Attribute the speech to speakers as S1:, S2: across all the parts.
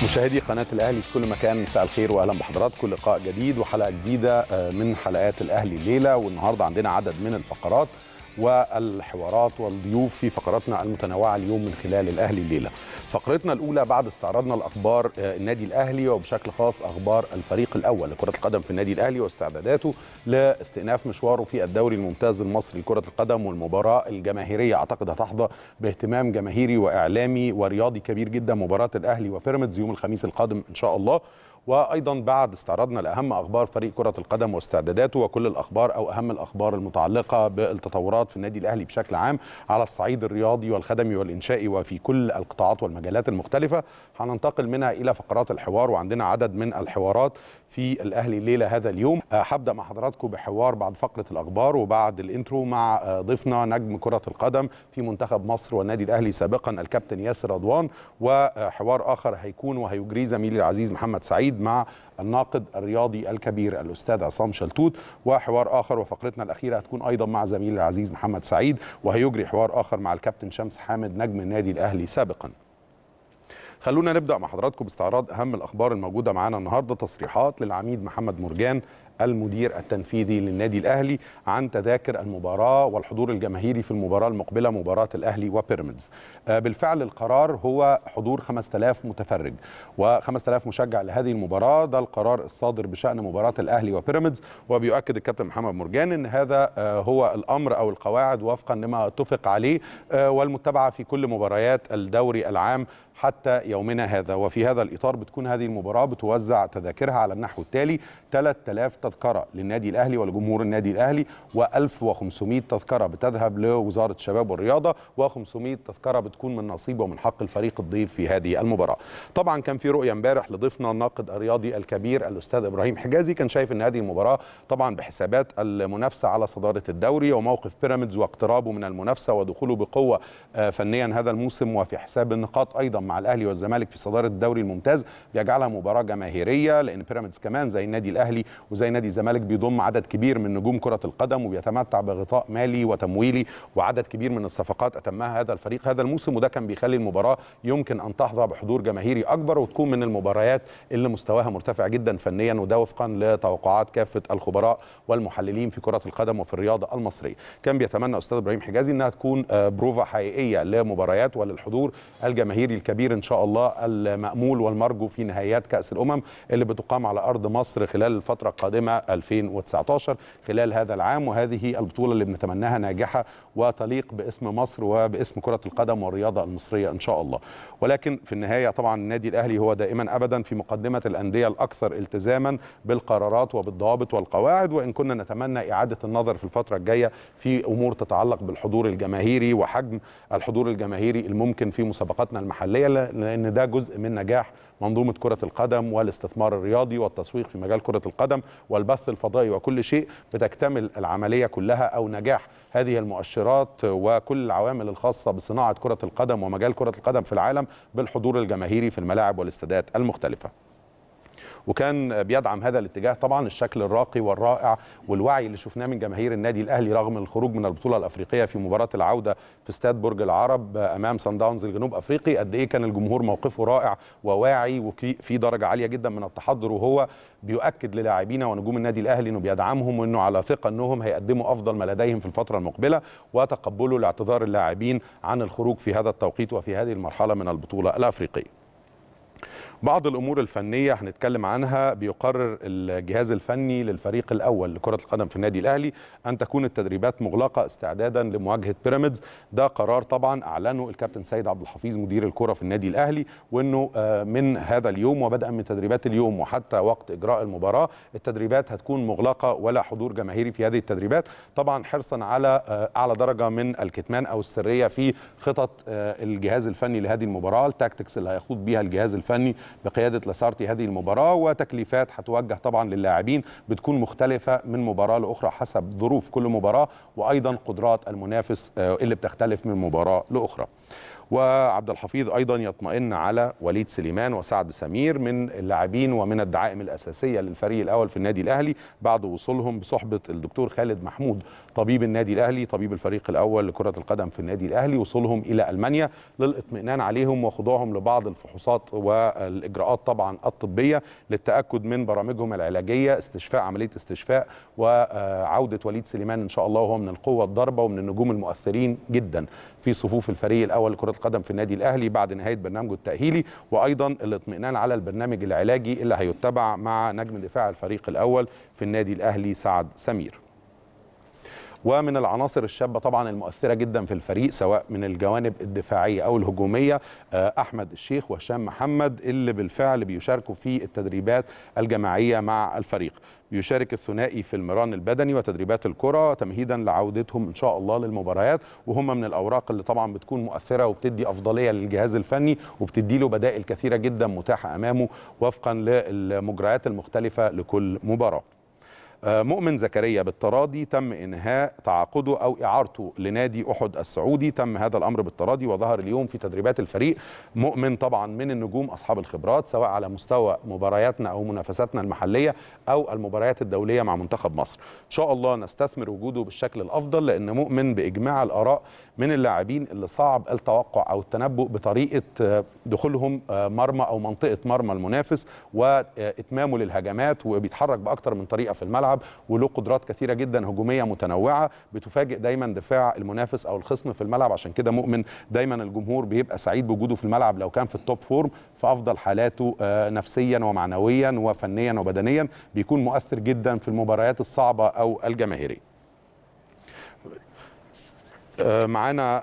S1: مشاهدي قناة الأهلي في كل مكان مساء الخير وأهلا بحضراتكم لقاء جديد وحلقة جديدة من حلقات الأهلي الليلة والنهاردة عندنا عدد من الفقرات والحوارات والضيوف في فقراتنا المتنوعة اليوم من خلال الأهلي الليلة فقرتنا الأولى بعد استعراضنا الأخبار النادي الأهلي وبشكل خاص أخبار الفريق الأول لكرة القدم في النادي الأهلي واستعداداته لاستئناف مشواره في الدوري الممتاز المصري لكرة القدم والمباراة الجماهيرية أعتقد هتحظى باهتمام جماهيري وإعلامي ورياضي كبير جدا مباراة الأهلي وبيراميدز يوم الخميس القادم إن شاء الله وايضا بعد استعراضنا لاهم اخبار فريق كره القدم واستعداداته وكل الاخبار او اهم الاخبار المتعلقه بالتطورات في النادي الاهلي بشكل عام على الصعيد الرياضي والخدمي والانشائي وفي كل القطاعات والمجالات المختلفه هننتقل منها الى فقرات الحوار وعندنا عدد من الحوارات في الاهلي الليله هذا اليوم هبدا مع حضراتكم بحوار بعد فقره الاخبار وبعد الانترو مع ضيفنا نجم كره القدم في منتخب مصر والنادي الاهلي سابقا الكابتن ياسر رضوان وحوار اخر هيكون وهيجريه زميلي العزيز محمد سعيد مع الناقد الرياضي الكبير الاستاذ عصام شلتوت وحوار اخر وفقرتنا الاخيره هتكون ايضا مع زميلي العزيز محمد سعيد وهيجري حوار اخر مع الكابتن شمس حامد نجم النادي الاهلي سابقا خلونا نبدا مع حضراتكم باستعراض اهم الاخبار الموجوده معانا النهارده تصريحات للعميد محمد مرجان المدير التنفيذي للنادي الاهلي عن تذاكر المباراه والحضور الجماهيري في المباراه المقبله مباراه الاهلي وبيراميدز. بالفعل القرار هو حضور 5000 متفرج و5000 مشجع لهذه المباراه ده القرار الصادر بشان مباراه الاهلي وبيراميدز وبيؤكد الكابتن محمد مرجان ان هذا هو الامر او القواعد وفقا لما اتفق عليه والمتبعه في كل مباريات الدوري العام حتى يومنا هذا وفي هذا الإطار بتكون هذه المباراة بتوزع تذاكرها على النحو التالي 3000 تذكرة للنادي الأهلي ولجمهور النادي الأهلي و1500 تذكرة بتذهب لوزارة الشباب والرياضة و500 تذكرة بتكون من نصيب ومن حق الفريق الضيف في هذه المباراة طبعا كان في رؤية امبارح لضيفنا الناقد الرياضي الكبير الأستاذ إبراهيم حجازي كان شايف أن هذه المباراة طبعا بحسابات المنافسة على صدارة الدوري وموقف بيراميدز واقترابه من المنافسة ودخوله بقوة فنيا هذا الموسم وفي حساب النقاط أيضا مع الاهلي والزمالك في صداره الدوري الممتاز بيجعلها مباراه جماهيريه لان بيراميدز كمان زي النادي الاهلي وزي نادي الزمالك بيضم عدد كبير من نجوم كره القدم وبيتمتع بغطاء مالي وتمويلي وعدد كبير من الصفقات اتمها هذا الفريق هذا الموسم وده كان بيخلي المباراه يمكن ان تحظى بحضور جماهيري اكبر وتكون من المباريات اللي مستواها مرتفع جدا فنيا وده وفقا لتوقعات كافه الخبراء والمحللين في كره القدم وفي الرياضه المصريه كان بيتمنى استاذ ابراهيم حجازي انها تكون بروفا حقيقيه لمباريات وللحضور الجماهيري الكبير ان شاء الله المأمول والمرجو في نهائيات كأس الأمم اللي بتقام على أرض مصر خلال الفترة القادمة 2019 خلال هذا العام وهذه البطولة اللي بنتمناها ناجحة وتليق باسم مصر وباسم كرة القدم والرياضة المصرية إن شاء الله ولكن في النهاية طبعا النادي الأهلي هو دائما أبدا في مقدمة الأندية الأكثر التزاما بالقرارات وبالضوابط والقواعد وإن كنا نتمنى إعادة النظر في الفترة الجاية في أمور تتعلق بالحضور الجماهيري وحجم الحضور الجماهيري الممكن في مسابقاتنا المحلية لان ده جزء من نجاح منظومه كره القدم والاستثمار الرياضي والتسويق في مجال كره القدم والبث الفضائي وكل شيء بتكتمل العمليه كلها او نجاح هذه المؤشرات وكل العوامل الخاصه بصناعه كره القدم ومجال كره القدم في العالم بالحضور الجماهيري في الملاعب والاستادات المختلفه. وكان بيدعم هذا الاتجاه طبعا الشكل الراقي والرائع والوعي اللي شفناه من جماهير النادي الاهلي رغم الخروج من البطوله الافريقيه في مباراه العوده في استاد برج العرب امام سان داونز الجنوب افريقي قد ايه كان الجمهور موقفه رائع وواعي وفي درجه عاليه جدا من التحضر وهو بيؤكد للاعبينا ونجوم النادي الاهلي انه بيدعمهم وانه على ثقه انهم هيقدموا افضل ما لديهم في الفتره المقبله وتقبلوا لاعتذار اللاعبين عن الخروج في هذا التوقيت وفي هذه المرحله من البطوله الافريقيه بعض الامور الفنيه هنتكلم عنها بيقرر الجهاز الفني للفريق الاول لكره القدم في النادي الاهلي ان تكون التدريبات مغلقه استعدادا لمواجهه بيراميدز ده قرار طبعا اعلنه الكابتن سيد عبد الحفيظ مدير الكره في النادي الاهلي وانه من هذا اليوم وبدءا من تدريبات اليوم وحتى وقت اجراء المباراه التدريبات هتكون مغلقه ولا حضور جماهيري في هذه التدريبات طبعا حرصا على اعلى درجه من الكتمان او السريه في خطط الجهاز الفني لهذه المباراه التاكتكس اللي هيخوض بها الجهاز الفني بقياده لاسارتي هذه المباراه وتكليفات هتوجه طبعا للاعبين بتكون مختلفه من مباراه لاخرى حسب ظروف كل مباراه وايضا قدرات المنافس اللي بتختلف من مباراه لاخرى. وعبد الحفيظ ايضا يطمئن على وليد سليمان وسعد سمير من اللاعبين ومن الدعائم الاساسيه للفريق الاول في النادي الاهلي بعد وصولهم بصحبه الدكتور خالد محمود طبيب النادي الاهلي طبيب الفريق الاول لكره القدم في النادي الاهلي وصولهم الى المانيا للاطمئنان عليهم وخضوعهم لبعض الفحوصات والاجراءات طبعا الطبيه للتاكد من برامجهم العلاجيه استشفاء عمليه استشفاء وعوده وليد سليمان ان شاء الله وهو من القوه الضاربه ومن النجوم المؤثرين جدا في صفوف الفريق الاول لكره القدم في النادي الاهلي بعد نهايه برنامجه التاهيلي وايضا الاطمئنان على البرنامج العلاجي اللي هيتبع مع نجم دفاع الفريق الاول في النادي الاهلي سعد سمير ومن العناصر الشابه طبعا المؤثره جدا في الفريق سواء من الجوانب الدفاعيه او الهجوميه احمد الشيخ وهشام محمد اللي بالفعل بيشاركوا في التدريبات الجماعيه مع الفريق بيشارك الثنائي في المران البدني وتدريبات الكره تمهيدا لعودتهم ان شاء الله للمباريات وهم من الاوراق اللي طبعا بتكون مؤثره وبتدي افضليه للجهاز الفني وبتدي له بدائل كثيره جدا متاحه امامه وفقا للمجريات المختلفه لكل مباراه مؤمن زكريا بالتراضي تم انهاء تعاقده او اعارته لنادي احد السعودي تم هذا الامر بالتراضي وظهر اليوم في تدريبات الفريق مؤمن طبعا من النجوم اصحاب الخبرات سواء على مستوى مبارياتنا او منافساتنا المحليه او المباريات الدوليه مع منتخب مصر ان شاء الله نستثمر وجوده بالشكل الافضل لان مؤمن باجماع الاراء من اللاعبين اللي صعب التوقع او التنبؤ بطريقه دخولهم مرمى او منطقه مرمى المنافس واتمامه للهجمات وبيتحرك باكثر من طريقه في الملعب وله قدرات كثيره جدا هجوميه متنوعه بتفاجئ دايما دفاع المنافس او الخصم في الملعب عشان كده مؤمن دايما الجمهور بيبقى سعيد بوجوده في الملعب لو كان في التوب فورم في افضل حالاته نفسيا ومعنويا وفنيا وبدنيا بيكون مؤثر جدا في المباريات الصعبه او الجماهيريه معانا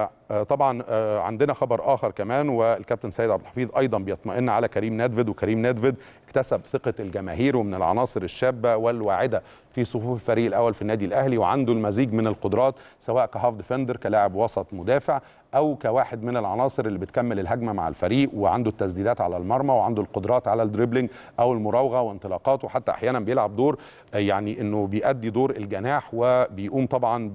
S1: طبعا عندنا خبر اخر كمان والكابتن سيد عبد الحفيظ ايضا بيطمئن على كريم نادفيد وكريم نادفيد اكتسب ثقه الجماهير ومن العناصر الشابه والواعده في صفوف الفريق الاول في النادي الاهلي وعنده المزيج من القدرات سواء كهاف ديفندر كلاعب وسط مدافع او كواحد من العناصر اللي بتكمل الهجمه مع الفريق وعنده التسديدات على المرمى وعنده القدرات على الدريبلينج او المراوغه وانطلاقات وحتى احيانا بيلعب دور يعني انه بيأدي دور الجناح وبيقوم طبعا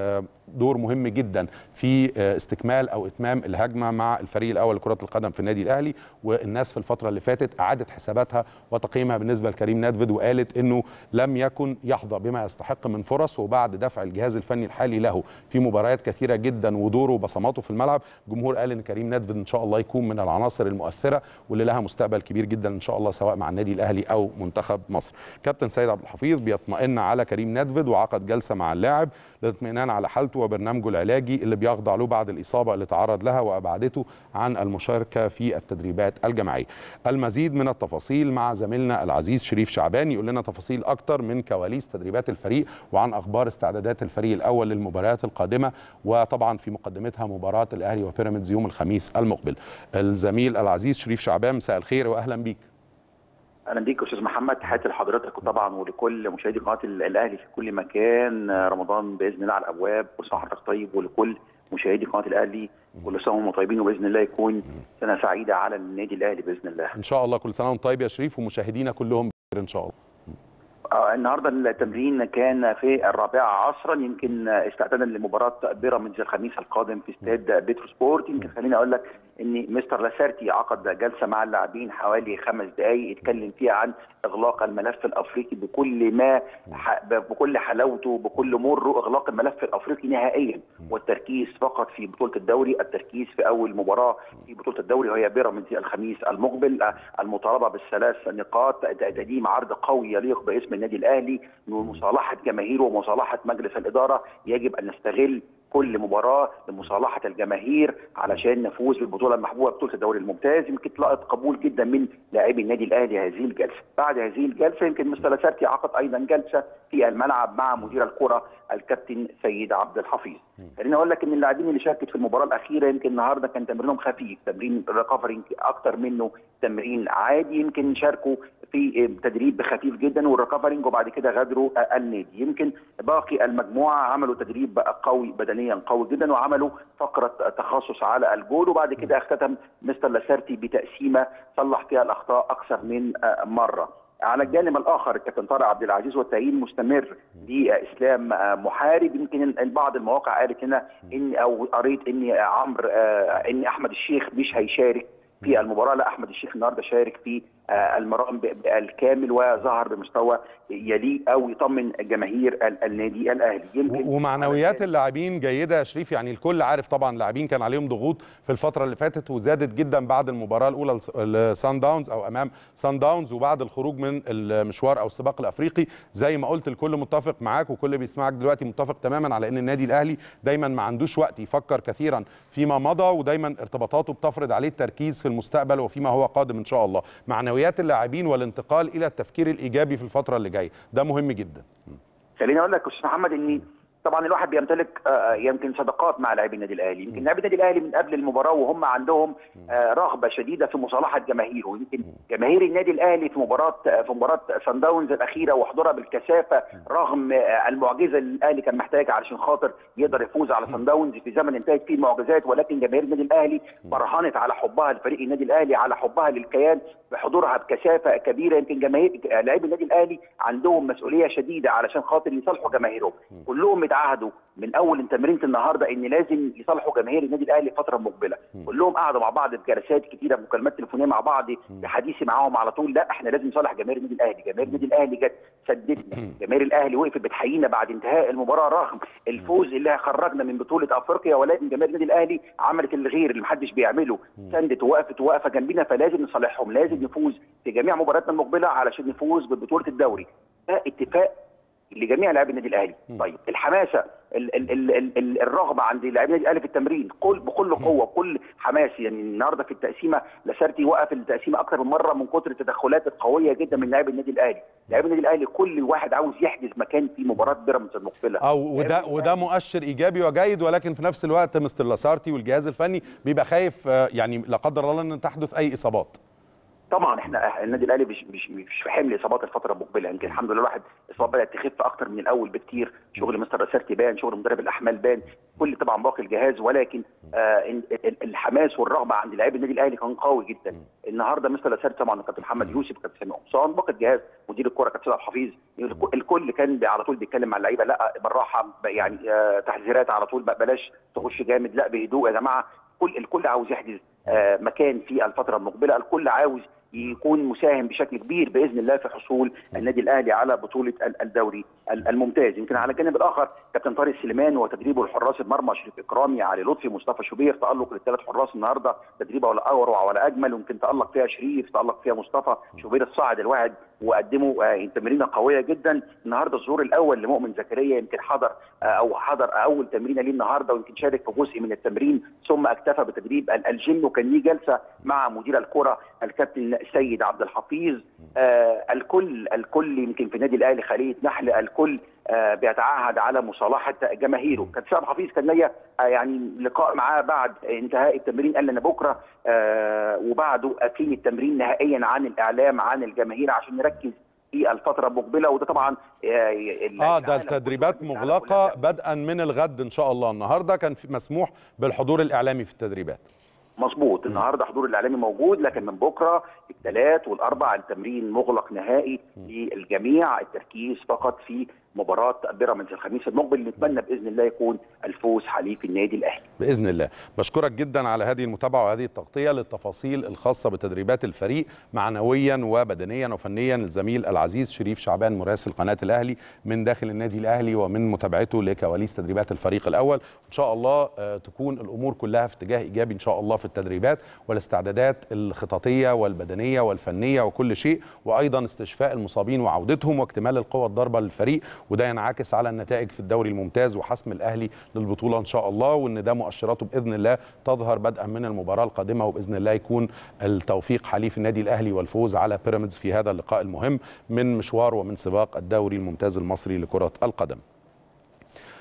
S1: بدور مهم جدا في استكمال او اتمام الهجمه مع الفريق الاول لكره القدم في النادي الاهلي والناس في الفتره اللي فاتت اعادت حساباتها وتقييمها بالنسبه لكريم نادفيد وقالت انه لم يكن يحظى بما يستحق من فرص وبعد دفع الجهاز الفني الحالي له في مباريات كثيره جدا ودوره وبصماته في الملعب الجمهور قال ان كريم نادفيد ان شاء الله يكون من العناصر المؤثره واللي لها مستقبل كبير جدا ان شاء الله سواء مع النادي الاهلي او منتخب مصر كابتن سيد عبد الحفيظ بيطمئن على كريم نادفيد وعقد جلسه مع اللاعب للاطمئنان على حالته وبرنامجه العلاجي اللي بيخضع له بعد الاصابه اللي تعرض لها وابعدته عن المشاركه في التدريبات الجماعيه. المزيد من التفاصيل مع زميلنا العزيز شريف شعبان يقول لنا تفاصيل اكتر من كواليس تدريبات الفريق وعن اخبار استعدادات الفريق الاول للمباريات القادمه وطبعا في مقدمتها مباراه الاهلي وبيراميدز يوم الخميس المقبل. الزميل العزيز شريف شعبان مساء الخير واهلا بيك.
S2: اهلا بيك استاذ محمد تحياتي لحضرتك وطبعا ولكل مشاهدي قناه الاهلي في كل مكان رمضان باذن الله على الابواب كل سنه وحضرتك طيب ولكل مشاهدي قناه الاهلي كل سنه وهم طيبين وباذن الله يكون سنه سعيده على النادي الاهلي باذن الله
S1: ان شاء الله كل سنه وانت طيب يا شريف ومشاهدينا كلهم بخير ان شاء الله
S2: آه النهارده التمرين كان في الرابعه عصرا يمكن استعدادا لمباراه بيراميدز الخميس القادم في استاد بيترو سبورت يمكن خليني اقول لك ان مستر لاسارتي عقد جلسه مع اللاعبين حوالي خمس دقائق يتكلم فيها عن اغلاق الملف الافريقي بكل ما بكل حلاوته بكل مره اغلاق الملف الافريقي نهائيا والتركيز فقط في بطوله الدوري التركيز في اول مباراه في بطوله الدوري وهي بيراميدز الخميس المقبل المطالبه بالثلاث نقاط تقديم عرض قوي يليق باسم النادي الاهلي ومصالحه جماهيره ومصالحه مجلس الاداره يجب ان نستغل كل مباراه لمصالحه الجماهير علشان نفوز بالبطوله المحبوبه بطوله الدوري الممتاز يمكن لقت قبول جدا من لاعبي النادي الاهلي هذه الجلسه بعد هذه الجلسه يمكن مستر لاسارتي عقد ايضا جلسه في الملعب مع مدير الكره الكابتن سيد عبد الحفيظ خليني اقول لك ان اللاعبين اللي شاركت في المباراه الاخيره يمكن النهارده كان تمرينهم خفيف تمرين ريكفرنج اكتر منه تمرين عادي يمكن شاركوا في تدريب خفيف جدا والريكفرنج وبعد كده غادروا النادي يمكن باقي المجموعه عملوا تدريب قوي بدنيا قوي جدا وعملوا فقره تخصص على الجول وبعد كده اختتم مستر لاسارتي بتقسيمه صلح فيها الاخطاء اكثر من مره على الجانب الاخر الكابتن طارق عبد العزيز والتأييد مستمر لاسلام محارب يمكن البعض المواقع قالت هنا ان او قريت ان عمرو ان احمد الشيخ مش هيشارك في المباراه لا احمد الشيخ النهارده شارك في المرام بالكامل وظهر بمستوى يليق او يطمن جماهير النادي الاهلي
S1: يمكن ومعنويات اللاعبين جيده يا شريف يعني الكل عارف طبعا اللاعبين كان عليهم ضغوط في الفتره اللي فاتت وزادت جدا بعد المباراه الاولى لسان داونز او امام سان داونز وبعد الخروج من المشوار او السباق الافريقي زي ما قلت الكل متفق معاك وكل بيسمعك دلوقتي متفق تماما على ان النادي الاهلي دايما ما عندوش وقت يفكر كثيرا فيما مضى ودايما ارتباطاته بتفرض عليه التركيز في المستقبل وفيما هو قادم ان شاء الله معنويات اللاعبين والانتقال الى التفكير الايجابي في الفتره اللي جايه ده مهم جدا
S2: خليني اقول لك استاذ محمد ان طبعا الواحد بيمتلك يمكن صداقات مع لاعبي النادي الاهلي يمكن لاعبي النادي الاهلي من قبل المباراه وهم عندهم رغبه شديده في مصالحه جماهيره يمكن جماهير النادي الاهلي في مباراه في مباراه سان داونز الاخيره وحضورها بالكثافه رغم المعجزه اللي الاهلي كان محتاجها علشان خاطر يقدر يفوز على سان داونز في زمن انتهت فيه المعجزات ولكن جماهير النادي الاهلي برهنت على حبها لفريق النادي الاهلي على حبها للكيان بحضورها بكثافه كبيره يمكن جماهير لاعبي النادي الاهلي عندهم مسؤوليه شديده علشان خاطر يصالحوا جماهيرهم كلهم اتعهدوا من اول تمرينه النهارده ان لازم يصالحوا جماهير النادي الاهلي الفتره المقبله كلهم قعدوا مع بعض في جلسات كتيره مكالمات تليفونيه مع بعض بحديثي معاهم على طول لا احنا لازم نصالح جماهير النادي الاهلي جماهير النادي الاهلي جت سددنا جماهير الاهلي وقفت بتحيينا بعد انتهاء المباراه رغم الفوز اللي خرجنا من بطوله افريقيا ولكن جماهير النادي الاهلي عملت الغير اللي محدش بيعمله سندت ووقفت وواقفه جنبنا فلازم نصالحهم لازم نفوز في جميع مبارياتنا المقبله علشان نفوز ببطوله الدوري ده اتفاق لجميع لاعبي النادي الاهلي طيب الحماسه ال ال ال ال ال الرغبه عند لاعبي النادي الاهلي في التمرين كل بكل قوه بكل حماس يعني النهارده في التقسيمه لاسارتي وقف التقسيمه اكثر من مره من كتر التدخلات القويه جدا من لاعبي النادي الاهلي لاعبي النادي الاهلي كل واحد عاوز يحجز مكان في مباراه بيراميدز المقبله
S1: او وده وده مؤشر ايجابي وجيد ولكن في نفس الوقت مستر لاسارتي والجهاز الفني بيبقى خايف يعني لا قدر الله ان تحدث اي اصابات
S2: طبعا احنا النادي الاهلي مش مش مش في حمل اصابات الفتره المقبله يمكن الحمد لله الواحد الاصابات بدات تخف اكتر من الاول بكتير شغل مستر رسالتي بان شغل مدرب الاحمال بان كل طبعا باقي الجهاز ولكن آه الحماس والرغبه عند لاعبي النادي الاهلي كان قوي جدا النهارده مستر رسالتي طبعا كابتن محمد يوسف كابتن سامي قمصان باقي الجهاز مدير الكره كابتن عبد الحفيظ الكل كان على طول بيتكلم مع اللعيبه لا بالراحه يعني آه تحذيرات على طول بلاش تخش جامد لا بهدوء يا جماعه كل الكل عاوز يحجز آه مكان في الفتره المقبله الكل عاوز يكون مساهم بشكل كبير باذن الله في حصول النادي الاهلي على بطوله الدوري الممتاز يمكن على الجانب الاخر كابتن طارق سليمان وتدريبه لحراس المرمى شريف اكرامي علي لطفي مصطفى شوبير تالق للثلاث حراس النهارده تدريبه ولا اروع ولا اجمل يمكن تالق فيها شريف تالق فيها مصطفى شوبير الصاعد الواحد وقدموا تمرينه قويه جدا النهارده الظهور الاول لمؤمن زكريا يمكن حضر او حضر اول تمرينه ليه النهارده ويمكن شارك في جزء من التمرين ثم اكتفى بتدريب الجيم وكان ليه جلسه مع مدير الكره الكابتن سيد عبد الحفيظ آه الكل الكل يمكن في النادي الاهلي خليه نحل الكل آه بيتعهد على مصالحه جماهيره كابتن سيد عبد الحفيظ كان ليا آه يعني لقاء معاه بعد انتهاء التمرين قال لنا بكره آه وبعده اقيم التمرين نهائيا عن الاعلام عن الجماهير عشان نركز في الفترة المقبلة وده طبعا
S1: اه ده التدريبات مغلقة بدءا من الغد ان شاء الله النهارده كان في مسموح بالحضور الاعلامي في التدريبات
S2: مظبوط النهارده حضور الاعلامي موجود لكن من بكره الثلاث والاربع التمرين مغلق نهائي للجميع التركيز فقط في مباراه بيراميدز الخميس المقبل نتمنى باذن الله يكون الفوز حليف النادي الاهلي.
S1: باذن الله، بشكرك جدا على هذه المتابعه وهذه التغطيه للتفاصيل الخاصه بتدريبات الفريق معنويا وبدنيا وفنيا الزميل العزيز شريف شعبان مراسل قناه الاهلي من داخل النادي الاهلي ومن متابعته لكواليس تدريبات الفريق الاول، ان شاء الله تكون الامور كلها في اتجاه ايجابي ان شاء الله في التدريبات والاستعدادات الخططيه والبدنيه والفنيه وكل شيء وايضا استشفاء المصابين وعودتهم واكتمال القوى الضاربه للفريق وده ينعكس على النتائج في الدوري الممتاز وحسم الاهلي للبطوله ان شاء الله وان ده مؤشراته باذن الله تظهر بدءا من المباراه القادمه وباذن الله يكون التوفيق حليف النادي الاهلي والفوز على بيراميدز في هذا اللقاء المهم من مشوار ومن سباق الدوري الممتاز المصري لكره القدم.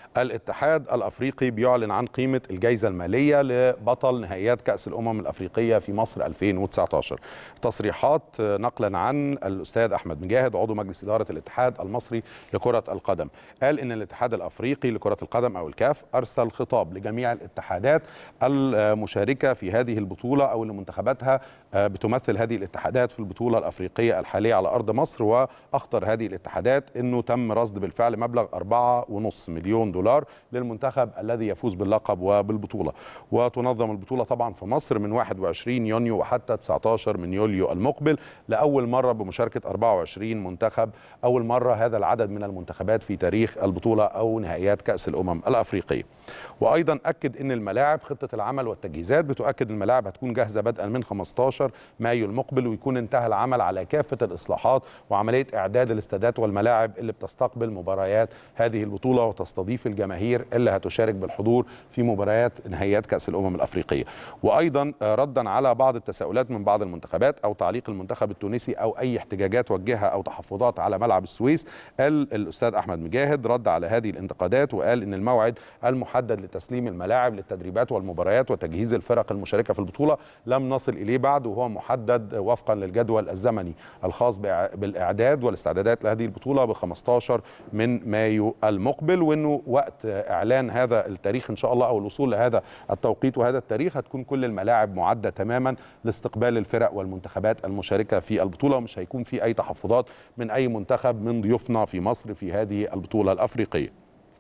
S1: الاتحاد الافريقي بيعلن عن قيمه الجائزه الماليه لبطل نهائيات كاس الامم الافريقيه في مصر 2019 تصريحات نقلا عن الاستاذ احمد مجاهد عضو مجلس اداره الاتحاد المصري لكره القدم قال ان الاتحاد الافريقي لكره القدم او الكاف ارسل خطاب لجميع الاتحادات المشاركه في هذه البطوله او اللي منتخباتها بتمثل هذه الاتحادات في البطوله الافريقيه الحاليه على ارض مصر واخطر هذه الاتحادات انه تم رصد بالفعل مبلغ 4.5 مليون دولار للمنتخب الذي يفوز باللقب وبالبطوله وتنظم البطوله طبعا في مصر من 21 يونيو وحتى 19 من يوليو المقبل لاول مره بمشاركه 24 منتخب اول مره هذا العدد من المنتخبات في تاريخ البطوله او نهائيات كاس الامم الافريقيه وايضا اكد ان الملاعب خطه العمل والتجهيزات بتؤكد الملاعب هتكون جاهزه بدءا من 15 مايو المقبل ويكون انتهى العمل على كافه الاصلاحات وعمليه اعداد الاستادات والملاعب اللي بتستقبل مباريات هذه البطوله وتستضيف الجماهير اللي هتشارك بالحضور في مباريات نهائيات كاس الامم الافريقيه وايضا ردا على بعض التساؤلات من بعض المنتخبات او تعليق المنتخب التونسي او اي احتجاجات وجهها او تحفظات على ملعب السويس قال الاستاذ احمد مجاهد رد على هذه الانتقادات وقال ان الموعد المحدد لتسليم الملاعب للتدريبات والمباريات وتجهيز الفرق المشاركه في البطوله لم نصل اليه بعد وهو محدد وفقا للجدول الزمني الخاص بالاعداد والاستعدادات لهذه البطوله ب 15 من مايو المقبل وانه وقت اعلان هذا التاريخ ان شاء الله او الوصول لهذا التوقيت وهذا التاريخ هتكون كل الملاعب معده تماما لاستقبال الفرق والمنتخبات المشاركه في البطوله ومش هيكون في اي تحفظات من اي منتخب من ضيوفنا في مصر في هذه البطوله الافريقيه.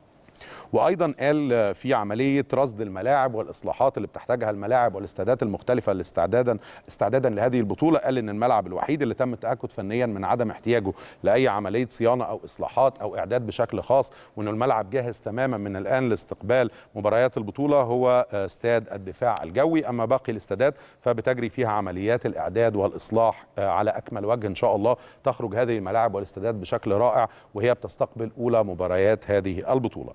S1: وايضا قال في عمليه رصد الملاعب والاصلاحات اللي بتحتاجها الملاعب والاستادات المختلفه لاستعدادا استعدادا لهذه البطوله قال ان الملعب الوحيد اللي تم التاكد فنيا من عدم احتياجه لاي عمليه صيانه او اصلاحات او اعداد بشكل خاص وان الملعب جاهز تماما من الان لاستقبال مباريات البطوله هو استاد الدفاع الجوي اما باقي الاستادات فبتجري فيها عمليات الاعداد والاصلاح على اكمل وجه ان شاء الله تخرج هذه الملاعب والاستادات بشكل رائع وهي بتستقبل اولى مباريات هذه البطوله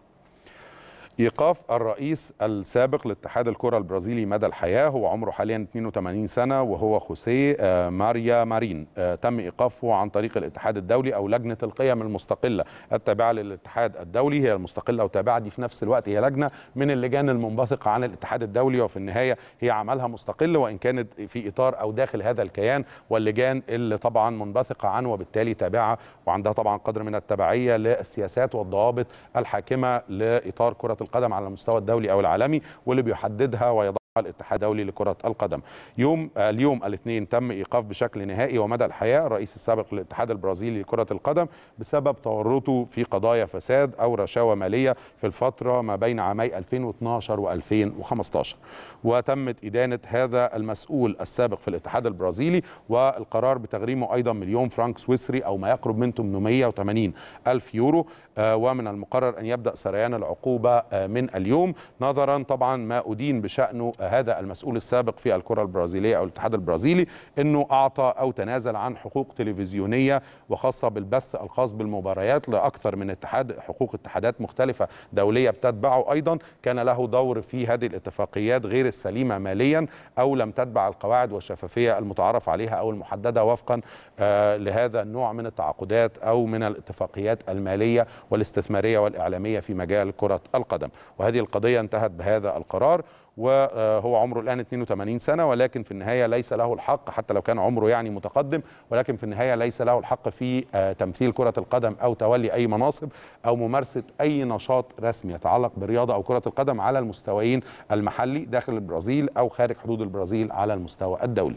S1: ايقاف الرئيس السابق لاتحاد الكره البرازيلي مدى الحياه هو عمره حاليا 82 سنه وهو خوسيه ماريا مارين تم ايقافه عن طريق الاتحاد الدولي او لجنه القيم المستقله التابعه للاتحاد الدولي هي المستقله وتابعه دي في نفس الوقت هي لجنه من اللجان المنبثقه عن الاتحاد الدولي وفي النهايه هي عملها مستقل وان كانت في اطار او داخل هذا الكيان واللجان اللي طبعا منبثقه عنه وبالتالي تابعه وعندها طبعا قدر من التبعيه للسياسات والضوابط الحاكمه لاطار كره القدم على المستوى الدولي او العالمي واللي بيحددها ويضعها الاتحاد الدولي لكرة القدم يوم اليوم الاثنين تم إيقاف بشكل نهائي ومدى الحياة الرئيس السابق للاتحاد البرازيلي لكرة القدم بسبب تورطه في قضايا فساد أو رشاوى مالية في الفترة ما بين عامي 2012 و2015 وتمت إدانة هذا المسؤول السابق في الاتحاد البرازيلي والقرار بتغريمه أيضا مليون فرنك سويسري أو ما يقرب من 880 ألف يورو ومن المقرر أن يبدأ سريان العقوبة من اليوم نظرا طبعا ما أدين بشأنه هذا المسؤول السابق في الكرة البرازيلية أو الاتحاد البرازيلي أنه أعطى أو تنازل عن حقوق تلفزيونية وخاصة بالبث الخاص بالمباريات لأكثر من اتحاد حقوق اتحادات مختلفة دولية بتتبعه أيضا كان له دور في هذه الاتفاقيات غير السليمة ماليا أو لم تتبع القواعد والشفافية المتعارف عليها أو المحددة وفقا آه لهذا النوع من التعاقدات أو من الاتفاقيات المالية والاستثمارية والإعلامية في مجال كرة القدم وهذه القضية انتهت بهذا القرار وهو عمره الان 82 سنه ولكن في النهايه ليس له الحق حتى لو كان عمره يعني متقدم ولكن في النهايه ليس له الحق في تمثيل كره القدم او تولي اي مناصب او ممارسه اي نشاط رسمي يتعلق بالرياضه او كره القدم على المستويين المحلي داخل البرازيل او خارج حدود البرازيل على المستوى الدولي.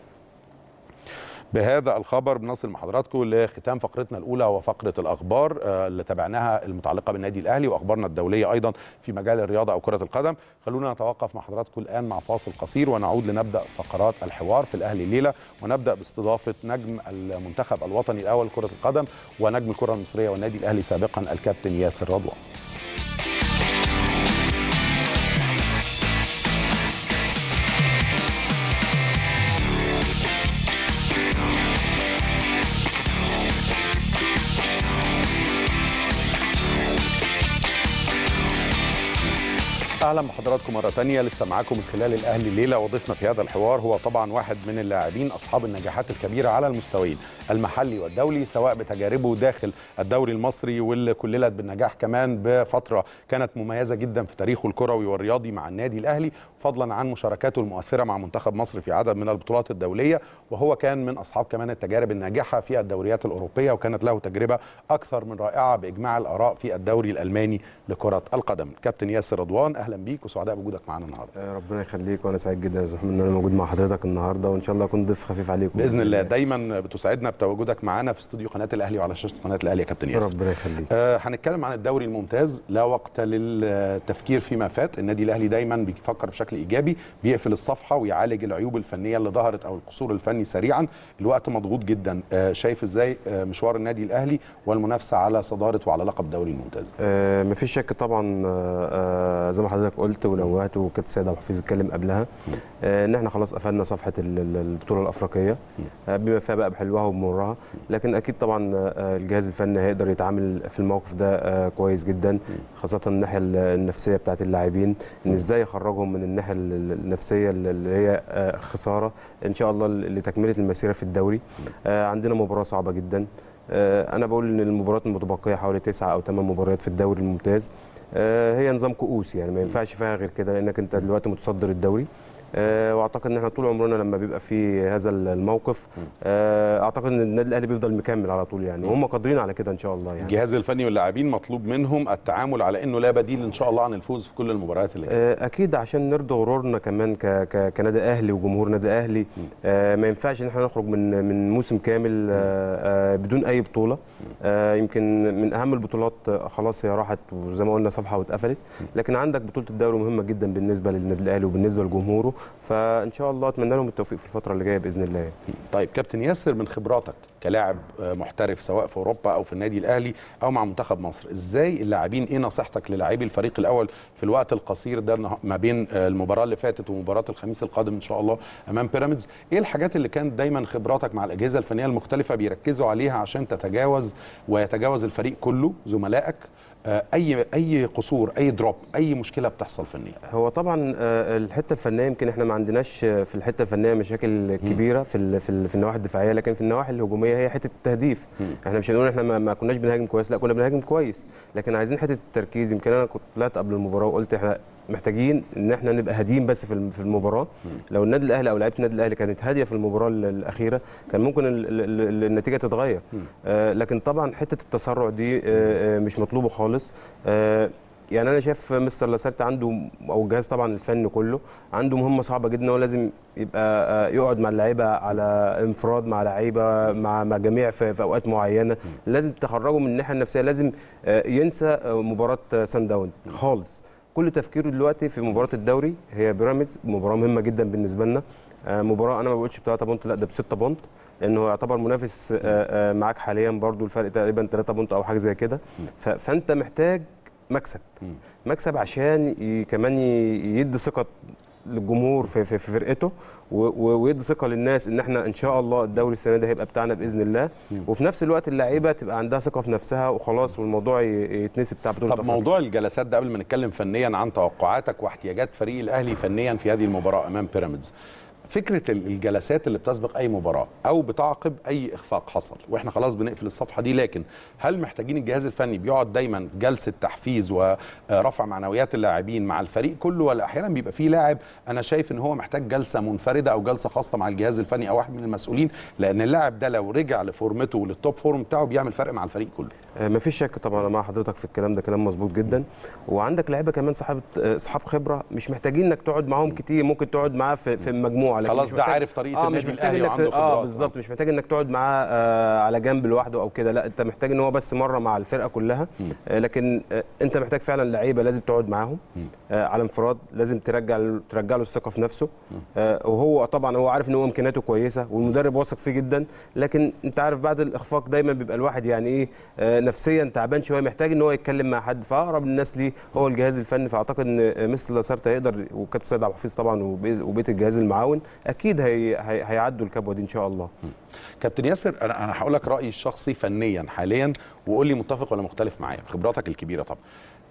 S1: بهذا الخبر بنصل مع حضراتكم لختام فقرتنا الاولى وفقره الاخبار اللي تابعناها المتعلقه بالنادي الاهلي واخبارنا الدوليه ايضا في مجال الرياضه او كره القدم خلونا نتوقف مع حضراتكم الان مع فاصل قصير ونعود لنبدا فقرات الحوار في الاهلي الليله ونبدا باستضافه نجم المنتخب الوطني الاول كره القدم ونجم الكره المصريه والنادي الاهلي سابقا الكابتن ياسر رضوان اهلا بحضراتكم مره تانية لسه معاكم من خلال الاهلي الليله وضيفنا في هذا الحوار هو طبعا واحد من اللاعبين اصحاب النجاحات الكبيره على المستويين المحلي والدولي سواء بتجاربه داخل الدوري المصري واللي كللت بالنجاح كمان بفتره كانت مميزه جدا في تاريخه الكروي والرياضي مع النادي الاهلي فضلا عن مشاركاته المؤثره مع منتخب مصر في عدد من البطولات الدوليه وهو كان من اصحاب كمان التجارب الناجحه في الدوريات الاوروبيه وكانت له تجربه اكثر من رائعه باجماع الاراء في الدوري الالماني لكره القدم كابتن ياسر رضوان اهلا بيك وسعداء بوجودك معانا النهارده
S3: ربنا يخليك وانا سعيد جدا يا استاذ محمد ان انا موجود مع حضرتك النهارده وان شاء الله اكون ضيف خفيف عليكم
S1: باذن الله دايما بتسعدنا بتواجدك معانا في استوديو قناه الاهلي وعلى شاشه قناه الاهلي يا كابتن ياسر
S3: ربنا يخليك
S1: آه هنتكلم عن الدوري الممتاز لا وقت للتفكير فيما فات النادي الاهلي دايما بيفكر بشكل ايجابي بيقفل الصفحه ويعالج العيوب الفنيه اللي ظهرت او القصور الفني سريعا الوقت مضغوط جدا آه شايف ازاي آه مشوار النادي الاهلي والمنافسه على صداره وعلى لقب الدوري الممتاز
S3: آه مفيش شك طبعا آه آه زي ما حضرتك قلت ونوهت وكابتن سيد ابو حفيظ اتكلم قبلها آه ان احنا خلاص قفلنا صفحه ال- ال- البطوله الافريقيه آه بما فيها بقى بحلوها وبمرها لكن اكيد طبعا آه الجهاز الفني هيقدر يتعامل في الموقف ده آه كويس جدا خاصه الناحيه ال- النفسيه بتاعت اللاعبين ان ازاي يخرجهم من الناحيه ال- ال- النفسيه اللي هي آه خساره ان شاء الله لتكمله المسيره في الدوري آه عندنا مباراه صعبه جدا آه انا بقول ان المباريات المتبقيه حوالي تسعة او ثمان مباريات في الدوري الممتاز آه هي نظام كؤوس يعني ما ينفعش فيها غير كده لانك انت دلوقتي متصدر الدوري آه واعتقد ان احنا طول عمرنا لما بيبقى في هذا الموقف آه اعتقد ان النادي الاهلي بيفضل مكمل على طول يعني وهم قادرين على كده ان شاء الله يعني
S1: الجهاز الفني واللاعبين مطلوب منهم التعامل على انه لا بديل ان شاء الله عن الفوز في كل المباريات اللي جايه
S3: آه، اكيد عشان نرضي غرورنا كمان ك... ك... كنادي اهلي وجمهور نادي اهلي آه ما ينفعش ان احنا نخرج من من موسم كامل آه آه بدون اي بطوله آه يمكن من اهم البطولات آه، خلاص هي راحت وزي ما قلنا صفحه واتقفلت لكن عندك بطوله الدوري مهمه جدا بالنسبه للنادي الاهلي وبالنسبه لجمهوره فان شاء الله اتمنى لهم التوفيق في الفتره اللي جايه باذن الله
S1: طيب كابتن ياسر من خبراتك كلاعب آه، محترف سواء في اوروبا او في النادي الاهلي او مع منتخب مصر ازاي اللاعبين ايه نصيحتك للاعبي الفريق الاول في الوقت القصير ده نه- ما بين آه، المباراه اللي فاتت ومباراه الخميس القادم ان شاء الله امام بيراميدز ايه الحاجات اللي كانت دايما خبراتك مع الاجهزه الفنيه المختلفه بيركزوا عليها عشان تتجاوز ويتجاوز الفريق كله زملائك آه، اي اي قصور اي دروب اي مشكله بتحصل فنيا
S3: هو طبعا آه، الحته الفنيه يمكن احنا ما عندناش آه، في الحته الفنيه مشاكل كبيره في ال- في ال- في النواحي الدفاعيه لكن في النواحي الهجوميه هي حته التهديف احنا مش هنقول احنا ما, ما كناش بنهاجم كويس لا كنا بنهاجم كويس لكن عايزين حته التركيز يمكن انا كنت طلعت قبل المباراه وقلت احنا محتاجين ان احنا نبقى هاديين بس في الم- في المباراه لو النادي الاهلي او لعيبه النادي الاهلي كانت هاديه في المباراه ال- الاخيره كان ممكن ال- ال- ال- النتيجه تتغير آه لكن طبعا حته التسرع دي آه آه مش مطلوبه خالص آه يعني انا شايف مستر لاسارت عنده او الجهاز طبعا الفني كله عنده مهمه صعبه جدا هو لازم يبقى آه، يقعد مع اللعيبه على انفراد مع لعيبه مع مع جميع في, في اوقات معينه لازم تخرجه من الناحيه النفسيه لازم آه، ينسى آه، مباراه آه، سان داونز خالص كل تفكيره دلوقتي في مباراه الدوري هي بيراميدز مباراه مهمه جدا بالنسبه لنا آه، مباراه انا ما بقولش بثلاثه بونت لا ده بسته بونت لانه هو يعتبر منافس آه، آه، معاك حاليا برضو الفرق تقريبا 3 بونت او حاجه زي كده ف- فانت محتاج مكسب مكسب عشان ي- كمان ي- يدي ثقه للجمهور في, في, في فرقته و- و- ويدي ثقه للناس ان احنا ان شاء الله الدوري السنه ده هيبقى بتاعنا باذن الله وفي نفس الوقت اللعيبه تبقى عندها ثقه في نفسها وخلاص والموضوع ي- يتنسي بتاع بطوله
S1: طب
S3: أفريقيا.
S1: موضوع الجلسات ده قبل ما نتكلم فنيا عن توقعاتك واحتياجات فريق الاهلي فنيا في هذه المباراه امام بيراميدز فكره ال- الجلسات اللي بتسبق اي مباراه او بتعقب اي اخفاق حصل واحنا خلاص بنقفل الصفحه دي لكن هل محتاجين الجهاز الفني بيقعد دايما جلسه تحفيز ورفع معنويات اللاعبين مع الفريق كله ولا احيانا بيبقى فيه لاعب انا شايف ان هو محتاج جلسه منفرده او جلسه خاصه مع الجهاز الفني او واحد من المسؤولين لان اللاعب ده لو رجع لفورمته وللتوب فورم بتاعه بيعمل فرق مع الفريق كله
S3: آه، مفيش شك طبعا أنا مع حضرتك في الكلام ده كلام مظبوط جدا وعندك لعيبه كمان صحاب آه، اصحاب خبره مش محتاجين انك تقعد معاهم كتير ممكن تقعد معاه في في مجموعه لكن
S1: خلاص
S3: مش
S1: ده
S3: محتاج-
S1: عارف طريقة
S3: اه
S1: النادي
S3: مش محتاج
S1: الأهلي
S3: انك
S1: وعنده
S3: ت- اه
S1: خبرات.
S3: بالظبط مش محتاج انك تقعد معاه آه على جنب لوحده او كده لا انت محتاج ان هو بس مره مع الفرقه كلها آه لكن آه انت محتاج فعلا لعيبه لازم تقعد معاهم آه على انفراد لازم ترجع له- ترجع له الثقه في نفسه آه وهو طبعا هو عارف ان هو امكانياته كويسه والمدرب واثق فيه جدا لكن انت عارف بعد الاخفاق دايما بيبقى الواحد يعني ايه آه نفسيا تعبان شويه محتاج ان هو يتكلم مع حد فاقرب الناس ليه هو الجهاز الفني فاعتقد ان آه، مستر لاسارت هيقدر وكابتن سيد عبد الحفيظ طبعا وبي- وبيت الجهاز المعاون اكيد هي هي هيعدوا الكبوه دي ان شاء الله
S1: كابتن ياسر انا انا هقول لك رايي الشخصي فنيا حاليا وقول لي متفق ولا مختلف معايا بخبراتك الكبيره طبعا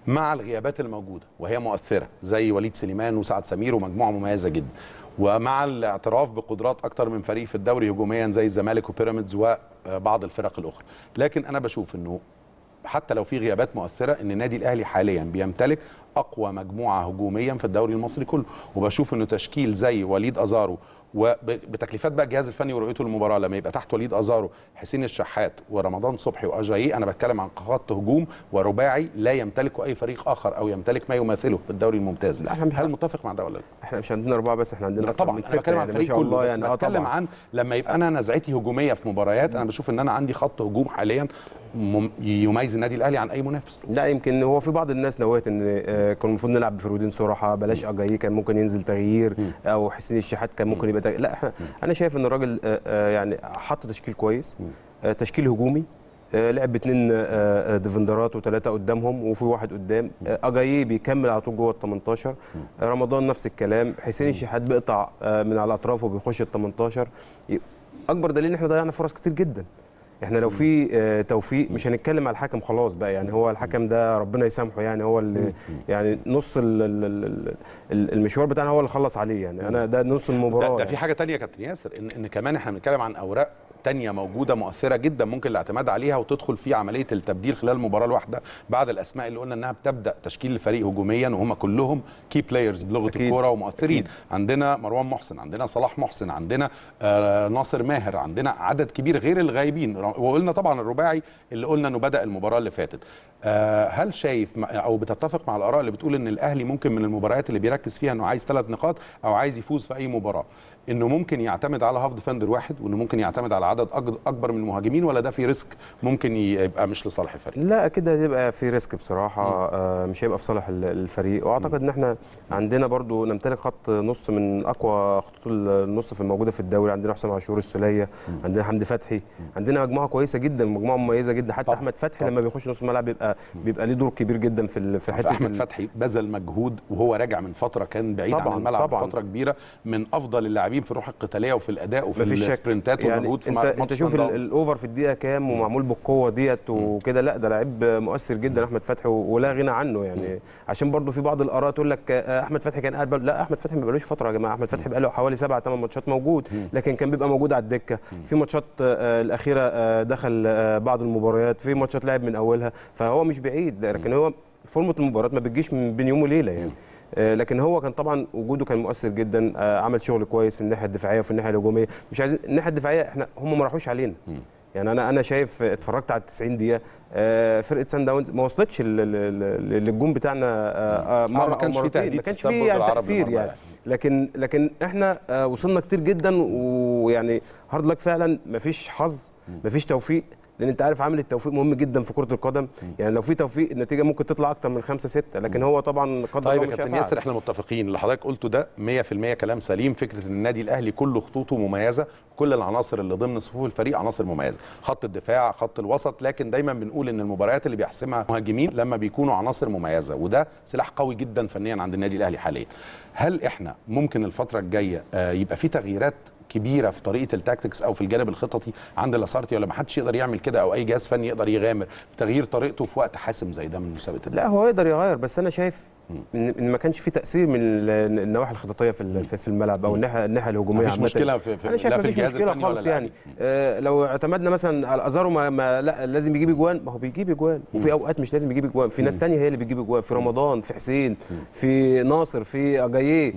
S1: مع الغيابات الموجوده وهي مؤثره زي وليد سليمان وسعد سمير ومجموعه مميزه جدا ومع الاعتراف بقدرات اكتر من فريق في الدوري هجوميا زي الزمالك وبيراميدز وبعض الفرق الاخرى لكن انا بشوف انه حتى لو في غيابات مؤثره ان النادي الاهلي حاليا بيمتلك اقوى مجموعه هجوميا في الدوري المصري كله وبشوف انه تشكيل زي وليد ازارو وبتكليفات بقى الجهاز الفني ورؤيته للمباراه لما يبقى تحت وليد ازارو حسين الشحات ورمضان صبحي واجايي انا بتكلم عن خط هجوم ورباعي لا يمتلكه اي فريق اخر او يمتلك ما يماثله في الدوري الممتاز
S3: لا، إحنا مش-
S1: هل متفق مع ده ولا لا؟
S3: احنا مش عندنا اربعه بس احنا عندنا
S1: لا
S3: أكتر
S1: طبعا
S3: من
S1: انا
S3: ستة
S1: بتكلم عن
S3: يعني ما
S1: الفريق
S3: شاء
S1: كله
S3: الله
S1: بس
S3: يعني اه
S1: بتكلم
S3: طبعا
S1: عن لما يبقى انا نزعتي هجوميه في مباريات انا بشوف ان انا عندي خط هجوم حاليا مم- يميز النادي الاهلي عن اي منافس
S3: لا يمكن هو في بعض الناس نويت ان آه، كان المفروض نلعب بفرودين صراحه بلاش اجاييه كان ممكن ينزل تغيير او حسين الشحات كان ممكن يبقى تغيير لا احنا انا شايف ان الراجل آه، آه، يعني حط تشكيل كويس آه، تشكيل هجومي آه، لعب باثنين ديفندرات وثلاثه قدامهم وفي واحد قدام آه، اجاييه بيكمل على طول جوه ال 18 آه، رمضان نفس الكلام حسين الشحات بيقطع آه، من على الاطراف وبيخش ال 18 ي- اكبر دليل ان احنا ضيعنا فرص كتير جدا احنا لو في آه، توفيق مش هنتكلم على الحكم خلاص بقى يعني هو الحكم ده ربنا يسامحه يعني هو اللي يعني نص ال- ال- ال- ال- المشوار بتاعنا هو اللي خلص عليه يعني انا ده نص المباراه
S1: ده, ده
S3: يعني.
S1: في حاجه تانية يا كابتن ياسر ان ان كمان احنا بنتكلم عن اوراق تانية موجوده مؤثره جدا ممكن الاعتماد عليها وتدخل في عمليه التبديل خلال المباراه الواحده بعد الاسماء اللي قلنا انها بتبدا تشكيل الفريق هجوميا وهم كلهم كي بلايرز بلغه
S3: أكيد.
S1: الكوره ومؤثرين
S3: أكيد.
S1: عندنا مروان محسن عندنا صلاح محسن عندنا آه ناصر ماهر عندنا عدد كبير غير الغايبين وقلنا طبعا الرباعي اللي قلنا انه بدا المباراه اللي فاتت آه هل شايف مع- او بتتفق مع الاراء اللي بتقول ان الاهلي ممكن من المباريات اللي بيركز فيها انه عايز ثلاث نقاط او عايز يفوز في اي مباراه انه ممكن يعتمد على هاف ديفندر واحد وانه ممكن يعتمد على عدد أج- اكبر من المهاجمين ولا ده في ريسك ممكن يبقى مش لصالح الفريق
S3: لا كده هيبقى في ريسك بصراحه آه مش هيبقى في صالح ال- الفريق واعتقد ان احنا عندنا برضو نمتلك خط نص من اقوى خطوط النص في الموجوده في الدوري عندنا حسام عاشور السوليه عندنا حمدي فتحي عندنا مجموعه كويسه جدا مجموعه مميزه جدا حتى
S1: طبعا.
S3: احمد فتحي
S1: طبعا.
S3: لما بيخش نص الملعب بيبقى بيبقى ليه دور كبير جدا في ال- في حته
S1: احمد
S3: ال-
S1: فتحي بذل مجهود وهو راجع من فتره كان بعيد عن
S3: طبعاً،
S1: الملعب
S3: طبعاً.
S1: فتره كبيره من افضل اللاعبين في الروح القتاليه وفي الاداء وفي
S3: مفيش شك.
S1: السبرنتات
S3: يعني
S1: والمجهود في
S3: انت
S1: ماتش
S3: انت شوف
S1: صن
S3: ال-
S1: داونز.
S3: الاوفر في الدقيقه كام ومعمول بالقوه ديت وكده لا ده لعيب مؤثر جدا احمد فتحي ولا غنى عنه يعني عشان برضو في بعض الاراء تقول لك آه، احمد فتحي كان قاعد بقى- لا احمد فتحي ما بقالوش فتره يا جماعه احمد فتحي بقاله حوالي سبع ثمان ماتشات موجود لكن كان بيبقى موجود على الدكه في ماتشات آه، الاخيره آه، دخل آه، بعض المباريات في ماتشات لعب من اولها فهو مش بعيد لكن هو فورمه المباراه ما بتجيش من بين يوم وليله يعني آه، لكن هو كان طبعا وجوده كان مؤثر جدا آه، عمل شغل كويس في الناحيه الدفاعيه وفي الناحيه الهجوميه مش عايزين الناحيه الدفاعيه احنا هم ما راحوش علينا يعني انا انا شايف اتفرجت على 90 دقيقه آه، فرقه سان داونز ما وصلتش لل- لل- لل- للجون بتاعنا آه، آه، مره
S1: ما كانش
S3: أو
S1: في
S3: مرتين.
S1: تهديد
S3: ما
S1: في
S3: كانش
S1: استاد
S3: في
S1: برج
S3: يعني
S1: العرب
S3: تاثير
S1: للمرمى
S3: يعني
S1: يعني.
S3: لكن لكن احنا آه، وصلنا كتير جدا ويعني هارد لك فعلا مفيش حظ مفيش توفيق لان انت عارف عامل التوفيق مهم جدا في كره القدم يعني لو في توفيق النتيجه ممكن تطلع اكتر من خمسة ستة لكن هو طبعا قدر
S1: طيب
S3: الله
S1: يا
S3: مش
S1: كابتن
S3: هيفعل.
S1: ياسر احنا متفقين اللي حضرتك قلته ده 100% كلام سليم فكره ان النادي الاهلي كل خطوطه مميزه كل العناصر اللي ضمن صفوف الفريق عناصر مميزه خط الدفاع خط الوسط لكن دايما بنقول ان المباريات اللي بيحسمها مهاجمين لما بيكونوا عناصر مميزه وده سلاح قوي جدا فنيا عند النادي الاهلي حاليا هل احنا ممكن الفتره الجايه آه، يبقى في تغييرات كبيره في طريقه التاكتكس او في الجانب الخططي عند لاسارتي ولا ما حدش يقدر يعمل كده او اي جهاز فني يقدر يغامر في تغيير طريقته في وقت حاسم زي ده من مسابقه
S3: لا هو يقدر يغير بس انا شايف ان إن ما كانش في تاثير من ال- النواحي الخططيه في ال- في في الملعب او الناحيه الناحيه الهجوميه
S1: مفيش
S3: عامة.
S1: مشكلة في- في-
S3: انا شايف
S1: لا في
S3: مفيش
S1: الجهاز
S3: مشكله
S1: الفني ولا
S3: خالص
S1: لا.
S3: يعني آه لو اعتمدنا مثلا على ازارو ما, ما لا لازم يجيب اجوان ما هو بيجيب اجوان وفي اوقات مش لازم يجيب اجوان في ناس تانية هي اللي بتجيب اجوان في رمضان في حسين في ناصر في اجاييه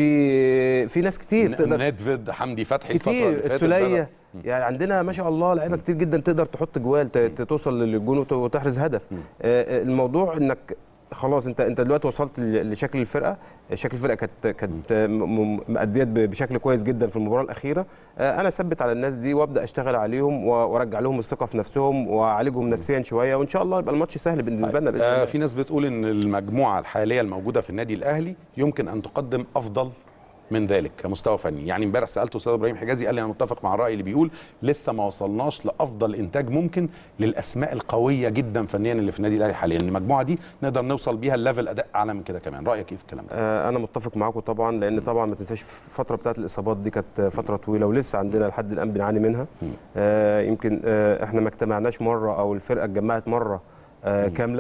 S3: في في ناس كتير تقدر
S1: ندفد حمدي فتحي الفترة اللي
S3: كتير
S1: فاتت
S3: السوليه
S1: بدأ.
S3: يعني عندنا ما شاء الله لعيبه كتير جدا تقدر تحط جوال ت- ت- توصل للجون وت- وتحرز هدف آه، آه، الموضوع انك خلاص انت انت دلوقتي وصلت ل- لشكل الفرقه شكل الفرقه كانت كانت م- م- مأديات ب- بشكل كويس جدا في المباراه الاخيره آه، انا اثبت على الناس دي وابدا اشتغل عليهم و- وارجع لهم الثقه في نفسهم واعالجهم نفسيا شويه وان شاء الله يبقى الماتش سهل بالنسبه لنا باذن
S1: آه
S3: الله
S1: في ناس بتقول ان المجموعه الحاليه الموجوده في النادي الاهلي يمكن ان تقدم افضل من ذلك كمستوى فني يعني امبارح سالته استاذ ابراهيم حجازي قال لي انا متفق مع الراي اللي بيقول لسه ما وصلناش لافضل انتاج ممكن للاسماء القويه جدا فنيا اللي في النادي الاهلي حاليا المجموعه دي نقدر نوصل بيها الليفل اداء اعلى من كده كمان رايك ايه في الكلام ده
S3: آه، انا متفق معاكم طبعا لان طبعا ما تنساش الفتره بتاعت الاصابات دي كانت فتره طويله ولسه عندنا لحد الان بنعاني منها آه، يمكن آه، احنا ما اجتمعناش مره او الفرقه اتجمعت مره آه، كامله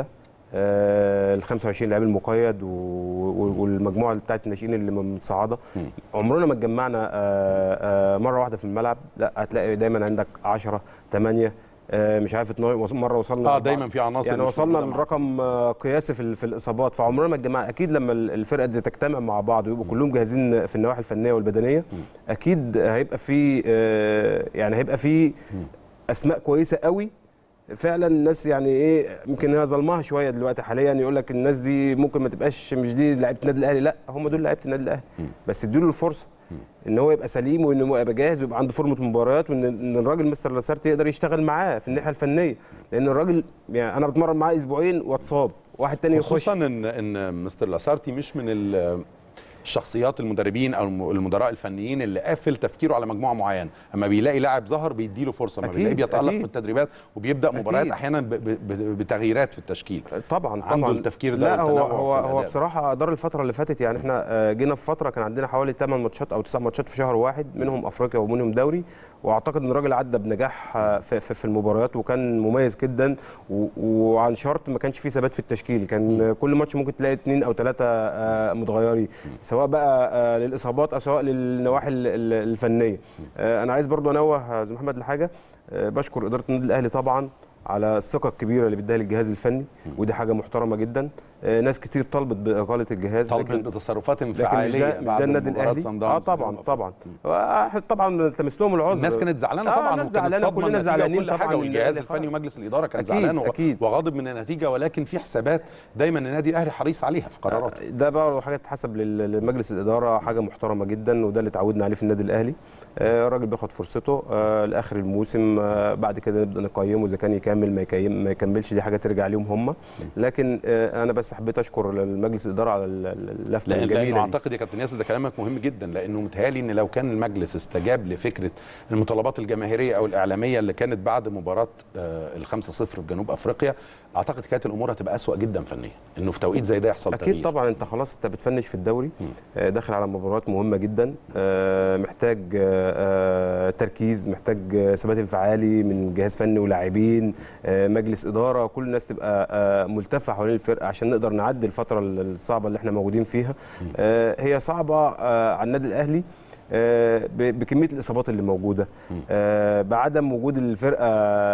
S3: ال 25 لاعب المقيد و- و- والمجموعه بتاعت الناشئين اللي متصاعده عمرنا ما اتجمعنا آه، آه، مره واحده في الملعب لا هتلاقي دايما عندك 10 8 آه، مش عارف 12 وص- مره وصلنا
S1: اه
S3: لأربعة.
S1: دايما في عناصر
S3: يعني
S1: مش
S3: وصلنا
S1: موجودة مع-
S3: لرقم آه، قياسي في ال- في الاصابات فعمرنا ما الجماعه اكيد لما ال- الفرقه دي تجتمع مع بعض ويبقوا كلهم جاهزين في النواحي الفنيه والبدنيه اكيد هيبقى في آه، يعني هيبقى في اسماء كويسه قوي فعلا الناس يعني ايه يمكن هي ظلمها شويه دلوقتي حاليا يقول لك الناس دي ممكن ما تبقاش مش دي لعيبه النادي الاهلي لا هم دول لعيبه النادي الاهلي بس ادوا له الفرصه ان هو يبقى سليم وان هو يبقى جاهز ويبقى عنده فورمه مباريات وان ان الراجل مستر لاسارتي يقدر يشتغل معاه في الناحيه الفنيه لان الراجل يعني انا بتمرن معاه اسبوعين واتصاب واحد تاني يخش
S1: خصوصا ان ان مستر لاسارتي مش من ال- الشخصيات المدربين او الم- المدراء الفنيين اللي قافل تفكيره على مجموعه معينه اما بيلاقي لاعب ظهر بيديله فرصه اما
S3: أكيد،
S1: بيلاقيه بيتالق
S3: أكيد.
S1: في التدريبات وبيبدا مباريات
S3: أكيد.
S1: احيانا ب- ب- بتغييرات في التشكيل
S3: طبعا
S1: عنده
S3: طبعا
S1: التفكير ده
S3: لا هو
S1: والتنوع
S3: هو
S1: في
S3: هو
S1: الأداء.
S3: بصراحه ادار الفتره اللي فاتت يعني احنا آه، جينا في فتره كان عندنا حوالي 8 ماتشات او 9 ماتشات في شهر واحد منهم افريقيا ومنهم دوري واعتقد ان الراجل عدى بنجاح آه، في, في, في المباريات وكان مميز جدا و- وعن شرط ما كانش فيه ثبات في التشكيل كان آه، كل ماتش ممكن تلاقي اثنين او ثلاثه متغيرين سواء بقى آه، للاصابات او سواء للنواحي ال- ال- الفنيه آه، انا عايز برضو انوه زي محمد لحاجه آه، بشكر اداره النادي الاهلي طبعا على الثقه الكبيره اللي بيديها للجهاز الفني ودي حاجه محترمه جدا آه، ناس كتير طلبت باقاله الجهاز
S1: طلبت
S3: لكن
S1: بتصرفات
S3: لكن مش
S1: انفعاليه
S3: ده, مش
S1: بعد
S3: ده النادي
S1: مباراة
S3: الاهلي
S1: صن
S3: اه
S1: داونز
S3: طبعا
S1: في
S3: طبعا آه، طبعا نلتمس لهم العذر
S1: الناس كانت زعلانه
S3: آه،
S1: طبعا
S3: الناس
S1: وكانت
S3: زعلانة،
S1: صدمة
S3: كلنا
S1: النتيجة
S3: زعلانين
S1: وكل حاجه
S3: طبعاً
S1: والجهاز
S3: الأهلي
S1: الفني
S3: خلاص.
S1: ومجلس الاداره كان
S3: أكيد،
S1: زعلان وغ-
S3: أكيد.
S1: وغاضب من النتيجه ولكن في حسابات دايما النادي الاهلي حريص عليها في قراراته
S3: ده بقى حاجه تتحسب لل- لمجلس الاداره حاجه محترمه جدا وده اللي اتعودنا عليه في النادي الاهلي آه، الراجل بياخد فرصته آه، لاخر الموسم آه، بعد كده نبدا نقيمه اذا كان يكمل ما يكيم ما يكملش دي حاجه ترجع ليهم هم لكن آه، انا بس حبيت اشكر المجلس الاداره على ال- ال- اللفته
S1: لأن لانه
S3: الجميله دي.
S1: اعتقد يا كابتن ياسر ده كلامك مهم جدا لانه متهيألي ان لو كان المجلس استجاب لفكره المطالبات الجماهيريه او الاعلاميه اللي كانت بعد مباراه ال 5-0 في جنوب افريقيا اعتقد كانت الامور هتبقى اسوء جدا فنيا انه في توقيت زي ده يحصل
S3: اكيد
S1: تغيير.
S3: طبعا انت خلاص انت بتفنش في الدوري آه، داخل على مباريات مهمه جدا آه، محتاج آه، آه، تركيز محتاج آه، ثبات انفعالي من جهاز فني ولاعبين آه، مجلس اداره كل الناس تبقى آه، ملتفه حوالين الفرقه عشان نقدر نعدي الفتره الصعبه اللي احنا موجودين فيها آه، هي صعبه آه، على النادي الاهلي آه، ب- بكميه الاصابات اللي موجوده آه، بعدم وجود الفرقه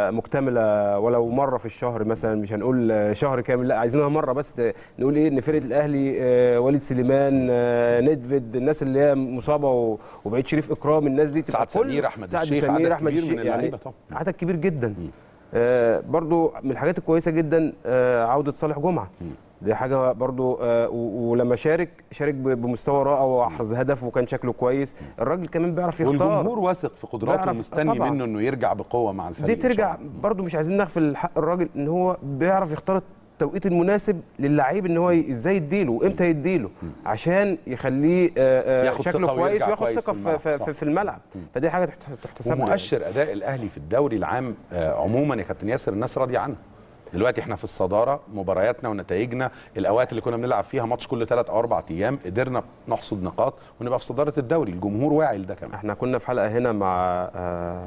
S3: مكتمله ولو مره في الشهر مثلا مش هنقول آه، شهر كامل لا عايزينها مره بس ت- نقول ايه ان فرقه الاهلي آه، وليد سليمان آه، ندفد الناس اللي هي مصابه و- وبعيد شريف اكرام الناس دي تبقى
S1: سعد
S3: كل-
S1: سمير، أحمد
S3: سعد
S1: الشيخ،
S3: سمير
S1: عدد
S3: احمد
S1: كبير من
S3: الشيخ يعني
S1: اللعيبة طبعا.
S3: عدد كبير جدا آه، برضو من الحاجات الكويسه جدا آه، عوده صالح جمعه دي حاجه برضو آه، و- ولما شارك شارك ب- بمستوى رائع واحرز هدف وكان شكله كويس الراجل كمان بيعرف يختار
S1: والجمهور واثق في قدراته
S3: بيعرف-
S1: ومستني
S3: طبعاً.
S1: منه انه يرجع بقوه مع الفريق
S3: دي
S1: إن شاء
S3: ترجع
S1: الله.
S3: برضو مش عايزين نغفل حق الراجل ان هو بيعرف يختار التوقيت المناسب للعيب ان هو ي- ازاي يديله وامتى يديله عشان يخليه آه، آه،
S1: ياخد
S3: شكله
S1: ثقة
S3: كويس
S1: ويرجع
S3: وياخد
S1: كويس
S3: ثقه
S1: في
S3: في,
S1: الملعب،
S3: في,
S1: صح.
S3: في, في الملعب فدي حاجه تحت- تحتسب له يعني.
S1: ومؤشر اداء الاهلي في الدوري العام آه، عموما يا كابتن ياسر الناس راضيه عنه دلوقتي احنا في الصداره مبارياتنا ونتائجنا الاوقات اللي كنا بنلعب فيها ماتش كل ثلاث او اربع ايام قدرنا نحصد نقاط ونبقى في صداره الدوري الجمهور واعي لده كمان
S3: احنا كنا في حلقه هنا مع آه،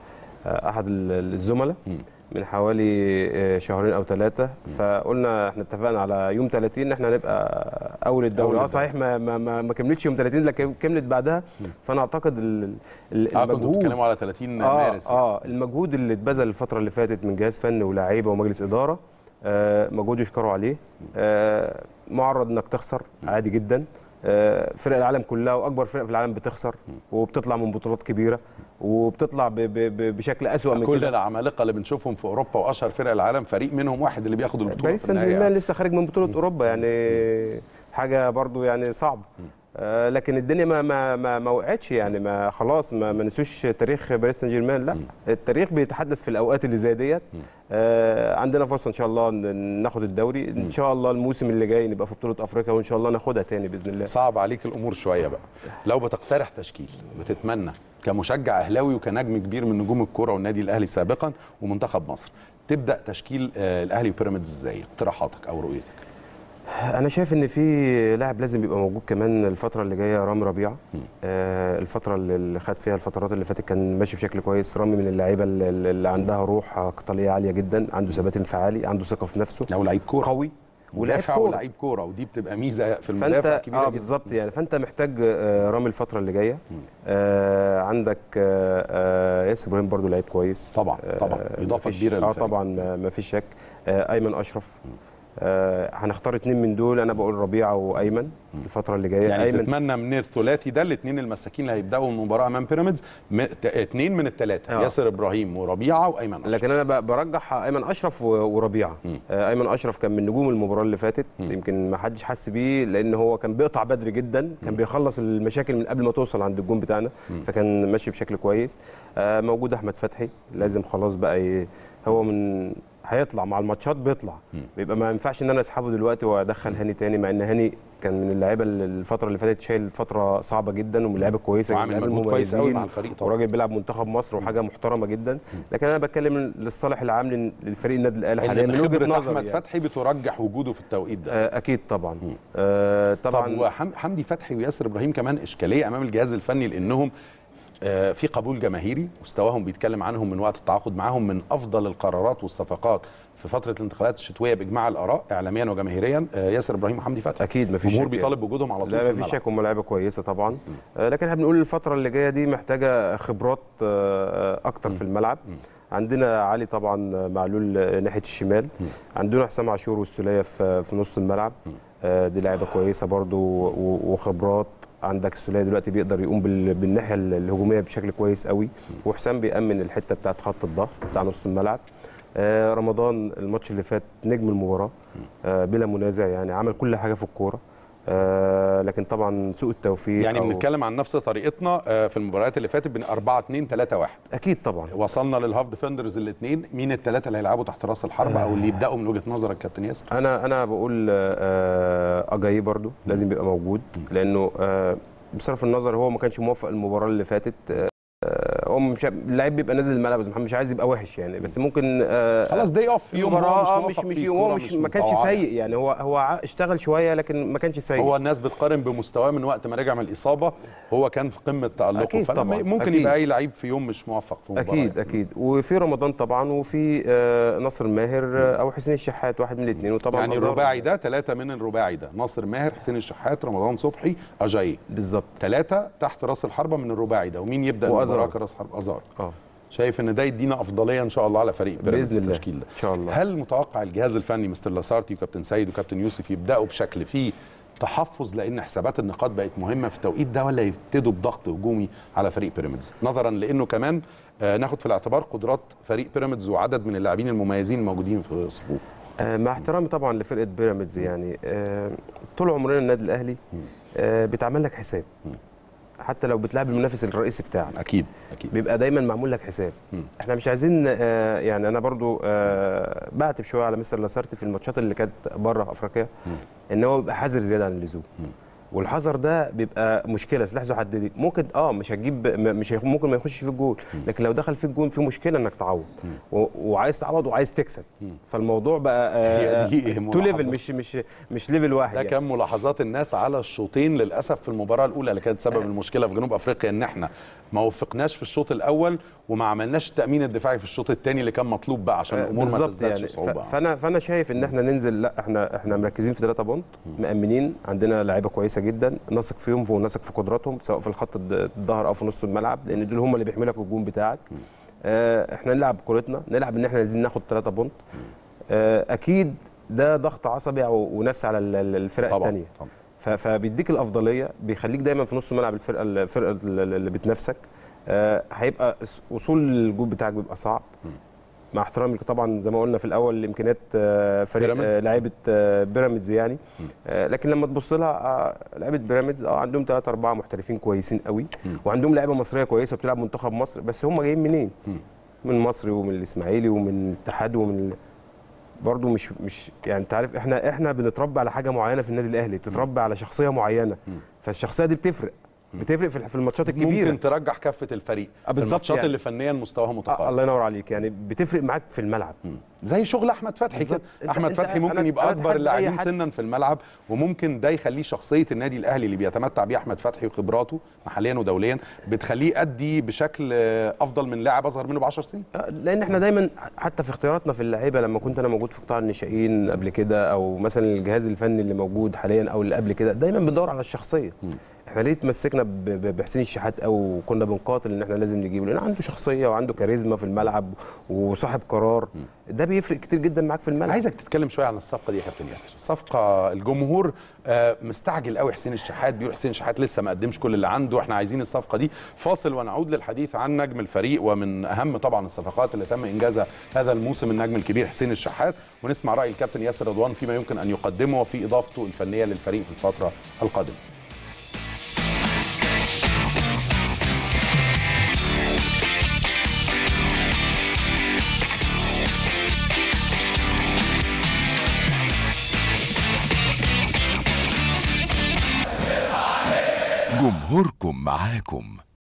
S3: آه، احد ال- الزملاء من حوالي آه، شهرين او ثلاثه فقلنا احنا اتفقنا على يوم 30 ان احنا هنبقى اول الدوري
S1: أول
S3: اه
S1: الدوري.
S3: صحيح ما ما ما, ما كملتش يوم 30 لكن كملت بعدها فانا اعتقد ال- ال-
S1: اه كنتوا
S3: المجهود
S1: بتتكلموا على 30
S3: اه
S1: مارس يعني.
S3: اه المجهود اللي اتبذل الفتره اللي فاتت من جهاز فني ولاعيبه ومجلس اداره آه مجهود يشكروا عليه آه معرض انك تخسر عادي جدا آه فرق العالم كلها واكبر فرق في العالم بتخسر وبتطلع من بطولات كبيره وبتطلع ب ب ب بشكل اسوأ من
S1: كل
S3: كده
S1: العمالقه اللي بنشوفهم في اوروبا واشهر فرق العالم فريق منهم واحد اللي بياخد البطوله
S3: باريس
S1: في
S3: سان
S1: النهاية
S3: جيرمان
S1: يعني.
S3: لسه خارج من بطوله اوروبا يعني حاجه برضو يعني صعبه آه لكن الدنيا ما ما ما, ما وقعتش يعني ما خلاص ما, ما نسوش تاريخ باريس سان جيرمان لا التاريخ بيتحدث في الاوقات اللي زي ديت آه عندنا فرصه ان شاء الله ان ناخد الدوري ان شاء الله الموسم اللي جاي نبقى في بطوله افريقيا وان شاء الله ناخدها تاني باذن الله
S1: صعب عليك الامور شويه بقى لو بتقترح تشكيل بتتمنى كمشجع اهلاوي وكنجم كبير من نجوم الكوره والنادي الاهلي سابقا ومنتخب مصر تبدا تشكيل آه، الاهلي وبيراميدز ازاي اقتراحاتك او رؤيتك
S3: انا شايف ان في لاعب لازم يبقى موجود كمان الفتره اللي جايه رامي ربيعه آه الفتره اللي- اللي خد فيها الفترات اللي فاتت كان ماشي بشكل كويس رامي من اللعيبه اللي, اللي عندها روح قتاليه عاليه جدا عنده ثبات انفعالي عنده ثقه في نفسه
S1: او لعيب كوره
S3: قوي ولاعب
S1: مدافع
S3: كوره
S1: ولعيب كوره ودي بتبقى ميزه في المدافع
S3: فانت
S1: كبيره
S3: اه
S1: جدا.
S3: بالظبط يعني فانت محتاج آه، رامي الفتره اللي جايه آه عندك آه آه ياسر ابراهيم برضو لعيب كويس
S1: طبعا طبعا
S3: آه
S1: اضافه
S3: مفيش-
S1: كبيره
S3: اه
S1: للفريق.
S3: طبعا ما ما فيش شك آه ايمن اشرف آه هنختار اتنين من دول انا بقول ربيعه وايمن الفتره اللي جايه
S1: يعني
S3: ايمن
S1: تتمنى من الثلاثي ده الاثنين المساكين اللي هيبداوا المباراه امام بيراميدز م- ت- اثنين من الثلاثه
S3: آه.
S1: ياسر ابراهيم وربيعه وايمن أشرف.
S3: لكن انا ب- برجح ايمن اشرف و- وربيعه
S1: مم.
S3: آه ايمن اشرف كان من نجوم المباراه اللي فاتت
S1: مم.
S3: يمكن ما حدش حس بيه لان هو كان بيقطع بدري جدا كان بيخلص المشاكل من قبل ما توصل عند الجون بتاعنا فكان ماشي بشكل كويس آه موجود احمد فتحي لازم خلاص بقى ي... هو من هيطلع مع الماتشات بيطلع
S1: مم.
S3: بيبقى ما ينفعش ان انا اسحبه دلوقتي وادخل هاني تاني مع ان هاني كان من اللعيبه اللي الفتره اللي فاتت شايل فتره صعبه جدا ومن اللعيبه كويسه
S1: وعامل
S3: من اللعيبة
S1: مجهود كويس قوي
S3: المميزين.
S1: مع الفريق طبعا
S3: وراجل بيلعب منتخب مصر وحاجه محترمه جدا لكن انا بتكلم للصالح العام لل- للفريق النادي الاهلي حاليا
S1: ان
S3: من وجهه
S1: خبره
S3: نظري
S1: احمد
S3: يعني.
S1: فتحي بترجح وجوده في التوقيت ده
S3: آه، اكيد طبعا آه،
S1: طبعا
S3: طبعا
S1: طب وحمدي فتحي وياسر ابراهيم كمان اشكاليه امام الجهاز الفني لانهم آه، في قبول جماهيري مستواهم بيتكلم عنهم من وقت التعاقد معاهم من افضل القرارات والصفقات في فتره الانتقالات الشتويه باجماع الاراء اعلاميا وجماهيريا آه، ياسر ابراهيم وحمدي فتحي
S3: اكيد مفيش
S1: الجمهور
S3: شك
S1: بيطالب بوجودهم على طول
S3: لا
S1: في
S3: ما فيش
S1: الملعب.
S3: شك هم لعيبه كويسه طبعا آه، لكن احنا بنقول الفتره اللي جايه دي محتاجه خبرات آه، اكتر في الملعب عندنا علي طبعا معلول آه، ناحيه الشمال عندنا حسام عاشور والسوليه في في نص الملعب آه، دي لعيبه كويسه برضو و- وخبرات عندك السوليه دلوقتي بيقدر يقوم بال- بالناحيه الهجوميه بشكل كويس قوي وحسام بيأمن الحته بتاعت خط الظهر بتاع نص الملعب آه، رمضان الماتش اللي فات نجم المباراه آه، بلا منازع يعني عمل كل حاجه في الكوره آه، لكن طبعا سوء التوفيق
S1: يعني
S3: أو-
S1: بنتكلم عن نفس طريقتنا آه، في المباريات اللي فاتت بين 4 2 3 1
S3: اكيد طبعا
S1: وصلنا للهاف ديفندرز الاثنين مين الثلاثه اللي هيلعبوا تحت راس الحرب او اللي يبداوا من وجهه نظرك كابتن ياسر
S3: انا انا بقول آه، اجاي برضو لازم يبقى موجود لانه آه، بصرف النظر هو ما كانش موفق المباراه اللي فاتت آه، هو مش اللعيب بيبقى نازل الملعب يا أستاذ محمد مش عايز يبقى وحش يعني بس ممكن آه،
S1: خلاص داي اوف يوم هو
S3: المباراه آه،
S1: موفق
S3: مش مش
S1: فيه،
S3: هو
S1: كورة
S3: مش ما كانش
S1: متوقعة.
S3: سيء يعني هو هو ع- اشتغل شويه لكن ما كانش سيء
S1: هو الناس بتقارن بمستواه من وقت ما رجع من الاصابه هو كان في قمه تالقه
S3: أكيد
S1: فلما
S3: طبعاً،
S1: ممكن
S3: أكيد.
S1: يبقى اي لعيب في يوم مش موفق في مباراه
S3: اكيد اكيد وفي رمضان طبعا وفي آه، ناصر ماهر آه، او حسين الشحات واحد من الاثنين وطبعا
S1: يعني
S3: أزار.
S1: الرباعي ده ثلاثه من الرباعي ده ناصر ماهر حسين الشحات رمضان صبحي اجاي
S3: بالظبط
S1: ثلاثه تحت راس الحربه من الرباعي ده ومين يبدا
S3: وأزار.
S1: المباراه كراس حرب ازار
S3: اه
S1: شايف ان ده يدينا افضليه ان شاء الله على فريق بيراميدز
S3: باذن الله
S1: التشكيل ده
S3: ان شاء الله
S1: هل متوقع الجهاز الفني مستر لاسارتي وكابتن سيد وكابتن يوسف يبداوا بشكل فيه تحفظ لان حسابات النقاط بقت مهمه في التوقيت ده ولا يبتدوا بضغط هجومي على فريق بيراميدز نظرا لانه كمان آه، ناخد في الاعتبار قدرات فريق بيراميدز وعدد من اللاعبين المميزين الموجودين في صفوفه
S3: آه، مع احترامي طبعا لفرقه بيراميدز يعني آه، طول عمرنا النادي الاهلي آه، بيتعمل لك حساب حتى لو بتلعب المنافس الرئيسي بتاعك
S1: اكيد اكيد
S3: بيبقى دايما معمول لك حساب
S1: مم.
S3: احنا مش عايزين آه، يعني انا برضو آه، بعتب شويه على مستر لاسارتي في الماتشات اللي كانت بره في افريقيا ان هو بيبقى حذر زياده عن اللزوم والحذر ده بيبقى مشكله سلاح ذو حدين ممكن اه مش هتجيب م- مش هيخ- ممكن ما يخش في الجول لكن لو دخل في الجول في مشكله انك تعوض و- وعايز تعوض وعايز تكسب فالموضوع بقى
S1: هي دي
S3: تو
S1: ملاحظة.
S3: ليفل مش مش مش ليفل واحد
S1: ده
S3: يعني.
S1: كان ملاحظات الناس على الشوطين للاسف في المباراه الاولى اللي كانت سبب المشكله في جنوب افريقيا ان احنا ما وفقناش في الشوط الاول وما عملناش التامين الدفاعي في الشوط الثاني اللي كان مطلوب بقى عشان الامور ما
S3: بالظبط
S1: تزدادش
S3: يعني
S1: صعوبه
S3: ف- فانا فانا شايف ان احنا ننزل لا احنا احنا مركزين في 3 بونت مأمنين عندنا لعيبه كويسه جدا نثق فيهم ونثق في قدراتهم سواء في الخط الد- الظهر او في نص الملعب لان دول هم اللي بيحملوا لك الجون بتاعك آه احنا نلعب كورتنا نلعب ان احنا عايزين ناخد 3 بونت آه اكيد ده ضغط عصبي او ونفسي على ال- ال- الفرق
S1: طبعا
S3: الثانيه
S1: طبعا
S3: ف- فبيديك الافضليه بيخليك دايما في نص ملعب الفرقه الفرقه اللي بتنافسك آه، هيبقى س- وصول الجول بتاعك بيبقى صعب مع احترامي طبعا زي ما قلنا في الاول لامكانيات آه، فريق
S1: بيراميدز.
S3: آه، لعيبه آه، بيراميدز يعني آه، لكن لما تبص لها آه، لعيبه بيراميدز اه عندهم ثلاثة أربعة محترفين كويسين قوي وعندهم لعيبه مصريه كويسه وبتلعب منتخب مصر بس هم جايين منين؟ من مصر ومن الاسماعيلي ومن الاتحاد ومن ال... برضه مش مش يعني انت عارف احنا احنا بنتربى على حاجه معينه في النادي الاهلي بتتربى على شخصيه معينه فالشخصيه دي بتفرق بتفرق في في الماتشات الكبيره
S1: ممكن ترجح كفه الفريق
S3: آه،
S1: في
S3: بالظبط
S1: الماتشات
S3: يعني.
S1: اللي فنيا مستواها
S3: آه
S1: متقارب
S3: الله ينور عليك يعني بتفرق معاك في الملعب
S1: زي شغل احمد فتحي كده
S3: بالظبط. أنت-
S1: احمد
S3: أنت-
S1: فتحي ممكن
S3: أنا-
S1: يبقى
S3: أنا
S1: اكبر
S3: أتحدى أي
S1: اللاعبين
S3: حد.
S1: سنا في الملعب وممكن ده يخليه شخصيه النادي الاهلي اللي بيتمتع بيه احمد فتحي وخبراته محليا ودوليا بتخليه يأدي بشكل آه، افضل من لاعب اصغر منه ب 10 سنين
S3: آه، لان احنا دايما حتى في اختياراتنا في اللعيبه لما كنت انا موجود في قطاع الناشئين قبل كده او مثلا الجهاز الفني اللي موجود حاليا او اللي قبل كده دايما بندور على الشخصيه احنا ليه تمسكنا ب- ب- بحسين الشحات او وكنا بنقاتل ان احنا لازم نجيبه لان عنده شخصيه وعنده كاريزما في الملعب وصاحب قرار ده بيفرق كتير جدا معاك في الملعب
S1: عايزك تتكلم شويه عن الصفقه دي يا كابتن ياسر الصفقه الجمهور آه، مستعجل قوي حسين الشحات بيقول حسين الشحات لسه ما قدمش كل اللي عنده احنا عايزين الصفقه دي فاصل ونعود للحديث عن نجم الفريق ومن اهم طبعا الصفقات اللي تم انجازها هذا الموسم النجم الكبير حسين الشحات ونسمع راي الكابتن ياسر رضوان فيما يمكن ان يقدمه وفي اضافته الفنيه للفريق في الفتره القادمه
S4: جمهوركم معاكم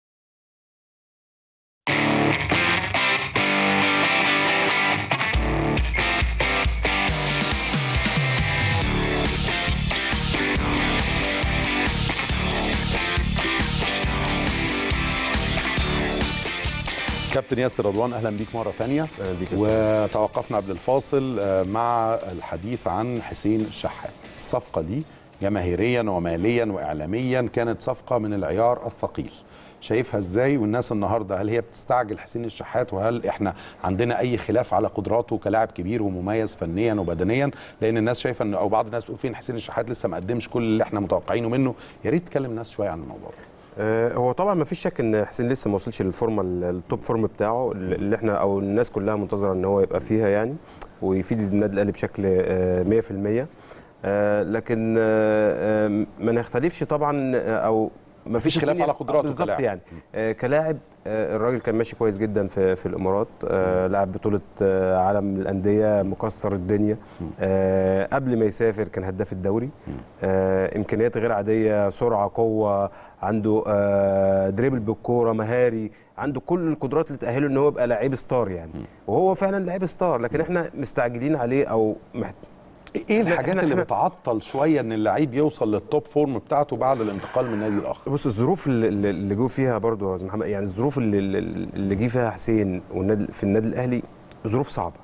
S1: كابتن ياسر رضوان اهلا بيك مره ثانيه
S3: أهلا بيك يا
S1: وتوقفنا قبل الفاصل آه، مع الحديث عن حسين الشحات الصفقه دي جماهيريا وماليا واعلاميا كانت صفقه من العيار الثقيل شايفها ازاي والناس النهارده هل هي بتستعجل حسين الشحات وهل احنا عندنا اي خلاف على قدراته كلاعب كبير ومميز فنيا وبدنيا لان الناس شايفه ان او بعض الناس بتقول فين حسين الشحات لسه ما قدمش كل اللي احنا متوقعينه منه يا ريت تكلم الناس شويه عن الموضوع ده
S3: آه، هو طبعا ما فيش شك ان حسين لسه ما وصلش للفورمه ال- التوب فورم بتاعه اللي احنا او الناس كلها منتظره ان هو يبقى فيها يعني ويفيد النادي الاهلي بشكل آه، 100% آه، لكن آه، آه، ما نختلفش طبعا آه، او ما
S1: مفيش
S3: فيش
S1: خلاف
S3: اتنين-
S1: على قدراته
S3: بالظبط
S1: كلاعب.
S3: يعني آه، كلاعب آه، الراجل كان ماشي كويس جدا في في الامارات آه، لعب بطوله آه، عالم الانديه مكسر الدنيا آه، قبل ما يسافر كان هداف الدوري آه، امكانيات غير عاديه سرعه قوه عنده آه، دريبل بالكوره مهاري عنده كل القدرات اللي تاهله ان هو يبقى لعيب ستار يعني وهو فعلا لعيب ستار لكن احنا مستعجلين عليه او محت...
S1: ايه
S3: إحنا-
S1: الحاجات
S3: إحنا-
S1: اللي
S3: إحنا-
S1: بتعطل شويه ان اللعيب يوصل للتوب فورم بتاعته بعد الانتقال من نادي الاخر
S3: بص الظروف اللي, اللي- اللي جو فيها برضو يا استاذ محمد يعني الظروف اللي, اللي- اللي جه فيها حسين والنادي في النادي الاهلي ظروف صعبه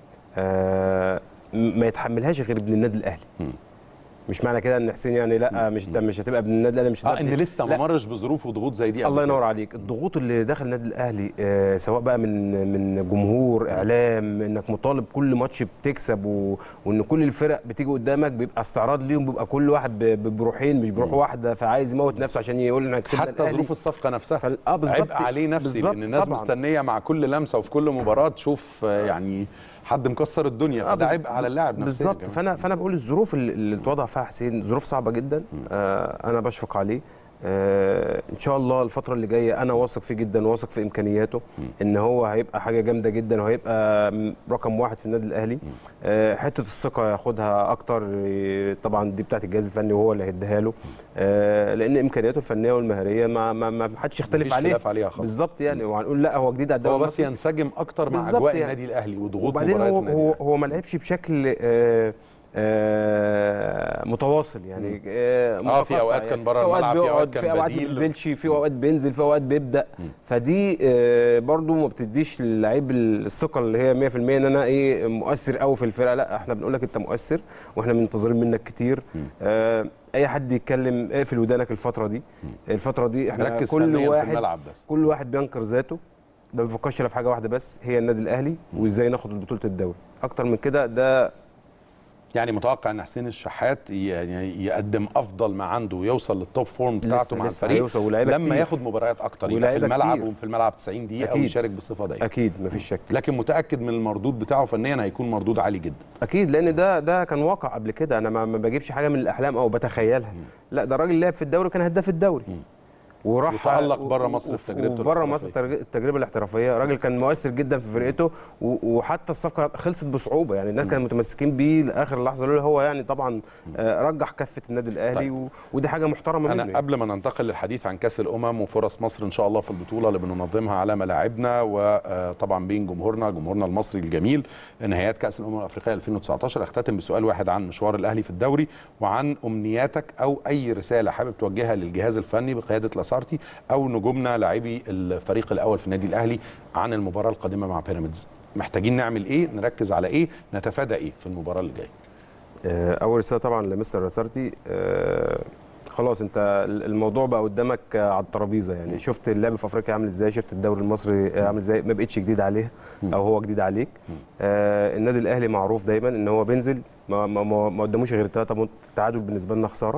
S3: آه م- ما يتحملهاش غير ابن النادي الاهلي
S1: مم.
S3: مش معنى كده ان حسين يعني لا مش انت مش هتبقى ابن النادي الاهلي مش
S1: اه
S3: هتبقى
S1: ان لسه ما
S3: لا.
S1: مرش بظروف وضغوط زي دي قبل
S3: الله
S1: كده.
S3: ينور عليك الضغوط اللي داخل النادي الاهلي آه سواء بقى من من جمهور اعلام انك مطالب كل ماتش بتكسب و... وان كل الفرق بتيجي قدامك بيبقى استعراض ليهم بيبقى كل واحد ب... ب- بروحين مش بروح واحده فعايز يموت نفسه عشان يقول انا كسبنا
S1: حتى
S3: الأهلي.
S1: ظروف الصفقه نفسها
S3: فال- اه بالظبط
S1: عبء عليه نفسي
S3: بالظبط
S1: لان الناس
S3: طبعاً.
S1: مستنيه مع كل لمسه وفي كل مباراه تشوف آه، يعني حد مكسر الدنيا
S3: آه،
S1: فده
S3: بز-
S1: عبء على اللاعب نفسيا
S3: بالظبط
S1: كمان.
S3: فانا فانا بقول الظروف اللي, اللي اتوضع فيها حسين ظروف صعبه جدا آه انا بشفق عليه آه ان شاء الله الفتره اللي جايه انا واثق فيه جدا واثق في امكانياته ان هو هيبقى حاجه جامده جدا وهيبقى م- رقم واحد في النادي الاهلي آه حته الثقه ياخدها اكتر آه، طبعا دي بتاعت الجهاز الفني وهو اللي هيديها له آه لان امكانياته الفنيه والمهريه ما ما ما حدش يختلف
S1: مفيش
S3: عليه
S1: خلاف عليها خالص.
S3: بالظبط يعني وهنقول لا هو جديد على الدوري
S1: هو بس
S3: المصري.
S1: ينسجم اكتر مع
S3: بالظبط
S1: اجواء
S3: يعني.
S1: النادي الاهلي وضغوط
S3: وبعدين
S1: مباريات
S3: هو
S1: النادي
S3: هو,
S1: الأهلي.
S3: هو ما لعبش بشكل آه آه متواصل يعني آه,
S1: آه، في أوقات كان بره الملعب، في أوقات كان
S3: في اوقات ما
S1: بديل.
S3: بينزلش في اوقات بينزل في اوقات بيبدا فدي آه برضو ما بتديش للعيب الثقه اللي هي 100% ان انا ايه مؤثر قوي في الفرقه لا احنا بنقول لك انت مؤثر واحنا منتظرين منك كتير آه اي حد يتكلم اقفل ودانك الفتره دي الفتره دي احنا
S1: ركز
S3: كل
S1: فنياً في
S3: واحد
S1: الملعب بس.
S3: كل واحد بينكر ذاته ما بيفكرش الا في حاجه واحده بس هي النادي الاهلي وازاي ناخد بطوله الدوري اكتر من كده ده
S1: يعني متوقع ان حسين الشحات يعني يقدم افضل ما عنده ويوصل للتوب فورم بتاعته
S3: لسه-
S1: مع
S3: لسه
S1: الفريق
S3: هيوصل ولاعيبة
S1: لما
S3: كتير.
S1: ياخد مباريات اكتر يبقى في
S3: ولاعيبة
S1: الملعب
S3: كتير.
S1: وفي الملعب 90 دقيقه
S3: أكيد.
S1: ويشارك بصفه دايمه
S3: اكيد مفيش شك
S1: لكن متاكد من المردود بتاعه فنيا هيكون مردود عالي جدا
S3: اكيد لان ده ده كان واقع قبل كده انا ما ما بجيبش حاجه من الاحلام او بتخيلها لا ده راجل لعب في الدوري وكان هداف الدوري وراح
S1: وتألق برا مصر في تجربته
S3: بره مصر
S1: الاحترافية.
S3: الترج- التجربه الاحترافيه راجل كان مؤثر جدا في فرقته و- وحتى الصفقه خلصت بصعوبه يعني الناس كانوا متمسكين بيه لاخر لحظه لولا هو يعني طبعا آه، رجح كفه النادي الاهلي
S1: طيب.
S3: و... ودي حاجه محترمه منه
S1: انا
S3: يعني.
S1: قبل ما ننتقل للحديث عن كاس الامم وفرص مصر ان شاء الله في البطوله اللي بننظمها على ملاعبنا وطبعا بين جمهورنا جمهورنا المصري الجميل نهايات كاس الامم الافريقيه 2019 اختتم بسؤال واحد عن مشوار الاهلي في الدوري وعن امنياتك او اي رساله حابب توجهها للجهاز الفني بقياده لاسارتي او نجومنا لاعبي الفريق الاول في النادي الاهلي عن المباراه القادمه مع بيراميدز محتاجين نعمل ايه نركز على ايه نتفادى ايه في المباراه اللي جايه
S3: آه، اول رساله طبعا لمستر راسارتي آه، خلاص انت الموضوع بقى قدامك آه، على الترابيزه يعني شفت اللعب في افريقيا عامل ازاي شفت الدوري المصري آه، عامل ازاي ما بقتش جديد عليه او هو جديد عليك آه، النادي الاهلي معروف دايما ان هو بينزل ما ما ما ما قداموش غير ثلاثه بونت التعادل بالنسبه لنا خساره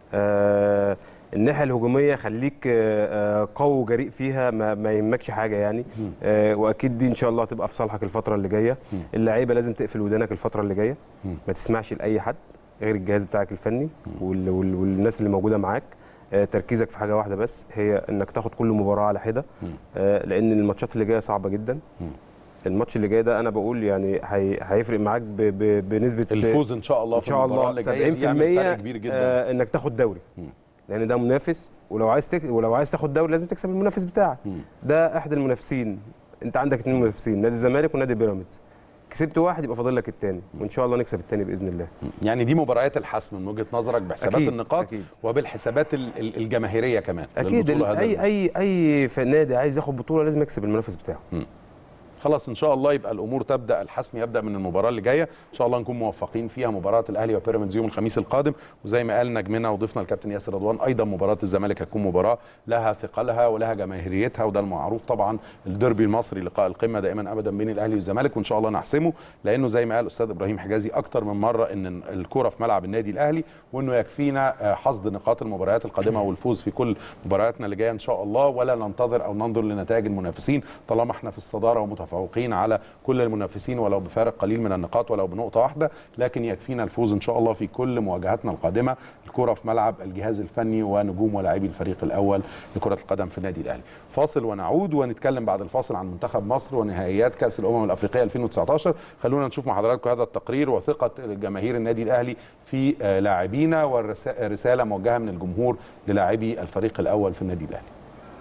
S3: آه، الناحيه الهجوميه خليك آه، آه، قوي وجريء فيها ما, ما يهمكش حاجه يعني آه، واكيد دي ان شاء الله هتبقى في صالحك الفتره اللي جايه اللعيبه لازم تقفل ودانك الفتره اللي جايه ما تسمعش لاي حد غير الجهاز بتاعك الفني وال وال والناس اللي موجوده معاك آه، تركيزك في حاجه واحده بس هي انك تاخد كل مباراه على حده آه، لان الماتشات اللي جايه صعبه جدا الماتش اللي جاي ده انا بقول يعني هي- هيفرق معاك ب- ب- بنسبه
S1: الفوز ان شاء الله
S3: ان
S1: في
S3: شاء
S1: المباراه
S3: الله
S1: اللي جايه دي يعمل فرق
S3: 70%
S1: كبير جدا
S3: آه انك تاخد دوري لان ده منافس ولو عايز تك... ولو عايز تاخد دوري لازم تكسب المنافس بتاعك ده احد المنافسين انت عندك اثنين منافسين نادي الزمالك ونادي بيراميدز كسبت واحد يبقى فاضل لك الثاني وان شاء الله نكسب الثاني باذن الله
S1: يعني دي مباريات الحسم من وجهه نظرك بحسابات
S3: أكيد،
S1: النقاط
S3: أكيد.
S1: وبالحسابات ال- ال- الجماهيريه كمان
S3: اكيد
S1: للبطولة
S3: ال-
S1: هذا
S3: اي
S1: الموسم.
S3: اي اي ف- نادي عايز ياخد بطوله لازم يكسب المنافس بتاعه
S1: خلاص ان شاء الله يبقى الامور تبدا الحسم يبدا من المباراه اللي جايه ان شاء الله نكون موفقين فيها مباراه الاهلي وبيراميدز يوم الخميس القادم وزي ما قال نجمنا وضيفنا الكابتن ياسر رضوان ايضا مباراه الزمالك هتكون مباراه لها ثقلها ولها جماهيريتها وده المعروف طبعا الديربي المصري لقاء القمه دائما ابدا بين الاهلي والزمالك وان شاء الله نحسمه لانه زي ما قال الاستاذ ابراهيم حجازي اكتر من مره ان الكره في ملعب النادي الاهلي وانه يكفينا آه، حصد نقاط المباريات القادمه والفوز في كل مبارياتنا اللي جايه ان شاء الله ولا ننتظر او ننظر لنتائج المنافسين طالما احنا في الصداره ومتفوقين على كل المنافسين ولو بفارق قليل من النقاط ولو بنقطه واحده لكن يكفينا الفوز ان شاء الله في كل مواجهاتنا القادمه الكره في ملعب الجهاز الفني ونجوم ولاعبي الفريق الاول لكره القدم في النادي الاهلي فاصل ونعود ونتكلم بعد الفاصل عن منتخب مصر ونهائيات كاس الامم الافريقيه 2019 خلونا نشوف مع حضراتكم هذا التقرير وثقه جماهير النادي الاهلي في آه، لاعبينا ورساله موجهه من الجمهور للاعبي الفريق الاول في النادي الاهلي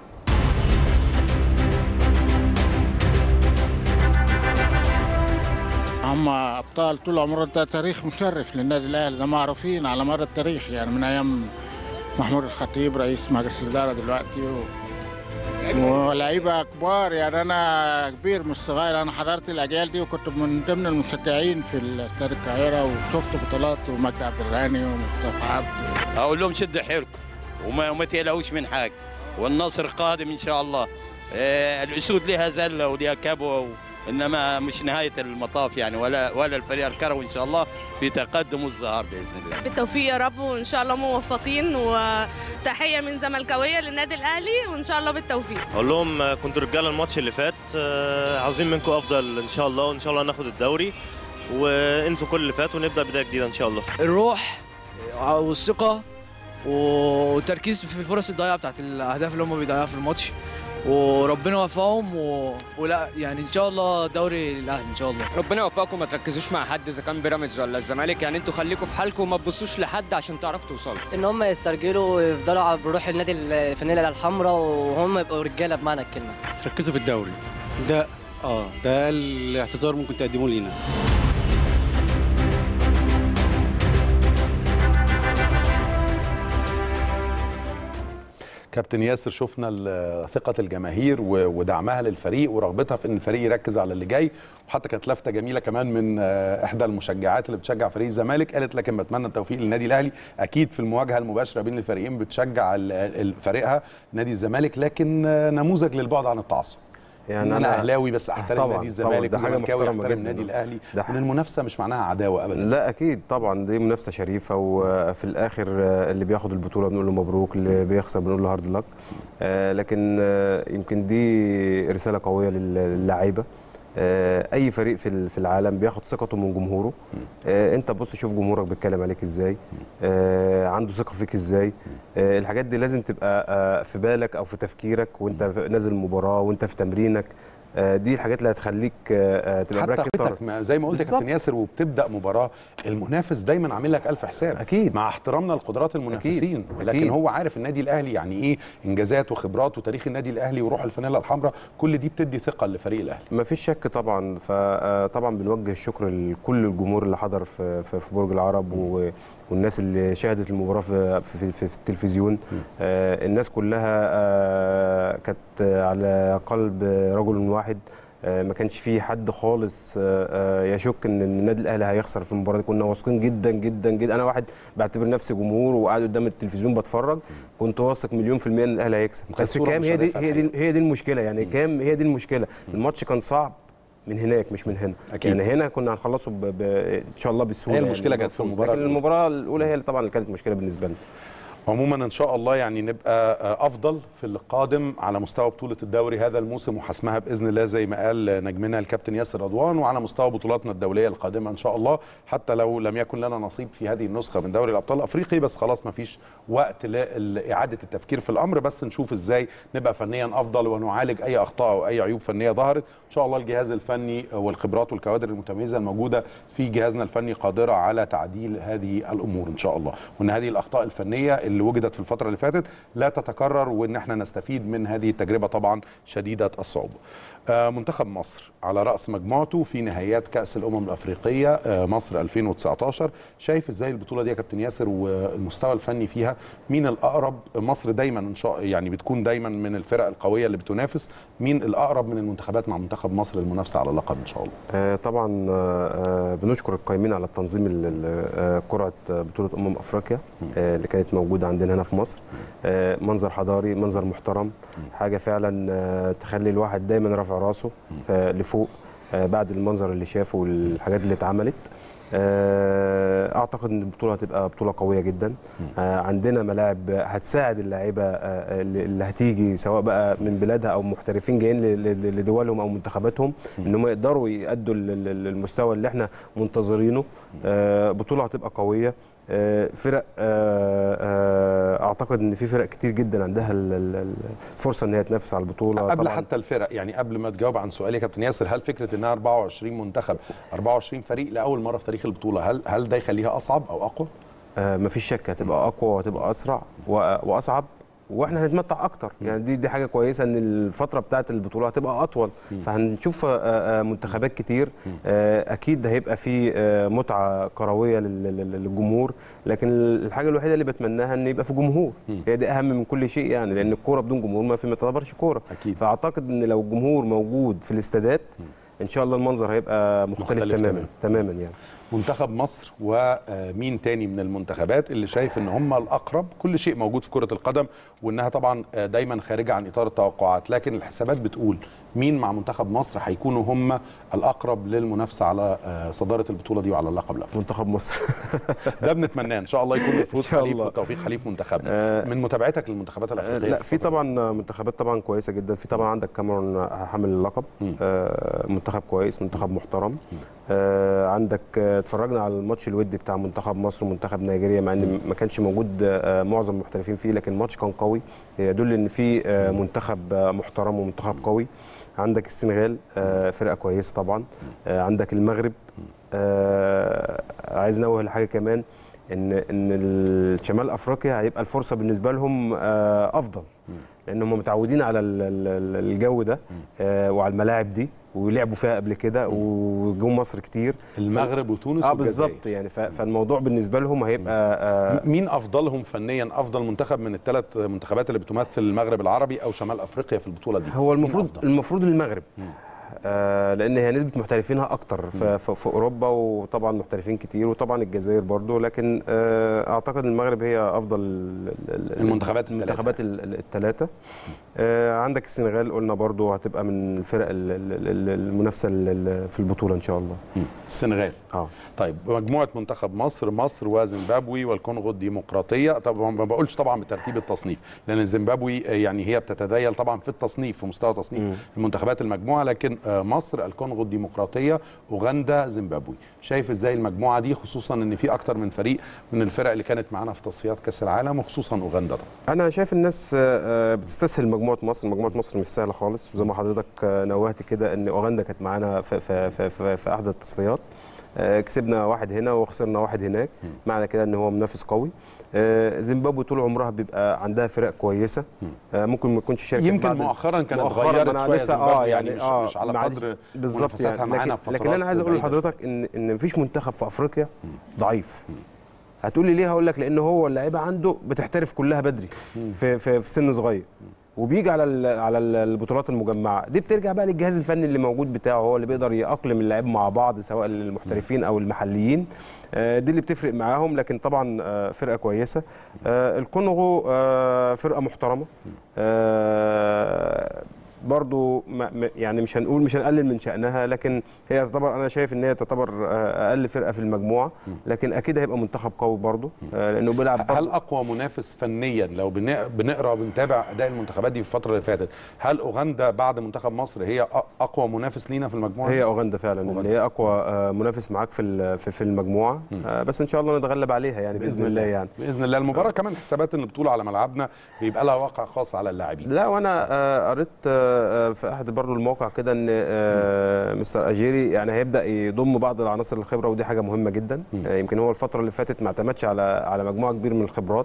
S5: هم ابطال طول عمرهم ده تاريخ مشرف للنادي الاهلي ده معروفين على مر التاريخ يعني من ايام محمود الخطيب رئيس مجلس الاداره دلوقتي و... ولاعيبه كبار يعني انا كبير مش صغير انا حضرت الاجيال دي وكنت من ضمن المشجعين في استاد القاهره وشفت بطولات ومجدي عبد الغني ومصطفى عبد
S6: اقول لهم شدوا حيلكم وما وما تقلقوش من حاجه والنصر قادم ان شاء الله آه، الاسود لها زله ولها كبوه و... انما مش نهايه المطاف يعني ولا ولا الفريق الكروي ان شاء الله في تقدم والزهار باذن الله
S7: بالتوفيق يا رب وان شاء الله موفقين وتحيه من زملكاويه للنادي الاهلي وان شاء الله بالتوفيق
S8: اقول لهم آه، كنتوا رجاله الماتش اللي فات آه، عاوزين منكم افضل ان شاء الله وان شاء الله ناخد الدوري وانسوا كل اللي فات ونبدا بدايه جديده ان شاء الله
S9: الروح والثقة والتركيز في الفرص الضايعة بتاعت الأهداف اللي هم بيضيعوها في الماتش وربنا وفقهم و... ولا يعني إن شاء الله دوري الأهلي إن شاء الله
S10: ربنا يوفقكم ما تركزوش مع حد اذا كان بيراميدز ولا الزمالك يعني انتوا خليكم في حالكم وما تبصوش لحد عشان تعرفوا توصلوا
S11: ان هم يسترجلوا ويفضلوا على بروح النادي الفانيلا الحمراء وهم يبقوا رجاله بمعنى الكلمه
S12: تركزوا في الدوري ده اه ده الاعتذار ممكن تقدموه لينا
S1: كابتن ياسر شفنا ال- ثقة الجماهير و- ودعمها للفريق ورغبتها في ان الفريق يركز على اللي جاي وحتى كانت لفتة جميلة كمان من آه، احدى المشجعات اللي بتشجع فريق الزمالك قالت لكن بتمنى التوفيق للنادي الاهلي اكيد في المواجهة المباشرة بين الفريقين بتشجع ال- ال- فريقها نادي الزمالك لكن آه، نموذج للبعد عن التعصب يعني انا اهلاوي بس احترم
S3: طبعاً،
S1: نادي
S3: طبعاً،
S1: الزمالك
S3: ده حاجة
S1: وزملكاوي
S3: محترمة
S1: احترم
S3: جداً.
S1: النادي الاهلي
S3: ده
S1: وان المنافسة مش معناها عداوة ابدا
S3: لا اكيد طبعا دي منافسه شريفه وفي الاخر آه، اللي بياخد البطوله بنقول له مبروك اللي بيخسر بنقول له هارد لك لكن آه، يمكن دي رساله قويه لل- للعيبه آه، اي فريق في ال- في العالم بياخد ثقته من جمهوره آه، انت بص شوف جمهورك بيتكلم عليك ازاي آه، عنده ثقه فيك ازاي آه، الحاجات دي لازم تبقى آه، في بالك او في تفكيرك وانت في- نازل المباراه وانت في تمرينك آه، دي الحاجات اللي هتخليك آه، آه، تبقى
S1: حتى
S3: مركز
S1: خطتك ما- زي ما قلت يا
S3: بالظبط.
S1: كابتن ياسر وبتبدا مباراه المنافس دايما عامل لك الف حساب
S3: اكيد
S1: مع احترامنا لقدرات المنافسين
S3: أكيد.
S1: لكن
S3: أكيد.
S1: هو عارف النادي الاهلي يعني ايه انجازات وخبرات وتاريخ النادي الاهلي وروح الفانيلا الحمراء كل دي بتدي ثقه لفريق الاهلي
S3: ما فيش شك طبعا فطبعا بنوجه الشكر لكل الجمهور اللي حضر في في في برج العرب و- والناس اللي شاهدت المباراه في في, في, في التلفزيون آه الناس كلها آه كانت على قلب رجل واحد آه ما كانش في حد خالص آه آه يشك ان النادي الاهلي هيخسر في المباراه دي كنا واثقين جدا جدا جدا انا واحد بعتبر نفسي جمهور وقاعد قدام التلفزيون بتفرج كنت واثق مليون في الميه ان الاهلي هيكسب
S1: وكانت
S3: بس
S1: صورة
S3: كام هي دي
S1: مشرفة
S3: هي دي هي دي المشكله يعني كام هي دي المشكله الماتش كان صعب من هناك مش من هنا
S1: أكيد.
S3: يعني هنا كنا هنخلصه ب... ب... ان شاء الله بسهوله
S1: هي المشكلة
S3: يعني
S1: جت في
S3: بالفوز.
S1: المباراة
S3: لكن
S1: الأولى.
S3: المباراه الاولى هي اللي طبعا اللي كانت مشكله بالنسبه لنا
S1: عموما ان شاء الله يعني نبقى آه، افضل في القادم على مستوى بطوله الدوري هذا الموسم وحسمها باذن الله زي ما قال نجمنا الكابتن ياسر رضوان وعلى مستوى بطولاتنا الدوليه القادمه ان شاء الله حتى لو لم يكن لنا نصيب في هذه النسخه من دوري الابطال الافريقي بس خلاص ما فيش وقت لاعاده التفكير في الامر بس نشوف ازاي نبقى فنيا افضل ونعالج اي اخطاء او اي عيوب فنيه ظهرت ان شاء الله الجهاز الفني والخبرات والكوادر المتميزه الموجوده في جهازنا الفني قادره على تعديل هذه الامور ان شاء الله وان هذه الاخطاء الفنيه اللي وجدت في الفتره اللي فاتت لا تتكرر وان احنا نستفيد من هذه التجربه طبعا شديده الصعوبه آه، منتخب مصر على راس مجموعته في نهائيات كاس الامم الافريقيه آه، مصر 2019 شايف ازاي البطوله دي يا كابتن ياسر والمستوى الفني فيها مين الاقرب مصر دايما ان شاء يعني بتكون دايما من الفرق القويه اللي بتنافس مين الاقرب من المنتخبات مع منتخب مصر للمنافسه على اللقب ان شاء الله
S3: آه طبعا آه آه، بنشكر القائمين على التنظيم ال- ال- آه، قرعه آه، بطوله امم افريقيا آه اللي كانت موجوده عندنا هنا في مصر آه منظر حضاري منظر محترم حاجه فعلا آه تخلي الواحد دايما رافع راسه آه لفوق آه بعد المنظر اللي شافه والحاجات اللي اتعملت آه، اعتقد ان البطوله هتبقى بطوله قويه جدا آه، عندنا ملاعب هتساعد اللعيبه آه، اللي اللي هتيجي سواء بقى من بلادها او محترفين جايين ل- ل- لدولهم او منتخباتهم ان هم يقدروا يأدوا ال- ال- المستوى اللي احنا منتظرينه آه، بطوله هتبقى قويه آه، فرق آه، آه، اعتقد ان في فرق كتير جدا عندها ال- ال- الفرصه ان هي تنافس على البطوله
S1: قبل
S3: طبعاً.
S1: حتى الفرق يعني قبل ما تجاوب عن سؤالي يا كابتن ياسر هل فكره انها 24 منتخب 24 فريق لاول مره في تاريخ البطوله هل هل ده يخليها اصعب او اقوى؟
S3: آه مفيش شك هتبقى اقوى وهتبقى اسرع و- واصعب واحنا هنتمتع اكتر يعني دي دي حاجه كويسه ان الفتره بتاعه البطوله هتبقى اطول فهنشوف آه، آه، منتخبات كتير آه، اكيد هيبقى في آه، متعه كرويه لل- لل- للجمهور لكن الحاجه الوحيده اللي بتمناها ان يبقى في جمهور هي دي اهم من كل شيء يعني لان الكوره بدون جمهور ما في ما تعتبرش كوره
S1: أكيد.
S3: فاعتقد ان لو الجمهور موجود في الاستادات ان شاء الله المنظر هيبقى مختلف,
S1: مختلف
S3: تماما
S1: تمام.
S3: تماما يعني
S1: منتخب مصر ومين تاني من المنتخبات اللي شايف ان هم الاقرب كل شيء موجود في كره القدم وانها طبعا آه، دايما خارجه عن اطار التوقعات لكن الحسابات بتقول مين مع منتخب مصر هيكونوا هم الاقرب للمنافسه على آه، صداره البطوله دي وعلى اللقب الافريقي
S3: منتخب مصر
S1: ده بنتمناه ان شاء الله يكون الفوز
S3: إن شاء
S1: خليف
S3: الله.
S1: والتوفيق خليف منتخبنا من متابعتك للمنتخبات الافريقيه
S3: لا في طبعا منتخبات طبعا كويسه جدا في طبعا عندك كاميرون حامل اللقب آه، منتخب كويس منتخب محترم آه، عندك آه، اتفرجنا على الماتش الودي بتاع منتخب مصر ومنتخب نيجيريا مع ان ما كانش موجود آه، معظم المحترفين فيه لكن الماتش كان قوي يدل ان في آه، منتخب آه، محترم ومنتخب قوي عندك السنغال آه، فرقه كويسه طبعا آه، عندك المغرب آه، عايز نوه لحاجه كمان ان ان شمال افريقيا هيبقى الفرصه بالنسبه لهم آه، افضل لان هم متعودين على ال- ال- الجو ده آه، وعلى الملاعب دي ولعبوا فيها قبل كده وجو مصر كتير
S1: المغرب وتونس
S3: اه
S1: والجزائر.
S3: بالظبط يعني ف- فالموضوع بالنسبه لهم هيبقى آه،
S1: مين افضلهم فنيا افضل منتخب من الثلاث منتخبات اللي بتمثل المغرب العربي او شمال افريقيا في البطوله دي
S3: هو
S1: مين
S3: المفروض
S1: أفضل؟
S3: المفروض المغرب آه لان هي نسبه محترفينها اكتر في, في, في اوروبا وطبعا محترفين كتير وطبعا الجزائر برضو لكن آه اعتقد المغرب هي افضل ال- ال-
S1: المنتخبات
S3: المنتخبات الثلاثه آه عندك السنغال قلنا برضو هتبقى من الفرق ال- ال- ال- المنافسه ال- في البطوله ان شاء الله
S1: السنغال
S3: اه
S1: طيب مجموعه منتخب مصر مصر وزيمبابوي والكونغو الديمقراطيه طبعا ما بقولش طبعا بترتيب التصنيف لان زيمبابوي يعني هي بتتذيل طبعا في التصنيف في مستوى تصنيف
S3: مم.
S1: المنتخبات المجموعه لكن آه، مصر الكونغو الديمقراطيه اوغندا زيمبابوي شايف ازاي المجموعه دي خصوصا ان في اكتر من فريق من الفرق اللي كانت معانا في تصفيات كاس العالم وخصوصا اوغندا طبعا
S3: انا شايف الناس آه، بتستسهل مجموعه مصر مجموعه مصر مش سهله خالص وزي ما حضرتك آه، نوهت كده ان اوغندا كانت معانا في في في, في, في احدى التصفيات آه، كسبنا واحد هنا وخسرنا واحد هناك معنى كده ان هو منافس قوي آه، زيمبابوي طول عمرها بيبقى عندها فرق كويسه آه، ممكن ما تكونش شاركت
S1: يمكن
S3: بعد-
S1: مؤخرا كانت
S3: مؤخرا
S1: اتغيرت
S3: أنا
S1: شويه
S3: لسه
S1: زيمبابوي
S3: اه
S1: يعني,
S3: يعني
S1: مش,
S3: اه
S1: مش على
S3: ما عادش-
S1: قدر
S3: بالظبط
S1: منافساتها
S3: يعني
S1: معانا
S3: لكن,
S1: في
S3: لكن انا عايز اقول
S1: بعيدة
S3: لحضرتك ان ان مفيش منتخب في افريقيا ضعيف هتقول لي ليه هقول لك لان هو اللعيبه عنده بتحترف كلها بدري في في, في سن صغير وبيجي على ال- على ال- البطولات المجمعه دي بترجع بقى للجهاز الفني اللي موجود بتاعه هو اللي بيقدر يأقلم اللعيبه مع بعض سواء المحترفين او المحليين آه، دي اللي بتفرق معاهم لكن طبعا آه، فرقه كويسه آه، الكونغو آه، فرقه محترمه آه، برضو ما ما- يعني مش هنقول مش هنقلل من شأنها لكن هي تعتبر انا شايف ان هي تعتبر آه، اقل فرقه في المجموعه لكن اكيد هيبقى منتخب قوي برضو آه، لانه بيلعب برضو
S1: هل اقوى منافس فنيا لو بن- بنقرا وبنتابع اداء المنتخبات دي في الفتره اللي فاتت هل اوغندا بعد منتخب مصر هي أ- اقوى منافس لينا في المجموعه
S3: هي اوغندا فعلا اللي هي اقوى آه، منافس معاك في ال- في في المجموعه آه، بس ان شاء الله نتغلب عليها يعني باذن الله يعني
S1: باذن الله المباراه كمان حسابات ان البطوله على ملعبنا بيبقى لها واقع خاص على اللاعبين
S3: لا وانا آه، قريت آه، آه، في احد برضو المواقع كده ان آه، مستر اجيري يعني هيبدا يضم بعض العناصر الخبره ودي حاجه مهمه جدا آه، يمكن هو الفتره اللي فاتت ما اعتمدش على على مجموعه كبير من الخبرات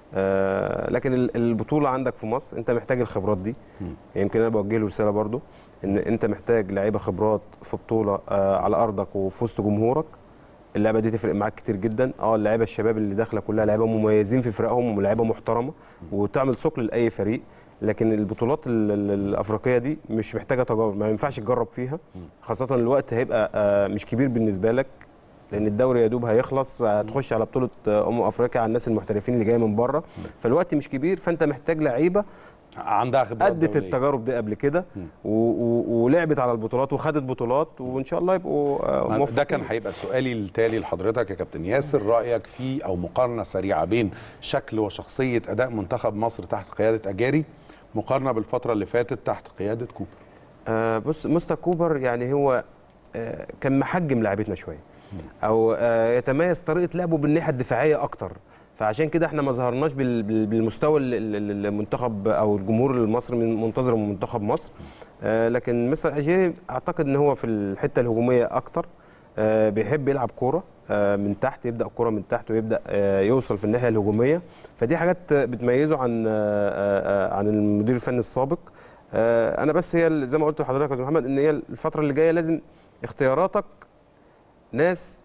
S3: آه، لكن ال- البطوله عندك في مصر انت محتاج الخبرات دي يمكن انا بوجه له رساله برضو ان انت محتاج لعيبه خبرات في بطوله آه، على ارضك وفي وسط جمهورك اللعبه دي تفرق معاك كتير جدا اه اللعيبه الشباب اللي داخله كلها لعيبه مميزين في فرقهم ولاعيبه محترمه وتعمل ثقل لاي فريق لكن البطولات ال- ال- الافريقيه دي مش محتاجه تجارب ما ينفعش تجرب فيها خاصه الوقت هيبقى آه، مش كبير بالنسبه لك لان الدوري يا دوب هيخلص هتخش على بطوله آه، امم افريقيا على الناس المحترفين اللي جايه من بره فالوقت مش كبير فانت محتاج لعيبه
S1: عندها خبرات
S3: ادت
S1: دولية.
S3: التجارب دي قبل كده و- و- ولعبت على البطولات وخدت بطولات وان شاء الله يبقوا آه،
S1: ما-
S3: موفقين
S1: ده كان هيبقى سؤالي التالي لحضرتك يا كابتن ياسر رايك في او مقارنه سريعه بين شكل وشخصيه اداء منتخب مصر تحت قياده اجاري مقارنه بالفتره اللي فاتت تحت قياده كوبر
S3: آه بص مستر كوبر يعني هو آه كان محجم لعبتنا شويه او آه يتميز طريقه لعبه بالناحيه الدفاعيه اكتر فعشان كده احنا ما ظهرناش بال- بال- بالمستوى ال- ال- المنتخب او الجمهور المصري من- منتظره من منتخب مصر آه لكن مستر اجيري اعتقد ان هو في الحته الهجوميه اكتر آه بيحب يلعب كوره آه من تحت يبدا الكوره من تحت ويبدا آه يوصل في الناحيه الهجوميه فدي حاجات آه، بتميزه عن آه آه آه، عن المدير الفني السابق آه، انا بس هي ال- زي ما قلت لحضرتك يا استاذ محمد ان هي الفتره اللي جايه لازم اختياراتك ناس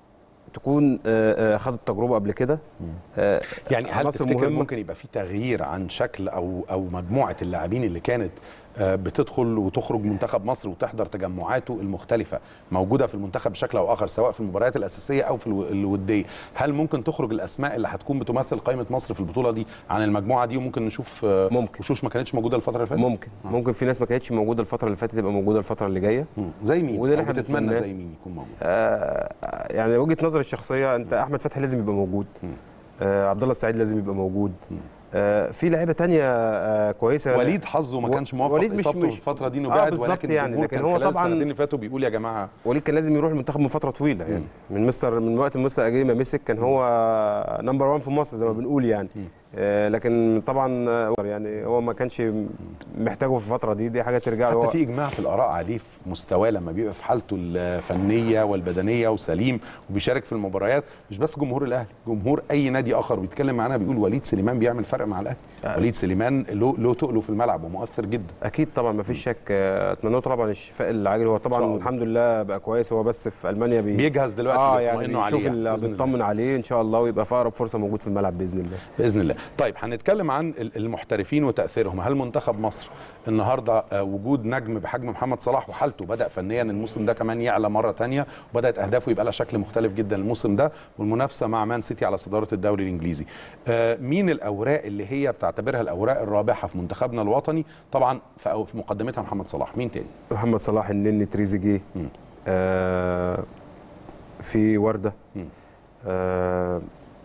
S3: تكون آه، آه، خدت تجربه قبل كده آه،
S1: يعني هل
S3: عناصر
S1: تفتكر
S3: مهمة.
S1: ممكن يبقى في تغيير عن شكل او او مجموعه اللاعبين اللي كانت آه، بتدخل وتخرج منتخب مصر وتحضر تجمعاته المختلفه موجوده في المنتخب بشكل او اخر سواء في المباريات الاساسيه او في الو- الوديه هل ممكن تخرج الاسماء اللي هتكون بتمثل قائمه مصر في البطوله دي عن المجموعه دي وممكن نشوف آه،
S3: ممكن
S1: وشوش ما كانتش موجوده الفتره اللي فاتت
S3: ممكن ممكن في ناس ما كانتش موجوده الفتره اللي فاتت تبقى موجوده الفتره اللي جايه
S1: زي مين
S3: وده اللي
S1: أو
S3: احنا
S1: بتتمنى
S3: بنتمناه.
S1: زي مين يكون موجود
S3: آه يعني وجهه نظري الشخصيه انت احمد فتحي لازم يبقى موجود آه عبد الله السعيد لازم يبقى موجود آه في لعيبه تانية آه كويسه
S1: وليد حظه ما
S3: و-
S1: كانش موفق
S3: وليد مش-
S1: اصابته في
S3: مش-
S1: الفتره دي انه
S3: آه
S1: بعد
S3: بالظبط
S1: ولكن
S3: يعني،
S1: الجمهور
S3: لكن
S1: كان
S3: هو
S1: خلال
S3: طبعاً-
S1: السنتين اللي فاتوا بيقول يا جماعه
S3: وليد كان لازم يروح المنتخب من فتره طويله يعني من مستر من وقت مستر اجري ما مسك كان هو نمبر 1 في مصر زي ما بنقول يعني آه لكن طبعا آه، يعني هو ما كانش محتاجه في الفتره دي دي حاجه ترجع له
S1: حتى
S3: هو-
S1: في اجماع في الاراء عليه في مستواه لما بيبقى في حالته الفنيه والبدنيه وسليم وبيشارك في المباريات مش بس جمهور الاهلي جمهور اي نادي اخر بيتكلم معانا بيقول وليد سليمان بيعمل فرق مع الاهلي وليد سليمان له له تقله في الملعب ومؤثر جدا
S3: اكيد طبعا ما فيش شك آه، اتمنى له طبعا الشفاء العاجل هو
S1: إن شاء
S3: طبعا
S1: الله.
S3: الحمد لله بقى كويس هو بس في المانيا بي...
S1: بيجهز دلوقتي
S3: اه
S1: بيطمئنوا
S3: يعني
S1: عليه
S3: بيشوف
S1: يعني
S3: ال-
S1: بإذن الله.
S3: بيطمن عليه ان شاء الله ويبقى في اقرب فرصه موجود في الملعب باذن الله
S1: باذن الله طيب هنتكلم عن ال- المحترفين وتاثيرهم هل منتخب مصر النهارده آه، وجود نجم بحجم محمد صلاح وحالته بدا فنيا الموسم ده كمان يعلى مره تانية وبدات اهدافه يبقى لها شكل مختلف جدا الموسم ده والمنافسه مع مان سيتي على صداره الدوري الانجليزي آه، مين الاوراق اللي هي بتعتبرها الاوراق الرابحه في منتخبنا الوطني طبعا في أو في مقدمتها محمد صلاح مين تاني
S3: محمد صلاح النني تريزيجيه آه في ورده آه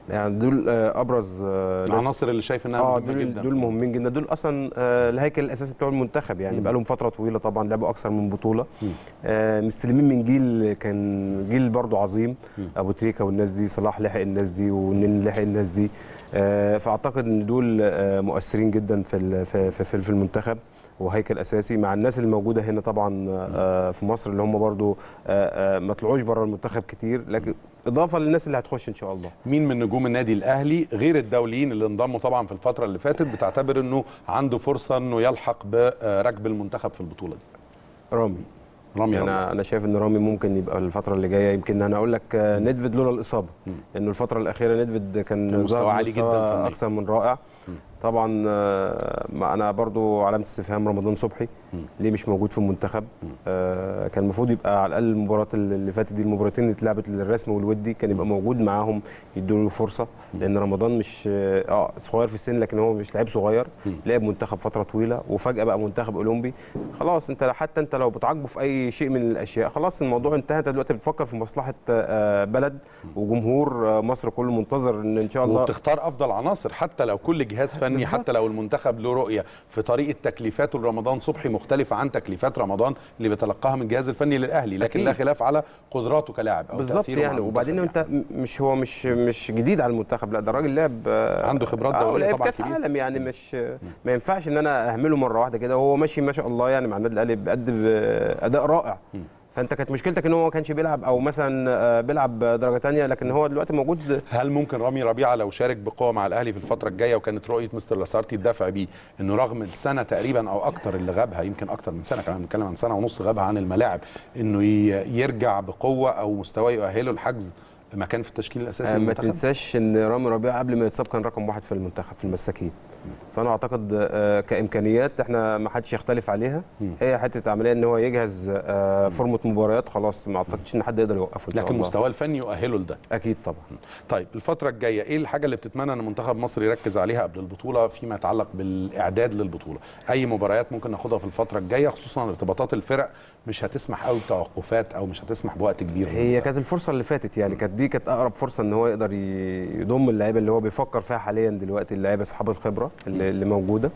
S3: يعني دول آه، ابرز آه، ناس-
S1: العناصر اللي شايف انها
S3: اه
S1: مهمه
S3: دول
S1: جدا
S3: دول مهمين جدا دول اصلا آه، الهيكل الاساسي بتوع المنتخب يعني
S1: مم.
S3: بقى لهم فتره طويله طبعا لعبوا اكثر من بطوله آه، مستلمين من جيل كان جيل برضو عظيم ابو تريكه والناس دي صلاح لحق الناس دي ونين لحق الناس دي آه، فاعتقد ان دول آه، مؤثرين جدا في ال- في في- في في المنتخب وهيكل اساسي مع الناس اللي موجوده هنا طبعا آه، في مصر اللي هم برضو آه، آه، ما طلعوش بره المنتخب كتير لكن اضافه للناس اللي هتخش ان شاء الله
S1: مين من نجوم النادي الاهلي غير الدوليين اللي انضموا طبعا في الفتره اللي فاتت بتعتبر انه عنده فرصه انه يلحق بركب المنتخب في البطوله دي
S3: رامي
S1: رامي
S3: انا
S1: ربيعة.
S3: انا شايف ان رامي ممكن يبقى الفتره اللي جايه يمكن انا اقول لك آه، ندفيد لولا الاصابه لانه الفتره الاخيره ندفيد كان
S1: كان مستوى
S3: ظهر
S1: عالي جدا
S3: مستوى
S1: فنيا.
S3: اكثر من رائع طبعا آه، ما انا برضو علامه استفهام رمضان صبحي ليه مش موجود في المنتخب آه، كان المفروض يبقى على الاقل المباراه اللي فاتت دي المباراتين اللي اتلعبت الرسمي والودي كان يبقى موجود معاهم يدوا له فرصه لان رمضان مش اه صغير في السن لكن هو مش لعيب صغير لعب منتخب فتره طويله وفجاه بقى منتخب اولمبي خلاص انت حتى انت لو بتعاقبه في اي شيء من الاشياء خلاص الموضوع انتهى انت دلوقتي بتفكر في مصلحه آه، بلد وجمهور آه، مصر كله منتظر ان ان شاء الله
S1: وبتختار افضل عناصر حتى لو كل جهاز فني
S3: بالظبط.
S1: حتى لو المنتخب له رؤيه في طريقه تكليفاته لرمضان صبحي مختلفه عن تكليفات رمضان اللي بيتلقاها من الجهاز الفني للاهلي لكن
S3: أكيد.
S1: لا خلاف على قدراته كلاعب او
S3: بالظبط
S1: تأثيره مع
S3: يعني
S1: المنتخب
S3: وبعدين انت م- مش هو مش مش جديد على المنتخب لا ده الراجل لعب آه،
S1: عنده خبرات
S3: آه،
S1: دولية
S3: ولعب
S1: طبعاً
S3: كاس
S1: كبيرة.
S3: عالم يعني مش ما ينفعش ان انا اهمله مره واحده كده وهو ماشي ما شاء الله يعني مع النادي الاهلي بيقدم آه، اداء رائع فانت كانت مشكلتك ان هو ما كانش بيلعب او مثلا آه، بيلعب درجه تانية لكن هو دلوقتي موجود
S1: هل ممكن رامي ربيعه لو شارك بقوه مع الاهلي في الفتره الجايه وكانت رؤيه مستر لاسارتي الدفع بيه انه رغم السنه تقريبا او اكتر اللي غابها يمكن اكتر من سنه كمان بنتكلم عن سنه ونص غابها عن الملاعب انه ي- يرجع بقوه او مستواه يؤهله لحجز مكان في التشكيل الاساسي
S3: آه، ما
S1: للمنتخب
S3: تنساش ان رامي ربيعه قبل ما يتصاب كان رقم واحد في المنتخب في المساكين فانا اعتقد آه، كامكانيات احنا ما حدش يختلف عليها هي حته عمليه ان هو يجهز آه، فورمه مباريات خلاص ما اعتقدش ان حد يقدر يوقفه إن شاء
S1: لكن
S3: الله.
S1: مستواه الفني يؤهله لده
S3: اكيد طبعا
S1: طيب الفترة الجاية ايه الحاجة اللي بتتمنى ان منتخب مصر يركز عليها قبل البطولة فيما يتعلق بالاعداد للبطولة؟ اي مباريات ممكن ناخدها في الفترة الجاية خصوصا ارتباطات الفرق مش هتسمح قوي بتوقفات او مش هتسمح بوقت كبير
S3: هي كانت الفرصه اللي فاتت يعني كانت دي كانت اقرب فرصه ان هو يقدر ي- يضم اللعيبه اللي هو بيفكر فيها حاليا دلوقتي اللعيبه اصحاب الخبره اللي, اللي موجوده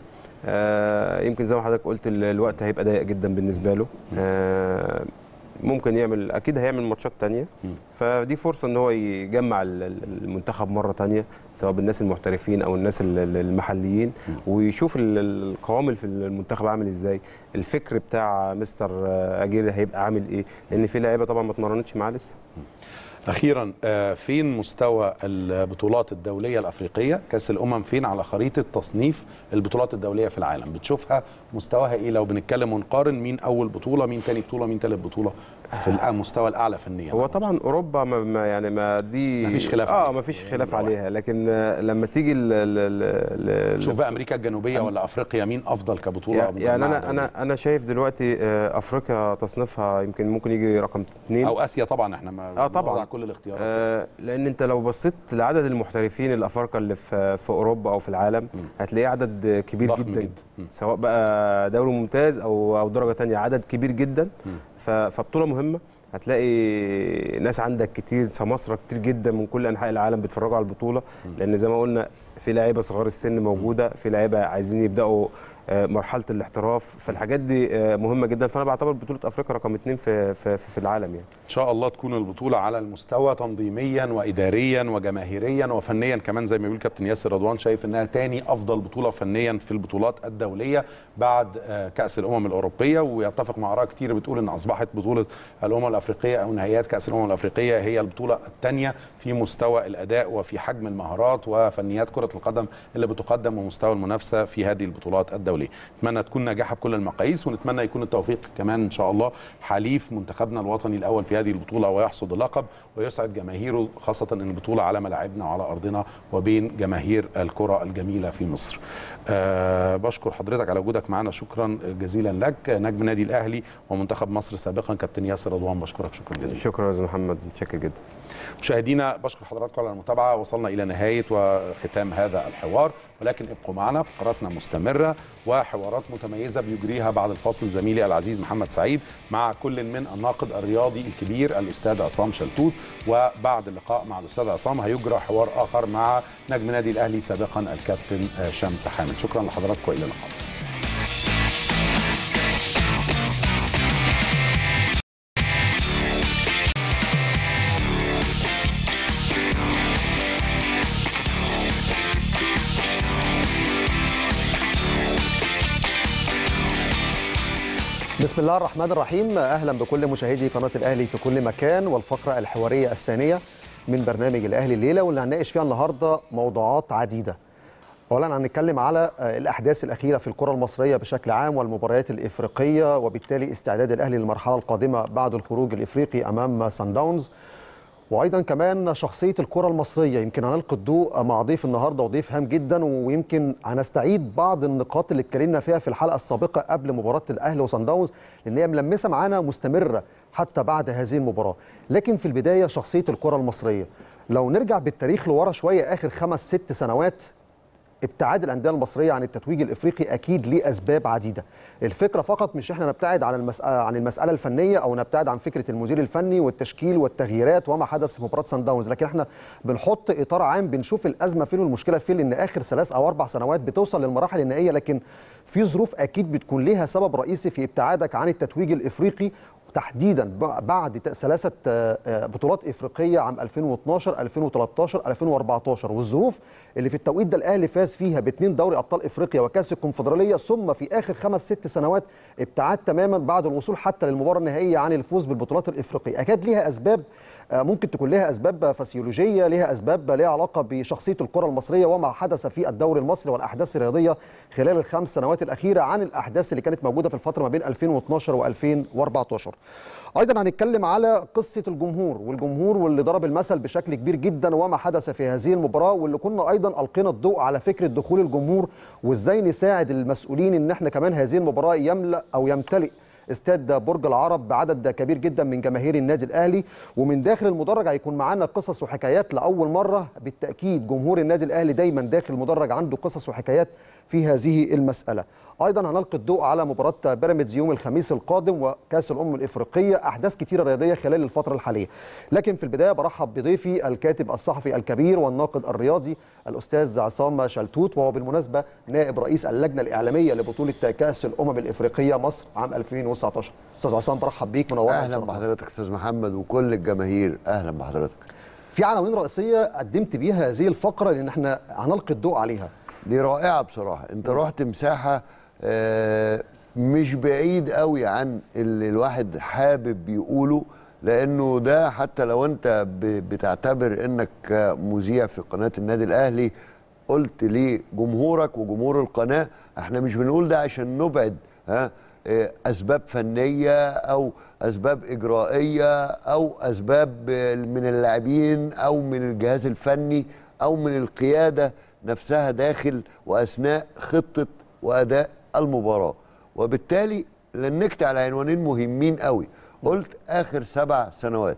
S3: آه يمكن زي ما حضرتك قلت ال- الوقت هيبقى ضيق جدا بالنسبه له آه ممكن يعمل اكيد هيعمل ماتشات تانية فدي فرصه ان هو يجمع ال- ال- المنتخب مره تانية سواء بالناس المحترفين او الناس ال- ال- المحليين ويشوف ال- ال- القوام اللي في المنتخب عامل ازاي الفكر بتاع مستر آه، اجيري هيبقى عامل ايه لان في لعيبه طبعا ما اتمرنتش معاه لسه
S1: اخيرا آه، فين مستوى البطولات الدوليه الافريقيه كاس الامم فين على خريطه تصنيف البطولات الدوليه في العالم بتشوفها مستواها ايه لو بنتكلم ونقارن مين اول بطوله مين تاني بطوله مين تالت بطوله في المستوى الاعلى فنيا
S3: هو طبعا اوروبا ما ما يعني ما دي
S1: مفيش خلاف
S3: اه
S1: عليها.
S3: ما فيش خلاف عليها لكن آه، لما تيجي ال ال ال
S1: شوف بقى امريكا الجنوبيه ولا افريقيا مين افضل كبطوله
S3: يعني, يعني
S1: مجمعة
S3: انا
S1: دولية؟
S3: انا انا شايف دلوقتي آه، افريقيا تصنيفها يمكن ممكن يجي رقم اثنين
S1: او اسيا طبعا احنا ما
S3: اه طبعا
S1: بنوضع كل الاختيارات
S3: آه لان انت لو بصيت لعدد المحترفين الافارقه اللي في في اوروبا او في العالم هتلاقيه عدد كبير
S1: ضخم
S3: جدا,
S1: جدا.
S3: سواء بقى دوري ممتاز او او درجه تانية عدد كبير جدا ف- فبطوله مهمه هتلاقي ناس عندك كتير سماسرة كتير جدا من كل انحاء العالم بيتفرجوا على البطوله لان زي ما قلنا في لعيبه صغار السن موجوده في لعيبه عايزين يبداوا آه، مرحله الاحتراف فالحاجات دي آه، مهمه جدا فانا بعتبر بطوله افريقيا رقم اثنين في في, في العالم يعني
S1: ان شاء الله تكون البطوله على المستوى تنظيميا واداريا وجماهيريا وفنيا كمان زي ما بيقول كابتن ياسر رضوان شايف انها تاني افضل بطوله فنيا في البطولات الدوليه بعد آه، كاس الامم الاوروبيه ويتفق مع اراء كتير بتقول ان اصبحت بطوله الامم الافريقيه او نهائيات كاس الامم الافريقيه هي البطوله الثانيه في مستوى الاداء وفي حجم المهارات وفنيات كره القدم اللي بتقدم ومستوى المنافسه في هذه البطولات الدوليه نتمنى تكون ناجحه بكل المقاييس ونتمنى يكون التوفيق كمان ان شاء الله حليف منتخبنا الوطني الاول في هذه البطوله ويحصد اللقب ويسعد جماهيره خاصه ان البطوله على ملاعبنا وعلى ارضنا وبين جماهير الكره الجميله في مصر. أه بشكر حضرتك على وجودك معنا شكرا جزيلا لك نجم نادي الاهلي ومنتخب مصر سابقا كابتن ياسر رضوان بشكرك شكرا جزيلا.
S3: شكرا يا استاذ محمد متشكر جدا
S1: مشاهدينا بشكر حضراتكم على المتابعه وصلنا الى نهايه وختام هذا الحوار ولكن ابقوا معنا فقراتنا مستمره وحوارات متميزه بيجريها بعد الفاصل زميلي العزيز محمد سعيد مع كل من الناقد الرياضي الكبير الاستاذ عصام شلتوت وبعد اللقاء مع الاستاذ عصام هيجرى حوار اخر مع نجم نادي الاهلي سابقا الكابتن آه، شمس حامد شكرا لحضراتكم الى اللقاء
S13: بسم الله الرحمن الرحيم اهلا بكل مشاهدي قناه الاهلي في كل مكان والفقره الحواريه الثانيه من برنامج الاهلي الليله واللي هنناقش فيها النهارده موضوعات عديده. اولا هنتكلم على آه، الاحداث الاخيره في الكره المصريه بشكل عام والمباريات الافريقيه وبالتالي استعداد الاهلي للمرحله القادمه بعد الخروج الافريقي امام سان داونز. وايضا كمان شخصيه الكره المصريه يمكن هنلقي الضوء مع ضيف النهارده وضيف هام جدا ويمكن هنستعيد بعض النقاط اللي اتكلمنا فيها في الحلقه السابقه قبل مباراه الاهلي وصن داونز لان هي ملمسه معانا مستمره حتى بعد هذه المباراه لكن في البدايه شخصيه الكره المصريه لو نرجع بالتاريخ لورا شويه اخر خمس ست سنوات ابتعاد الانديه المصريه عن التتويج الافريقي اكيد ليه اسباب عديده الفكره فقط مش احنا نبتعد عن المساله عن المساله الفنيه او نبتعد عن فكره المدير الفني والتشكيل والتغييرات وما حدث في مباراه سان داونز لكن احنا بنحط اطار عام بنشوف الازمه فين والمشكله فين لان اخر ثلاث او اربع سنوات بتوصل للمراحل النهائيه لكن في ظروف اكيد بتكون ليها سبب رئيسي في ابتعادك عن التتويج الافريقي تحديدا ب- بعد ت- ثلاثه آه، آه، بطولات افريقيه عام 2012 2013 2014 والظروف اللي في التوقيت ده الاهلي فاز فيها باثنين دوري ابطال افريقيا وكاس الكونفدراليه ثم في اخر خمس ست سنوات ابتعاد تماما بعد الوصول حتى للمباراه النهائيه عن الفوز بالبطولات الافريقيه اكاد ليها اسباب آه، ممكن تكون لها اسباب فسيولوجيه لها اسباب لها علاقه بشخصيه الكره المصريه وما حدث في الدوري المصري والاحداث الرياضيه خلال الخمس سنوات الاخيره عن الاحداث اللي كانت موجوده في الفتره ما بين 2012 و2014 ايضا هنتكلم على قصه الجمهور والجمهور واللي ضرب المثل بشكل كبير جدا وما حدث في هذه المباراه واللي كنا ايضا القينا الضوء على فكره دخول الجمهور وازاي نساعد المسؤولين ان احنا كمان هذه المباراه يملا او يمتلئ استاد برج العرب بعدد كبير جدا من جماهير النادي الاهلي ومن داخل المدرج هيكون معانا قصص وحكايات لاول مره بالتاكيد جمهور النادي الاهلي دايما داخل المدرج عنده قصص وحكايات في هذه المساله ايضا هنلقي الضوء على مباراه بيراميدز يوم الخميس القادم وكاس الامم الافريقيه احداث كتيره رياضيه خلال الفتره الحاليه لكن في البدايه برحب بضيفي الكاتب الصحفي الكبير والناقد الرياضي الاستاذ عصام شلتوت وهو بالمناسبه نائب رئيس اللجنه الاعلاميه لبطوله كاس الامم الافريقيه مصر عام 2019 استاذ عصام برحب بيك منورنا
S14: اهلا بحضرتك استاذ محمد وكل الجماهير اهلا بحضرتك
S13: في عناوين رئيسيه قدمت بيها هذه الفقره لان احنا هنلقي الضوء عليها
S14: دي رائعه بصراحه انت رحت مساحه آه، مش بعيد قوي عن اللي الواحد حابب يقوله لانه ده حتى لو انت ب- بتعتبر انك مذيع في قناه النادي الاهلي قلت لجمهورك وجمهور القناه احنا مش بنقول ده عشان نبعد ها آه، اسباب فنيه او اسباب اجرائيه او اسباب آه، من اللاعبين او من الجهاز الفني او من القياده نفسها داخل واثناء خطه واداء المباراه وبالتالي لنكت على عنوانين مهمين قوي قلت اخر سبع سنوات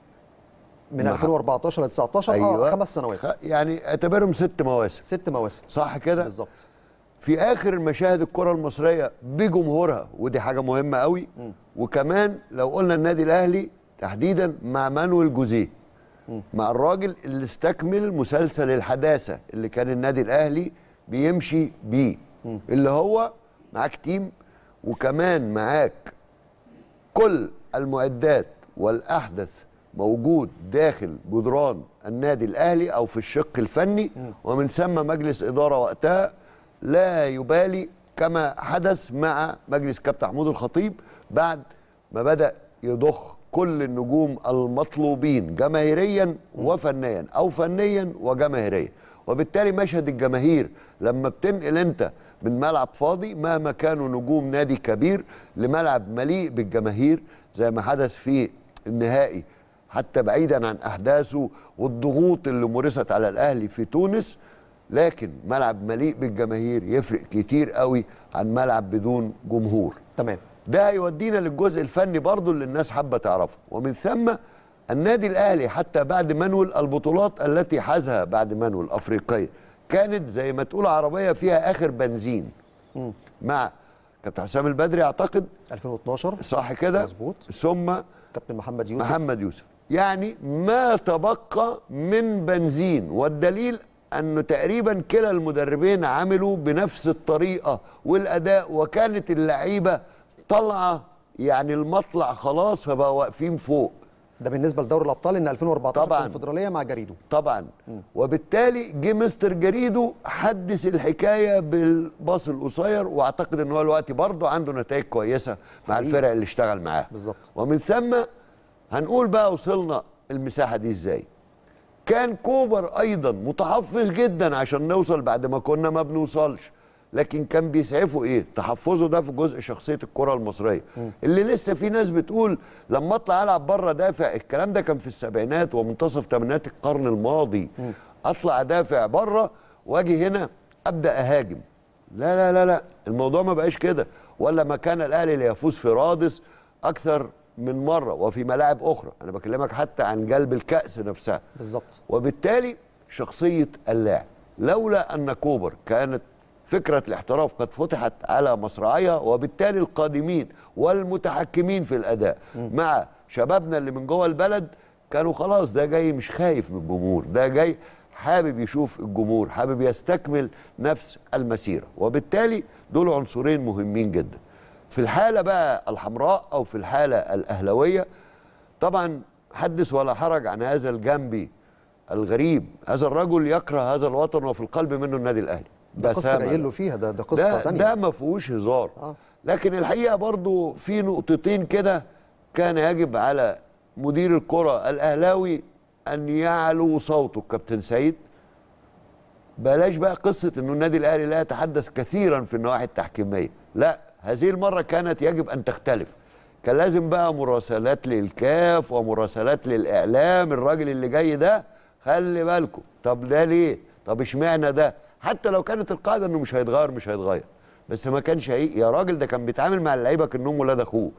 S13: من
S14: مع-
S13: 2014 ل 19
S14: أيوة.
S13: اه خمس سنوات
S14: خ- يعني اعتبرهم ست مواسم
S13: ست مواسم
S14: صح كده
S13: بالظبط
S14: في اخر مشاهد الكره المصريه بجمهورها ودي حاجه مهمه قوي وكمان لو قلنا النادي الاهلي تحديدا مع مانويل جوزيه مع الراجل اللي استكمل مسلسل الحداثه اللي كان النادي الاهلي بيمشي بيه اللي هو معاك تيم وكمان معاك كل المعدات والاحدث موجود داخل جدران النادي الاهلي او في الشق الفني ومن ثم مجلس اداره وقتها لا يبالي كما حدث مع مجلس كابتن محمود الخطيب بعد ما بدا يضخ كل النجوم المطلوبين جماهيريا وفنيا او فنيا وجماهيريا وبالتالي مشهد الجماهير لما بتنقل انت من ملعب فاضي مهما كانوا نجوم نادي كبير لملعب مليء بالجماهير زي ما حدث في النهائي حتى بعيدا عن احداثه والضغوط اللي مورست على الاهلي في تونس لكن ملعب مليء بالجماهير يفرق كتير قوي عن ملعب بدون جمهور
S13: تمام
S14: ده هيودينا للجزء الفني برضو اللي الناس حابه تعرفه ومن ثم النادي الاهلي حتى بعد منول البطولات التي حازها بعد منول افريقيه كانت زي ما تقول عربيه فيها اخر بنزين مع كابتن حسام البدري اعتقد
S13: 2012
S14: صح كده
S13: مظبوط
S14: ثم
S13: كابتن محمد يوسف
S14: محمد يوسف يعني ما تبقى من بنزين والدليل انه تقريبا كلا المدربين عملوا بنفس الطريقه والاداء وكانت اللعيبه طالعه يعني المطلع خلاص فبقوا واقفين فوق
S13: ده بالنسبه لدوري الابطال ان 2014
S14: طبعاً.
S13: الكونفدراليه مع جريدو
S14: طبعا وبالتالي جه مستر جريدو حدث الحكايه بالباص القصير واعتقد ان هو دلوقتي برضه عنده نتائج كويسه مع
S13: حقيقي.
S14: الفرق اللي اشتغل معاها
S13: بالظبط
S14: ومن ثم هنقول بقى وصلنا المساحه دي ازاي كان كوبر ايضا متحفظ جدا عشان نوصل بعد ما كنا ما بنوصلش لكن كان بيسعفه ايه تحفظه ده في جزء شخصيه الكره المصريه اللي لسه في ناس بتقول لما اطلع العب بره دافع الكلام ده كان في السبعينات ومنتصف ثمانينات القرن الماضي اطلع دافع بره واجي هنا ابدا اهاجم لا لا لا لا الموضوع ما بقاش كده ولا ما كان الاهلي ليفوز في رادس اكثر من مره وفي ملاعب اخرى انا بكلمك حتى عن جلب الكاس نفسها
S13: بالظبط
S14: وبالتالي شخصيه اللاعب لولا ان كوبر كانت فكره الاحتراف قد فتحت على مصراعيها وبالتالي القادمين والمتحكمين في الاداء مع شبابنا اللي من جوه البلد كانوا خلاص ده جاي مش خايف من الجمهور ده جاي حابب يشوف الجمهور حابب يستكمل نفس المسيره وبالتالي دول عنصرين مهمين جدا في الحاله بقى الحمراء او في الحاله الاهلاويه طبعا حدث ولا حرج عن هذا الجنبي الغريب هذا الرجل يكره هذا الوطن وفي القلب منه النادي الاهلي
S13: ده قصه
S14: بسامة
S13: قايل له فيها ده ده قصه
S14: ده,
S13: ثانيه
S14: ده ما فيهوش هزار
S13: آه.
S14: لكن الحقيقه برضو في نقطتين كده كان يجب على مدير الكره الاهلاوي ان يعلو صوته كابتن سعيد بلاش بقى قصه انه النادي الاهلي لا يتحدث كثيرا في النواحي التحكيميه لا هذه المره كانت يجب ان تختلف كان لازم بقى مراسلات للكاف ومراسلات للاعلام الراجل اللي جاي ده خلي بالكم طب ده ليه طب اشمعنى ده حتى لو كانت القاعده انه مش هيتغير مش هيتغير بس ما كانش هي يا راجل ده كان بيتعامل مع اللعيبه كانهم ولاد اخوه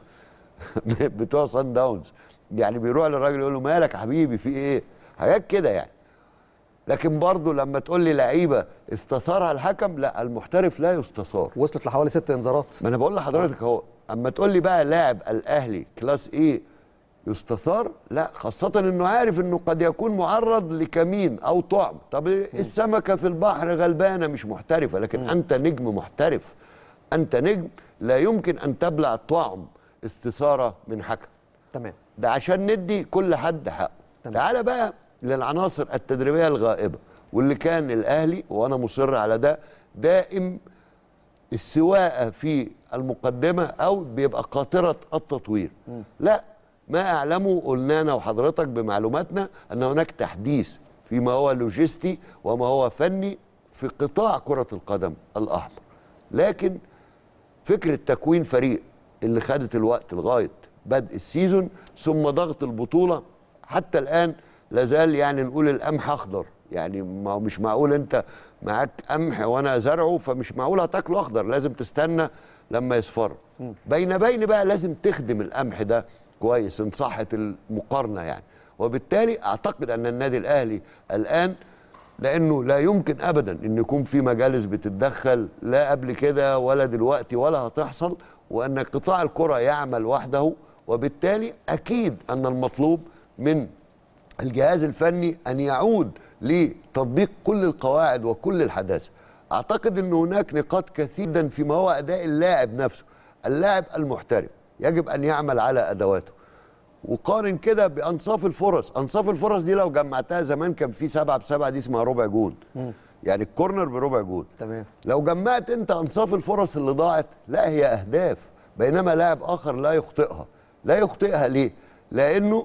S14: بتوع سان داونز يعني بيروح للراجل يقول له مالك يا حبيبي في ايه حاجات كده يعني لكن برضه لما تقول لي لعيبه استثارها الحكم لا المحترف لا يستثار
S13: وصلت لحوالي ست انذارات
S14: ما انا بقول لحضرتك اهو اما تقول لي بقى لاعب الاهلي كلاس ايه يستثار لا خاصة انه عارف انه قد يكون معرض لكمين او طعم طب السمكة في البحر غلبانة مش محترفة لكن انت نجم محترف انت نجم لا يمكن ان تبلع طعم استثارة من حكم
S13: تمام
S14: ده عشان ندي كل حد حقه تعالى بقى للعناصر التدريبية الغائبة واللي كان الاهلي وانا مصر على ده دائم السواقه في المقدمه او بيبقى قاطره التطوير لا ما اعلمه قلنا انا وحضرتك بمعلوماتنا ان هناك تحديث فيما هو لوجستي وما هو فني في قطاع كره القدم الاحمر لكن فكره تكوين فريق اللي خدت الوقت لغايه بدء السيزون ثم ضغط البطوله حتى الان لازال يعني نقول القمح اخضر يعني ما هو مش معقول انت معاك قمح وانا زرعه فمش معقول هتاكله اخضر لازم تستنى لما يصفر بين بين بقى لازم تخدم القمح ده كويس ان صحت المقارنه يعني وبالتالي اعتقد ان النادي الاهلي الان لانه لا يمكن ابدا ان يكون في مجالس بتتدخل لا قبل كده ولا دلوقتي ولا هتحصل وان قطاع الكره يعمل وحده وبالتالي اكيد ان المطلوب من الجهاز الفني ان يعود لتطبيق كل القواعد وكل الحداثه اعتقد ان هناك نقاط كثيرا فيما هو اداء اللاعب نفسه اللاعب المحترف يجب ان يعمل على ادواته وقارن كده بانصاف الفرص انصاف الفرص دي لو جمعتها زمان كان في سبعة بسبعة دي اسمها ربع جول يعني الكورنر بربع جول
S13: تمام
S14: لو جمعت انت انصاف الفرص اللي ضاعت لا هي اهداف بينما لاعب اخر لا يخطئها لا يخطئها ليه لانه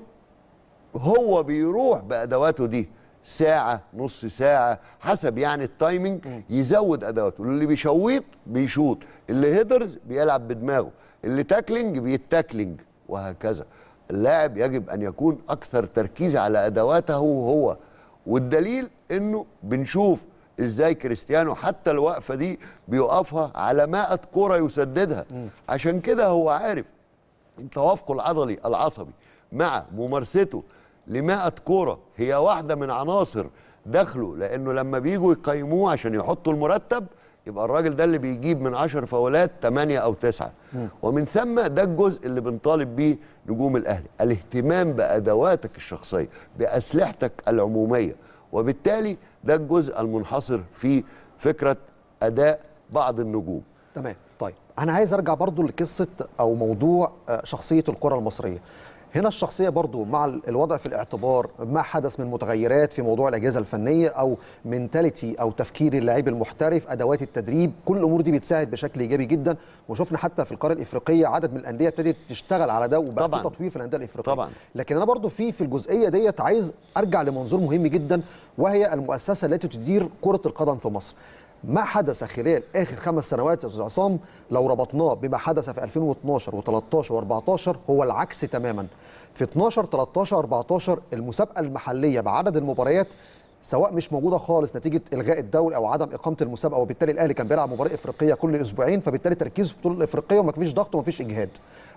S14: هو بيروح بادواته دي ساعة نص ساعة حسب يعني التايمنج يزود ادواته اللي بيشويط بيشوط اللي هيدرز بيلعب بدماغه اللي تاكلينج بيتاكلينج وهكذا اللاعب يجب ان يكون اكثر تركيز على ادواته هو والدليل انه بنشوف ازاي كريستيانو حتى الوقفه دي بيوقفها على 100 كوره يسددها عشان كده هو عارف توافقه العضلي العصبي مع ممارسته ل 100 كوره هي واحده من عناصر دخله لانه لما بيجوا يقيموه عشان يحطوا المرتب يبقى الراجل ده اللي بيجيب من 10 فاولات 8 او 9 ومن ثم ده الجزء اللي بنطالب بيه نجوم الاهلي الاهتمام بادواتك الشخصيه باسلحتك العموميه وبالتالي ده الجزء المنحصر في فكره اداء بعض النجوم
S13: تمام طيب انا عايز ارجع برضو لقصه او موضوع آه، شخصيه الكره المصريه هنا الشخصيه برضو مع ال- الوضع في الاعتبار ما حدث من متغيرات في موضوع الاجهزه الفنيه او منتاليتي او تفكير اللاعب المحترف ادوات التدريب كل الامور دي بتساعد بشكل ايجابي جدا وشفنا حتى في القاره الافريقيه عدد من الانديه ابتدت تشتغل على ده وبقى في
S14: طبعاً.
S13: تطوير في الانديه الافريقيه
S14: طبعاً.
S13: لكن انا برضو في في الجزئيه ديت عايز ارجع لمنظور مهم جدا وهي المؤسسه التي تدير كره القدم في مصر ما حدث خلال اخر خمس سنوات يا استاذ عصام لو ربطناه بما حدث في 2012 و13 و14 هو العكس تماما في 12 13 14 المسابقه المحليه بعدد المباريات سواء مش موجوده خالص نتيجه الغاء الدوري او عدم اقامه المسابقه وبالتالي الاهلي كان بيلعب مباراه افريقيه كل اسبوعين فبالتالي تركيز في البطوله الافريقيه وما فيش ضغط وما فيش اجهاد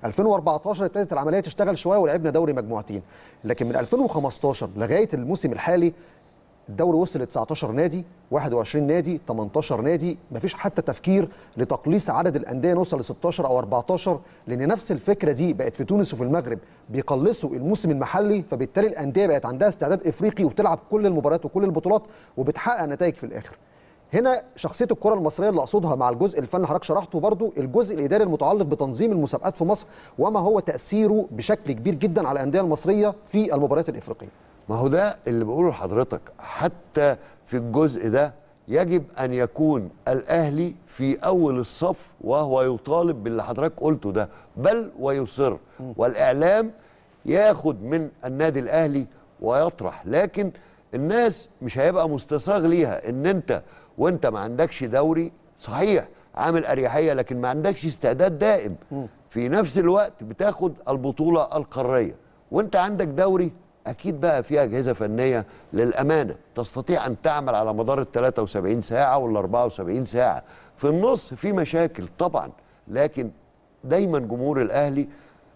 S13: 2014 ابتدت العمليه تشتغل شويه ولعبنا دوري مجموعتين لكن من 2015 لغايه الموسم الحالي الدوري وصل ل 19 نادي 21 نادي 18 نادي مفيش حتى تفكير لتقليص عدد الانديه نوصل ل 16 او 14 لان نفس الفكره دي بقت في تونس وفي المغرب بيقلصوا الموسم المحلي فبالتالي الانديه بقت عندها استعداد افريقي وبتلعب كل المباريات وكل البطولات وبتحقق نتائج في الاخر هنا شخصيه الكره المصريه اللي اقصدها مع الجزء الفني حضرتك شرحته برضو الجزء الاداري المتعلق بتنظيم المسابقات في مصر وما هو تاثيره بشكل كبير جدا على الانديه المصريه في المباريات الافريقيه
S14: ما هو ده اللي بقوله لحضرتك حتى في الجزء ده يجب ان يكون الاهلي في اول الصف وهو يطالب باللي حضرتك قلته ده بل ويصر والاعلام ياخد من النادي الاهلي ويطرح لكن الناس مش هيبقى مستساغ ليها ان انت وانت ما عندكش دوري صحيح عامل اريحيه لكن ما عندكش استعداد دائم في نفس الوقت بتاخد البطوله القاريه وانت عندك دوري اكيد بقى في اجهزه فنيه للامانه تستطيع ان تعمل على مدار ال 73 ساعه ولا 74 ساعه في النص في مشاكل طبعا لكن دايما جمهور الاهلي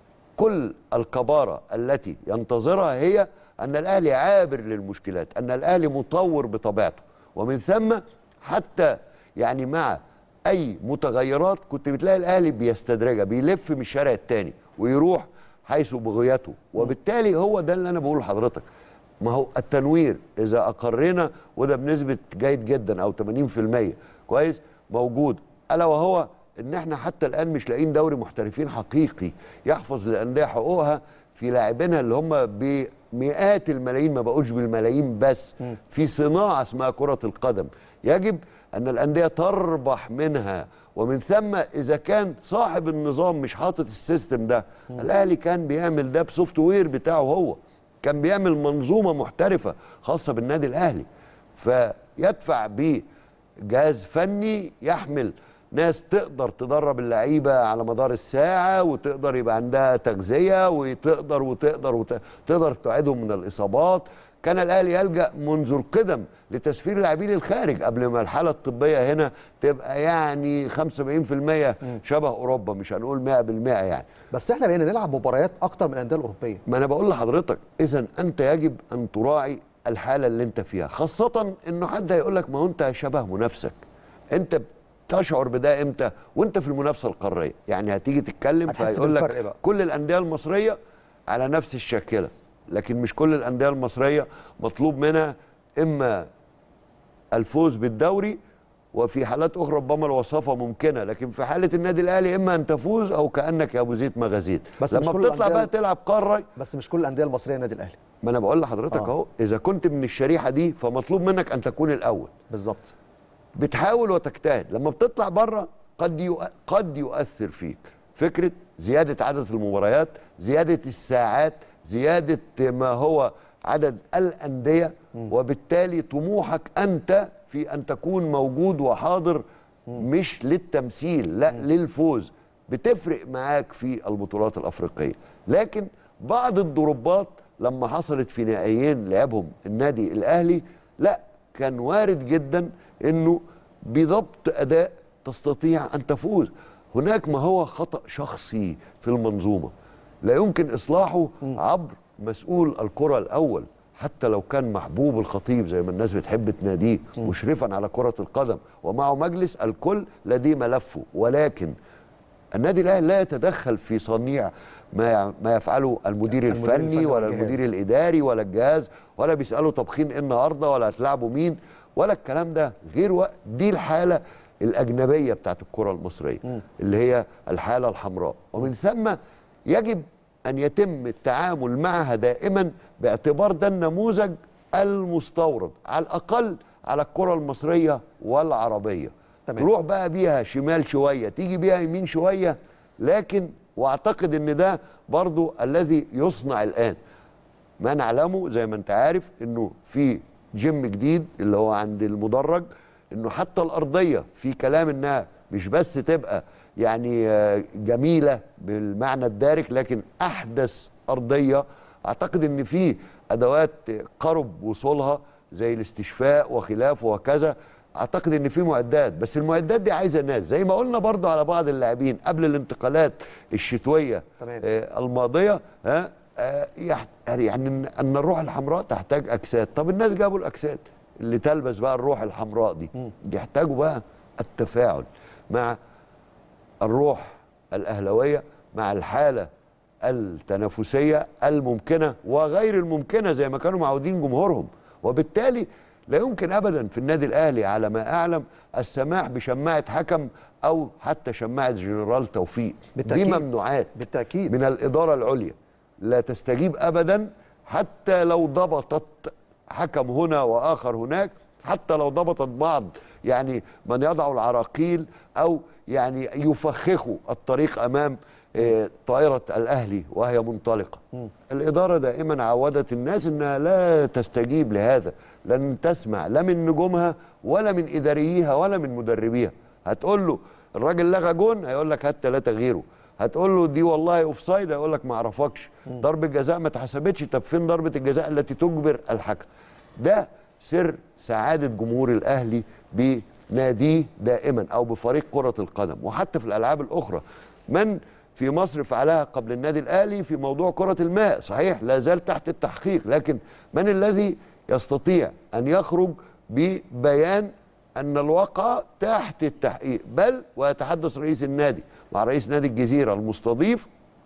S14: كل الكبارة التي ينتظرها هي أن الأهلي عابر للمشكلات أن الأهلي مطور بطبيعته ومن ثم حتى يعني مع أي متغيرات كنت بتلاقي الأهلي بيستدرجها بيلف من الشارع التاني ويروح حيث بغيته وبالتالي هو ده اللي أنا بقوله لحضرتك ما هو التنوير إذا أقرنا وده بنسبة جيد جدا أو 80% كويس موجود ألا وهو ان احنا حتى الان مش لاقيين دوري محترفين حقيقي يحفظ للانديه حقوقها في لاعبينها اللي هم بمئات الملايين ما بقوش بالملايين بس في صناعه اسمها كره القدم يجب ان الانديه تربح منها ومن ثم اذا كان صاحب النظام مش حاطط السيستم ده الاهلي كان بيعمل ده بسوفت وير بتاعه هو كان بيعمل منظومه محترفه خاصه بالنادي الاهلي فيدفع بجهاز فني يحمل ناس تقدر تدرب اللعيبه على مدار الساعه وتقدر يبقى عندها تغذيه وتقدر وتقدر وتقدر تعيدهم من الاصابات كان الاهلي يلجا منذ القدم لتسفير لاعبين الخارج قبل ما الحاله الطبيه هنا تبقى يعني 75% شبه اوروبا مش هنقول 100% يعني
S13: بس احنا بقينا نلعب مباريات اكتر من الانديه الاوروبيه
S14: ما انا بقول لحضرتك اذا انت يجب ان تراعي الحاله اللي انت فيها خاصه انه حد هيقول لك ما هو انت شبه منافسك انت تشعر بده امتى وانت في المنافسه القاريه يعني هتيجي تتكلم
S13: هتحس
S14: فهيقول
S13: بالفرق
S14: لك
S13: بقى.
S14: كل الانديه المصريه على نفس الشاكله لكن مش كل الانديه المصريه مطلوب منها اما الفوز بالدوري وفي حالات اخرى ربما الوصافه ممكنه لكن في حاله النادي الاهلي اما ان تفوز او كانك يا ابو زيد ما غزيت
S13: بس مش
S14: لما
S13: كل
S14: بتطلع
S13: الأندية-
S14: بقى تلعب قاره
S13: بس مش كل الانديه المصريه النادي الاهلي
S14: ما انا بقول لحضرتك
S13: آه.
S14: اهو اذا كنت من الشريحه دي فمطلوب منك ان تكون الاول
S13: بالظبط
S14: بتحاول وتجتهد لما بتطلع بره قد يؤ... قد يؤثر فيك فكره زياده عدد المباريات زياده الساعات زياده ما هو عدد الانديه وبالتالي طموحك انت في ان تكون موجود وحاضر مش للتمثيل لا للفوز بتفرق معاك في البطولات الافريقيه لكن بعض الضربات لما حصلت في نهائيين لعبهم النادي الاهلي لا كان وارد جدا انه بضبط اداء تستطيع ان تفوز هناك ما هو خطا شخصي في المنظومه لا يمكن اصلاحه عبر مسؤول الكره الاول حتى لو كان محبوب الخطيب زي ما الناس بتحب تناديه مشرفا على كره القدم ومعه مجلس الكل لديه ملفه ولكن النادي الاهلي لا يتدخل في صنيع ما ما يفعله المدير,
S13: المدير
S14: الفني,
S13: الفني
S14: ولا
S13: والجهاز.
S14: المدير الاداري ولا الجهاز ولا بيسالوا طابخين ايه النهارده ولا هتلعبوا مين ولا الكلام ده غير وقت دي الحاله الاجنبيه بتاعت الكره المصريه اللي هي الحاله الحمراء ومن ثم يجب ان يتم التعامل معها دائما باعتبار ده النموذج المستورد على الاقل على الكره المصريه والعربيه
S13: تمام.
S14: تروح بقى بيها شمال شويه تيجي بيها يمين شويه لكن واعتقد ان ده برضو الذي يصنع الان ما نعلمه زي ما انت عارف انه في جيم جديد اللي هو عند المدرج انه حتى الارضيه في كلام انها مش بس تبقى يعني آه، جميله بالمعنى الدارج لكن احدث ارضيه اعتقد ان في ادوات قرب وصولها زي الاستشفاء وخلافه وكذا اعتقد ان في معدات بس المعدات دي عايزه ناس زي ما قلنا برضو على بعض اللاعبين قبل الانتقالات الشتويه
S13: تمام.
S14: آه، الماضيه ها آه، يح- يعني إن- ان الروح الحمراء تحتاج اجساد طب الناس جابوا الاجساد اللي تلبس بقى الروح الحمراء دي يحتاجوا بقى التفاعل مع الروح الاهلاويه مع الحاله التنافسيه الممكنه وغير الممكنه زي ما كانوا معودين جمهورهم وبالتالي لا يمكن ابدا في النادي الاهلي على ما اعلم السماح بشماعه حكم او حتى شماعه جنرال توفيق
S13: بالتأكيد.
S14: دي ممنوعات
S13: بالتاكيد
S14: من الاداره العليا لا تستجيب ابدا حتى لو ضبطت حكم هنا واخر هناك حتى لو ضبطت بعض يعني من يضع العراقيل او يعني يفخخوا الطريق امام آه، طائره الاهلي وهي منطلقه الاداره دائما عودت الناس انها لا تستجيب لهذا لن تسمع لا من نجومها ولا من ادارييها ولا من مدربيها هتقول له الراجل لغى جون هيقول لك هات ثلاثه غيره هتقول له دي والله اوف سايد هيقول لك ما اعرفكش ضربه جزاء ما اتحسبتش طب فين ضربه الجزاء التي تجبر الحكم ده سر سعاده جمهور الاهلي بناديه دائما او بفريق كره القدم وحتى في الالعاب الاخرى من في مصر فعلها قبل النادي الاهلي في موضوع كره الماء صحيح لا زال تحت التحقيق لكن من الذي يستطيع ان يخرج ببيان ان الواقع تحت التحقيق بل ويتحدث رئيس النادي مع رئيس نادي الجزيره المستضيف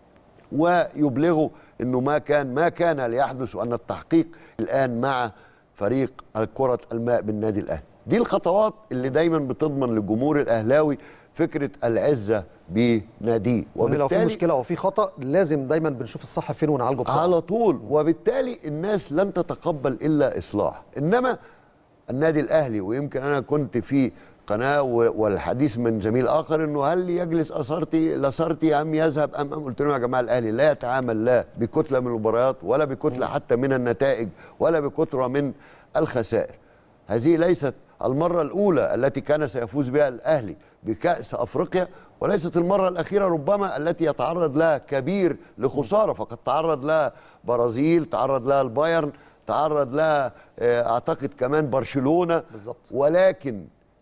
S14: ويبلغه انه ما كان ما كان ليحدث وان التحقيق الان مع فريق كره الماء بالنادي الاهلي دي الخطوات اللي دايما بتضمن للجمهور الاهلاوي فكره العزه بناديه
S13: وان لو في مشكله او في خطا لازم دايما بنشوف الصح فين ونعالجه بسرعه
S14: على طول وبالتالي الناس لن تتقبل الا اصلاح انما النادي الاهلي ويمكن انا كنت في قناه و- والحديث من زميل اخر انه هل يجلس اثرتي لاسارتي ام يذهب ام ام قلت لهم يا جماعه الاهلي لا يتعامل لا بكتله من المباريات ولا بكتله حتى من النتائج ولا بكثره من الخسائر هذه ليست المره الاولى التي كان سيفوز بها الاهلي بكاس افريقيا وليست المره الاخيره ربما التي يتعرض لها كبير لخساره فقد تعرض لها برازيل تعرض لها البايرن تعرض لها آه، اعتقد كمان برشلونه
S13: بالظبط
S14: ولكن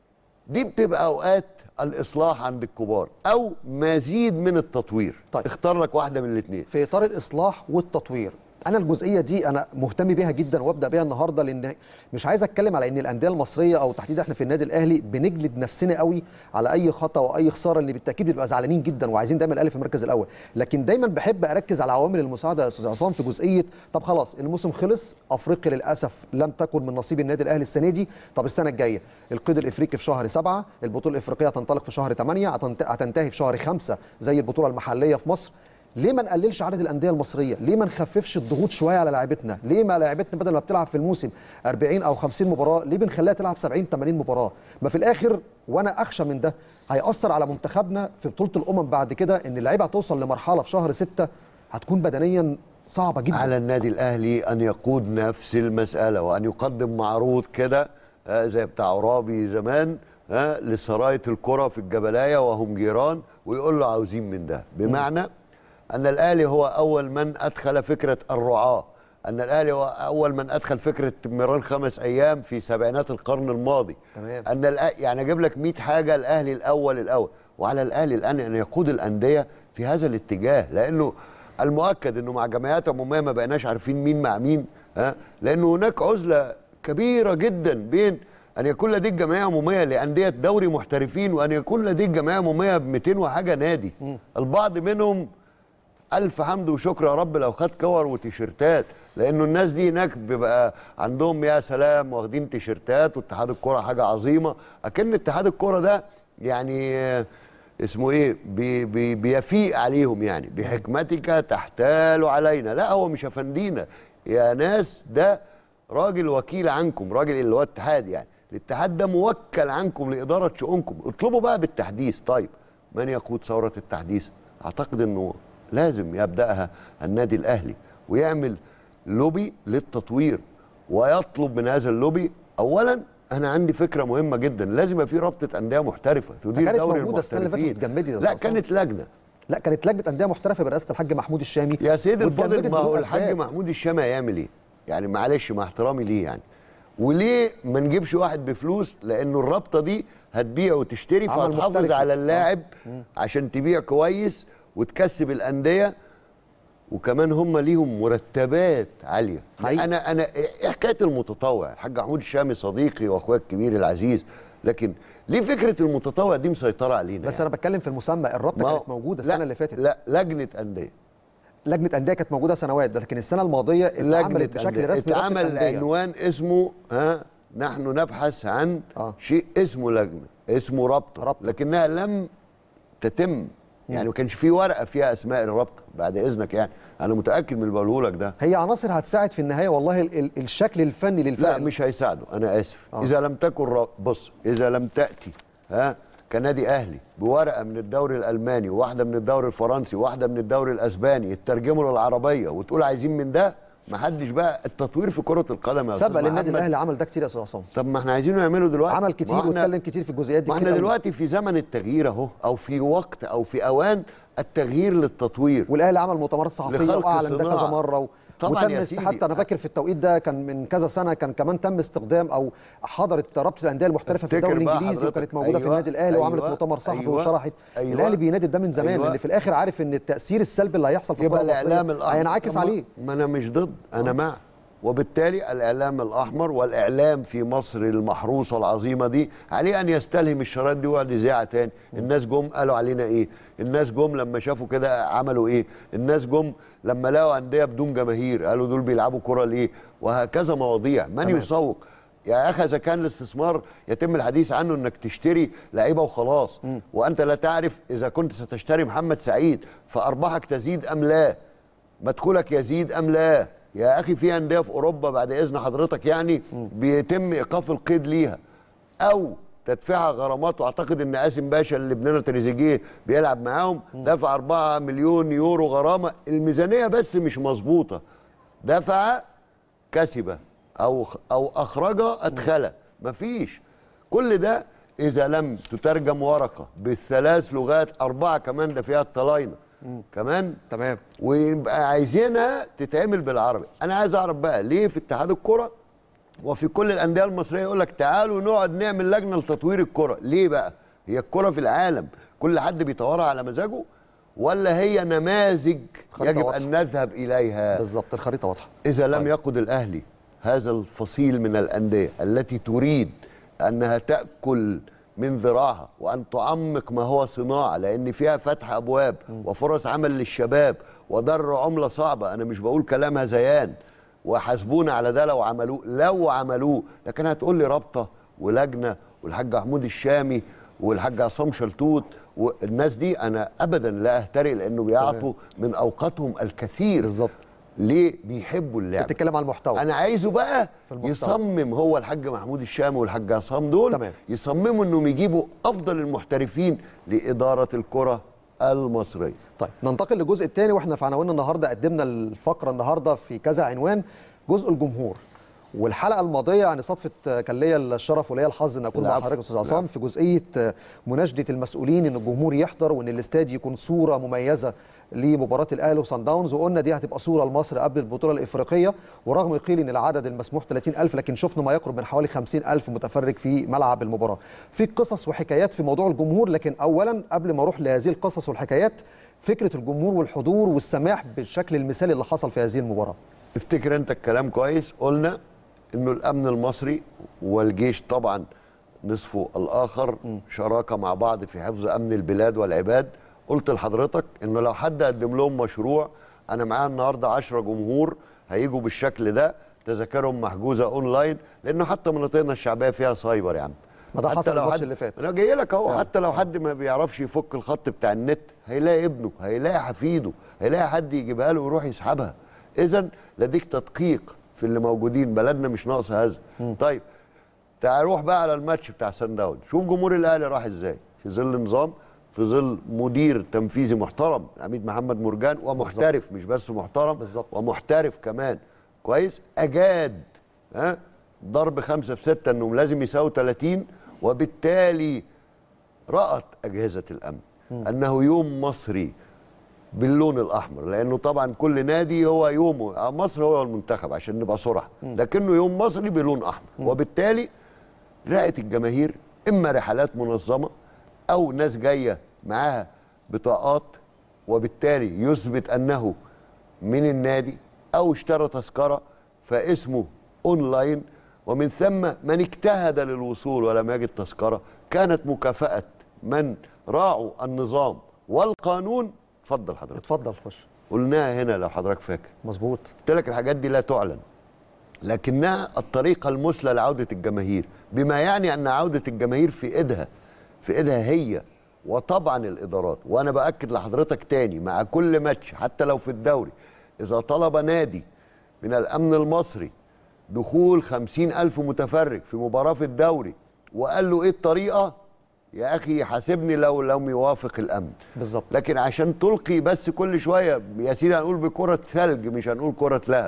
S14: دي بتبقى اوقات الاصلاح عند الكبار او مزيد من التطوير
S13: طيب.
S14: اختار لك واحده من الاثنين
S13: في اطار الاصلاح والتطوير انا الجزئيه دي انا مهتم بيها جدا وابدا بيها النهارده لان مش عايز اتكلم على ان الانديه المصريه او تحديدا احنا في النادي الاهلي بنجلد نفسنا قوي على اي خطا واي خساره اللي بالتاكيد بنبقى زعلانين جدا وعايزين دايما الاهلي في المركز الاول لكن دايما بحب اركز على عوامل المساعده يا استاذ عصام في جزئيه طب خلاص الموسم خلص افريقيا للاسف لم تكن من نصيب النادي الاهلي السنه دي طب السنه الجايه القيد الافريقي في شهر سبعة البطوله الافريقيه هتنطلق في شهر 8 هتنتهي في شهر خمسة زي البطوله المحليه في مصر ليه ما نقللش عدد الانديه المصريه ليه ما نخففش الضغوط شويه على لاعيبتنا ليه ما لاعيبتنا بدل ما بتلعب في الموسم 40 او 50 مباراه ليه بنخليها تلعب 70 80 مباراه ما في الاخر وانا اخشى من ده هياثر على منتخبنا في بطوله الامم بعد كده ان اللعيبه هتوصل لمرحله في شهر 6 هتكون بدنيا صعبه جدا
S14: على النادي الاهلي ان يقود نفس المساله وان يقدم معروض كده آه، زي بتاع عرابي زمان آه، لسرايه الكره في الجبلايه وهم جيران ويقول له عاوزين من ده بمعنى ان الاهلي هو اول من ادخل فكره الرعاه ان الاهلي هو اول من ادخل فكره مران خمس ايام في سبعينات القرن الماضي
S13: تمام.
S14: ان الأ... يعني اجيب لك 100 حاجه الاهلي الاول الاول وعلى الاهلي الان ان يقود الانديه في هذا الاتجاه لانه المؤكد انه مع جمعيات عموميه ما بقيناش عارفين مين مع مين ها لان هناك عزله كبيره جدا بين ان يكون لديك جمعيه عموميه لانديه دوري محترفين وان يكون لديك جمعيه عموميه ب 200 وحاجه نادي البعض منهم الف حمد وشكر يا رب لو خد كور وتيشيرتات لانه الناس دي هناك بيبقى عندهم يا سلام واخدين تيشيرتات واتحاد الكوره حاجه عظيمه اكن اتحاد الكوره ده يعني آه، اسمه ايه بي بي بيفيق عليهم يعني بحكمتك تحتال علينا لا هو مش افندينا يا ناس ده راجل وكيل عنكم راجل اللي هو اتحاد يعني الاتحاد ده موكل عنكم لاداره شؤونكم اطلبوا بقى بالتحديث طيب من يقود ثوره التحديث اعتقد انه لازم يبداها النادي الاهلي ويعمل لوبي للتطوير ويطلب من هذا اللوبي اولا انا عندي فكره مهمه جدا لازم يبقى في رابطه انديه محترفه تدير
S13: كانت
S14: دوري
S13: موجوده السنه اللي فاتت
S14: المحترفين
S13: اتجمدت يا
S14: لا
S13: أستاذ
S14: كانت لجنه
S13: لا كانت لجنه انديه محترفه برئاسه الحاج محمود الشامي
S14: يا سيد الفاضل
S13: واتجمدت
S14: ما هو
S13: بدون
S14: الحاج
S13: أسباب.
S14: محمود الشامي هيعمل ايه؟ يعني معلش مع احترامي ليه يعني وليه ما نجيبش واحد بفلوس لانه الرابطه دي هتبيع وتشتري
S13: عمل
S14: فهتحافظ
S13: محترف.
S14: على اللاعب عشان تبيع كويس وتكسب الانديه وكمان هم ليهم مرتبات عاليه
S13: حقيقي.
S14: انا انا ايه حكايه المتطوع الحاج محمود الشامي صديقي واخويا الكبير العزيز لكن ليه فكره المتطوع دي مسيطره علينا
S13: بس انا بتكلم في المسمى الرابطه
S14: ما هو-
S13: كانت موجوده
S14: لا،
S13: السنه اللي فاتت
S14: لا لجنه انديه
S13: لجنه انديه كانت موجوده سنوات لكن السنه الماضيه اتعملت بشكل
S14: أندية.
S13: رسمي رابطة
S14: اتعمل
S13: أندية.
S14: عنوان اسمه ها نحن نبحث عن آه. شيء اسمه لجنه اسمه رابطه ربط. لكنها لم تتم يعني ما كانش في ورقه فيها اسماء الرابطه بعد اذنك يعني انا متاكد من اللي بقوله لك ده
S13: هي عناصر هتساعد في النهايه والله ال ال الشكل الفني للفرق
S14: لا مش هيساعده انا اسف
S13: آه.
S14: آه. اذا لم تكن را- بص اذا لم تاتي ها كنادي اهلي بورقه من الدوري الالماني وواحده من الدوري الفرنسي وواحده من الدوري الاسباني يترجموا للعربيه وتقول عايزين من ده ما حدش بقى التطوير في كره القدم يا
S13: سبق
S14: أستاذ
S13: للنادي
S14: محمد.
S13: الاهلي عمل ده كتير يا استاذ عصام
S14: طب ما احنا عايزينه يعمله دلوقتي
S13: عمل
S14: ما
S13: كتير
S14: احنا-
S13: واتكلم كتير في الجزئيات دي
S14: ما
S13: كتير
S14: احنا
S13: أوي.
S14: دلوقتي في زمن التغيير اهو او في وقت او في اوان التغيير للتطوير
S13: والاهلي عمل مؤتمرات صحفيه
S14: لخلق
S13: واعلن ده كذا
S14: صناعة.
S13: مره و...
S14: طبعاً
S13: وتم
S14: يا
S13: است-
S14: سيدي.
S13: حتى انا فاكر في التوقيت ده كان من كذا سنه كان كمان تم استخدام او حضرت رابطه الانديه المحترفه في
S14: افتكر
S13: الدوري
S14: بقى
S13: الانجليزي
S14: حضرتك.
S13: وكانت موجوده في
S14: أيوة،
S13: النادي الاهلي وعملت
S14: أيوة،
S13: مؤتمر صحفي
S14: أيوة،
S13: وشرحت
S14: أيوة.
S13: الاهلي بينادي بده من زمان
S14: أيوة.
S13: لان في الاخر عارف ان التاثير السلبي اللي هيحصل في
S14: يبقى
S13: الكره المصريه
S14: الاعلام الاحمر
S13: هينعكس
S14: طب ما-
S13: عليه
S14: ما انا مش ضد انا مع وبالتالي الاعلام الاحمر والاعلام في مصر المحروسه العظيمه دي عليه ان يستلهم الشرايط دي ويقعد يذيعها تاني الناس جم قالوا علينا ايه الناس جم لما شافوا كده عملوا ايه الناس جم لما لقوا انديه بدون جماهير قالوا دول بيلعبوا كره ليه وهكذا مواضيع من
S13: تمام.
S14: يسوق يا اخي اذا كان الاستثمار يتم الحديث عنه انك تشتري لعيبه وخلاص وانت لا تعرف اذا كنت ستشتري محمد سعيد فارباحك تزيد ام لا مدخولك يزيد ام لا يا اخي في انديه في اوروبا بعد اذن حضرتك يعني بيتم ايقاف القيد ليها او تدفعها غرامات واعتقد ان قاسم باشا اللي ابننا تريزيجيه بيلعب معاهم دفع 4 مليون يورو غرامه الميزانيه بس مش مظبوطه دفع كسب او او اخرج ادخل مفيش كل ده اذا لم تترجم ورقه بالثلاث لغات اربعه كمان ده فيها الطلاينه كمان
S13: تمام
S14: ويبقى عايزينها تتعمل بالعربي انا عايز اعرف بقى ليه في اتحاد الكره وفي كل الانديه المصريه يقول لك تعالوا نقعد نعمل لجنه لتطوير الكره ليه بقى هي الكره في العالم كل حد بيطورها على مزاجه ولا هي نماذج
S13: خريطة
S14: يجب
S13: واضحة.
S14: ان نذهب اليها
S13: بالظبط الخريطه واضحه
S14: إذا لم يقود الأهلي هذا الفصيل من الأندية التي تريد أنها تأكل من ذراعها وأن تعمق ما هو صناعة لأن فيها فتح أبواب وفرص عمل للشباب ودر عملة صعبة أنا مش بقول كلام هذيان وحاسبونا على ده لو عملوه لو عملوه لكن هتقول لي رابطة ولجنة والحاج محمود الشامي والحاج عصام شلتوت والناس دي أنا أبدا لا أهترئ لأنه بيعطوا من أوقاتهم الكثير
S13: بالظبط
S14: ليه بيحبوا اللعب
S13: بتتكلم على المحتوى
S14: انا عايزه بقى
S13: في المحتوى.
S14: يصمم هو الحاج محمود الشامي والحاج عصام دول
S13: تمام.
S14: يصمموا انهم يجيبوا افضل المحترفين لاداره الكره المصريه
S13: طيب ننتقل للجزء الثاني واحنا في عناوين النهارده قدمنا الفقره النهارده في كذا عنوان جزء الجمهور والحلقه الماضيه يعني صدفه كان ليا الشرف وليا الحظ ان اكون مع
S14: العفو.
S13: حضرتك استاذ عصام في جزئيه مناشده المسؤولين ان الجمهور يحضر وان الاستاد يكون صوره مميزه لمباراه الاهلي وصن داونز وقلنا دي هتبقى صوره لمصر قبل البطوله الافريقيه ورغم قيل ان العدد المسموح 30000 لكن شفنا ما يقرب من حوالي 50000 متفرج في ملعب المباراه. في قصص وحكايات في موضوع الجمهور لكن اولا قبل ما اروح لهذه القصص والحكايات فكره الجمهور والحضور والسماح بالشكل المثالي اللي حصل في هذه المباراه.
S14: افتكر انت الكلام كويس قلنا انه الامن المصري والجيش طبعا نصفه الاخر شراكه مع بعض في حفظ امن البلاد والعباد قلت لحضرتك انه لو حد قدم لهم مشروع انا معايا النهارده 10 جمهور هيجوا بالشكل ده تذاكرهم محجوزه اونلاين لانه حتى مناطقنا الشعبيه فيها سايبر يا عم
S13: ما ده
S14: حتى
S13: حصل
S14: لو
S13: الماتش
S14: حد-
S13: اللي فات.
S14: انا جاي لك اهو
S13: فعلا.
S14: حتى لو حد ما بيعرفش يفك الخط بتاع النت هيلاقي ابنه هيلاقي حفيده هيلاقي حد يجيبها له ويروح يسحبها اذا لديك تدقيق في اللي موجودين بلدنا مش ناقص هذا طيب تعال روح بقى على الماتش بتاع سان داون شوف جمهور الاهلي راح ازاي في ظل نظام في ظل مدير تنفيذي محترم العميد محمد مرجان ومحترف مش بس محترم بالزبط. ومحترف كمان كويس اجاد ها ضرب خمسة في ستة انهم لازم يساووا 30 وبالتالي رأت أجهزة الأمن أنه يوم مصري باللون الأحمر لأنه طبعا كل نادي هو يومه مصر هو المنتخب عشان نبقى صراحة لكنه يوم مصري بلون أحمر وبالتالي رأت الجماهير إما رحلات منظمة أو ناس جاية معاها بطاقات وبالتالي يثبت أنه من النادي أو اشترى تذكرة فاسمه أونلاين ومن ثم من اجتهد للوصول ولم يجد تذكرة كانت مكافأة من راعوا النظام والقانون اتفضل حضرتك
S13: اتفضل خش
S14: قلناها هنا لو حضرتك فاكر
S13: مظبوط
S14: قلت لك الحاجات دي لا تعلن لكنها الطريقة المثلى لعودة الجماهير بما يعني أن عودة الجماهير في إيدها في إيدها هي وطبعا الإدارات وأنا بأكد لحضرتك تاني مع كل ماتش حتى لو في الدوري إذا طلب نادي من الأمن المصري دخول خمسين ألف متفرج في مباراة في الدوري وقال له إيه الطريقة يا أخي حاسبني لو لم يوافق الأمن
S13: بالظبط
S14: لكن عشان تلقي بس كل شوية يا سيدي هنقول بكرة ثلج مش هنقول كرة لهب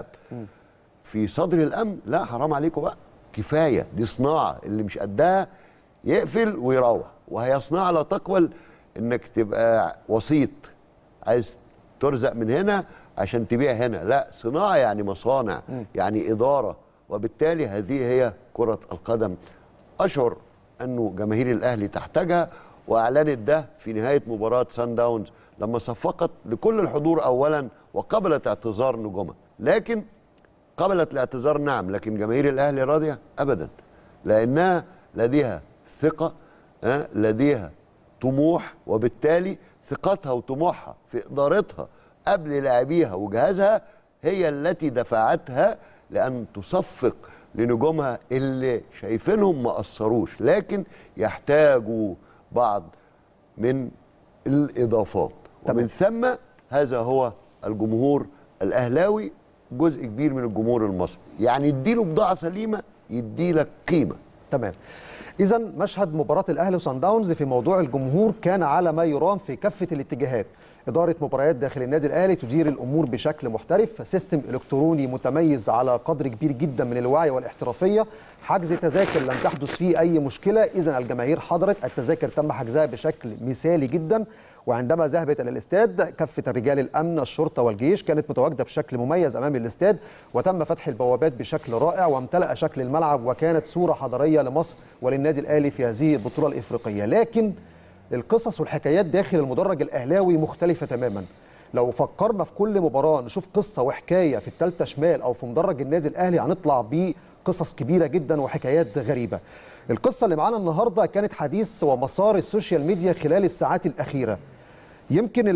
S14: في صدر الامن لا حرام عليكم بقى كفايه دي صناعه اللي مش قدها يقفل ويروح وهي صناعه لا تقبل انك تبقى وسيط عايز ترزق من هنا عشان تبيع هنا لا صناعه يعني مصانع يعني اداره وبالتالي هذه هي كره القدم اشعر انه جماهير الاهلي تحتاجها واعلنت ده في نهايه مباراه سان داونز لما صفقت لكل الحضور اولا وقبلت اعتذار نجومها لكن قبلت الاعتذار نعم لكن جماهير الاهلي راضيه ابدا لانها لديها ثقه آه، لديها طموح وبالتالي ثقتها وطموحها في ادارتها قبل لاعبيها وجهازها هي التي دفعتها لان تصفق لنجومها اللي شايفينهم ما قصروش لكن يحتاجوا بعض من الاضافات ومن ثم هذا هو الجمهور الاهلاوي جزء كبير من الجمهور المصري يعني اديله بضاعه سليمه يديلك قيمه
S13: تمام اذا مشهد مباراه الاهلي وصن داونز في موضوع الجمهور كان على ما يرام في كافه الاتجاهات إدارة مباريات داخل النادي الأهلي تدير الأمور بشكل محترف سيستم إلكتروني متميز على قدر كبير جدا من الوعي والاحترافية حجز تذاكر لم تحدث فيه أي مشكلة إذا الجماهير حضرت التذاكر تم حجزها بشكل مثالي جدا وعندما ذهبت إلى الاستاد كافة رجال الأمن الشرطة والجيش كانت متواجدة بشكل مميز أمام الاستاد وتم فتح البوابات بشكل رائع وامتلأ شكل الملعب وكانت صورة حضارية لمصر وللنادي الأهلي في هذه البطولة الإفريقية لكن القصص والحكايات داخل المدرج الاهلاوي مختلفه تماما لو فكرنا في كل مباراه نشوف قصه وحكايه في الثالثه شمال او في مدرج النادي الاهلي هنطلع بقصص كبيره جدا وحكايات غريبه القصه اللي معانا النهارده كانت حديث ومسار السوشيال ميديا خلال الساعات الاخيره يمكن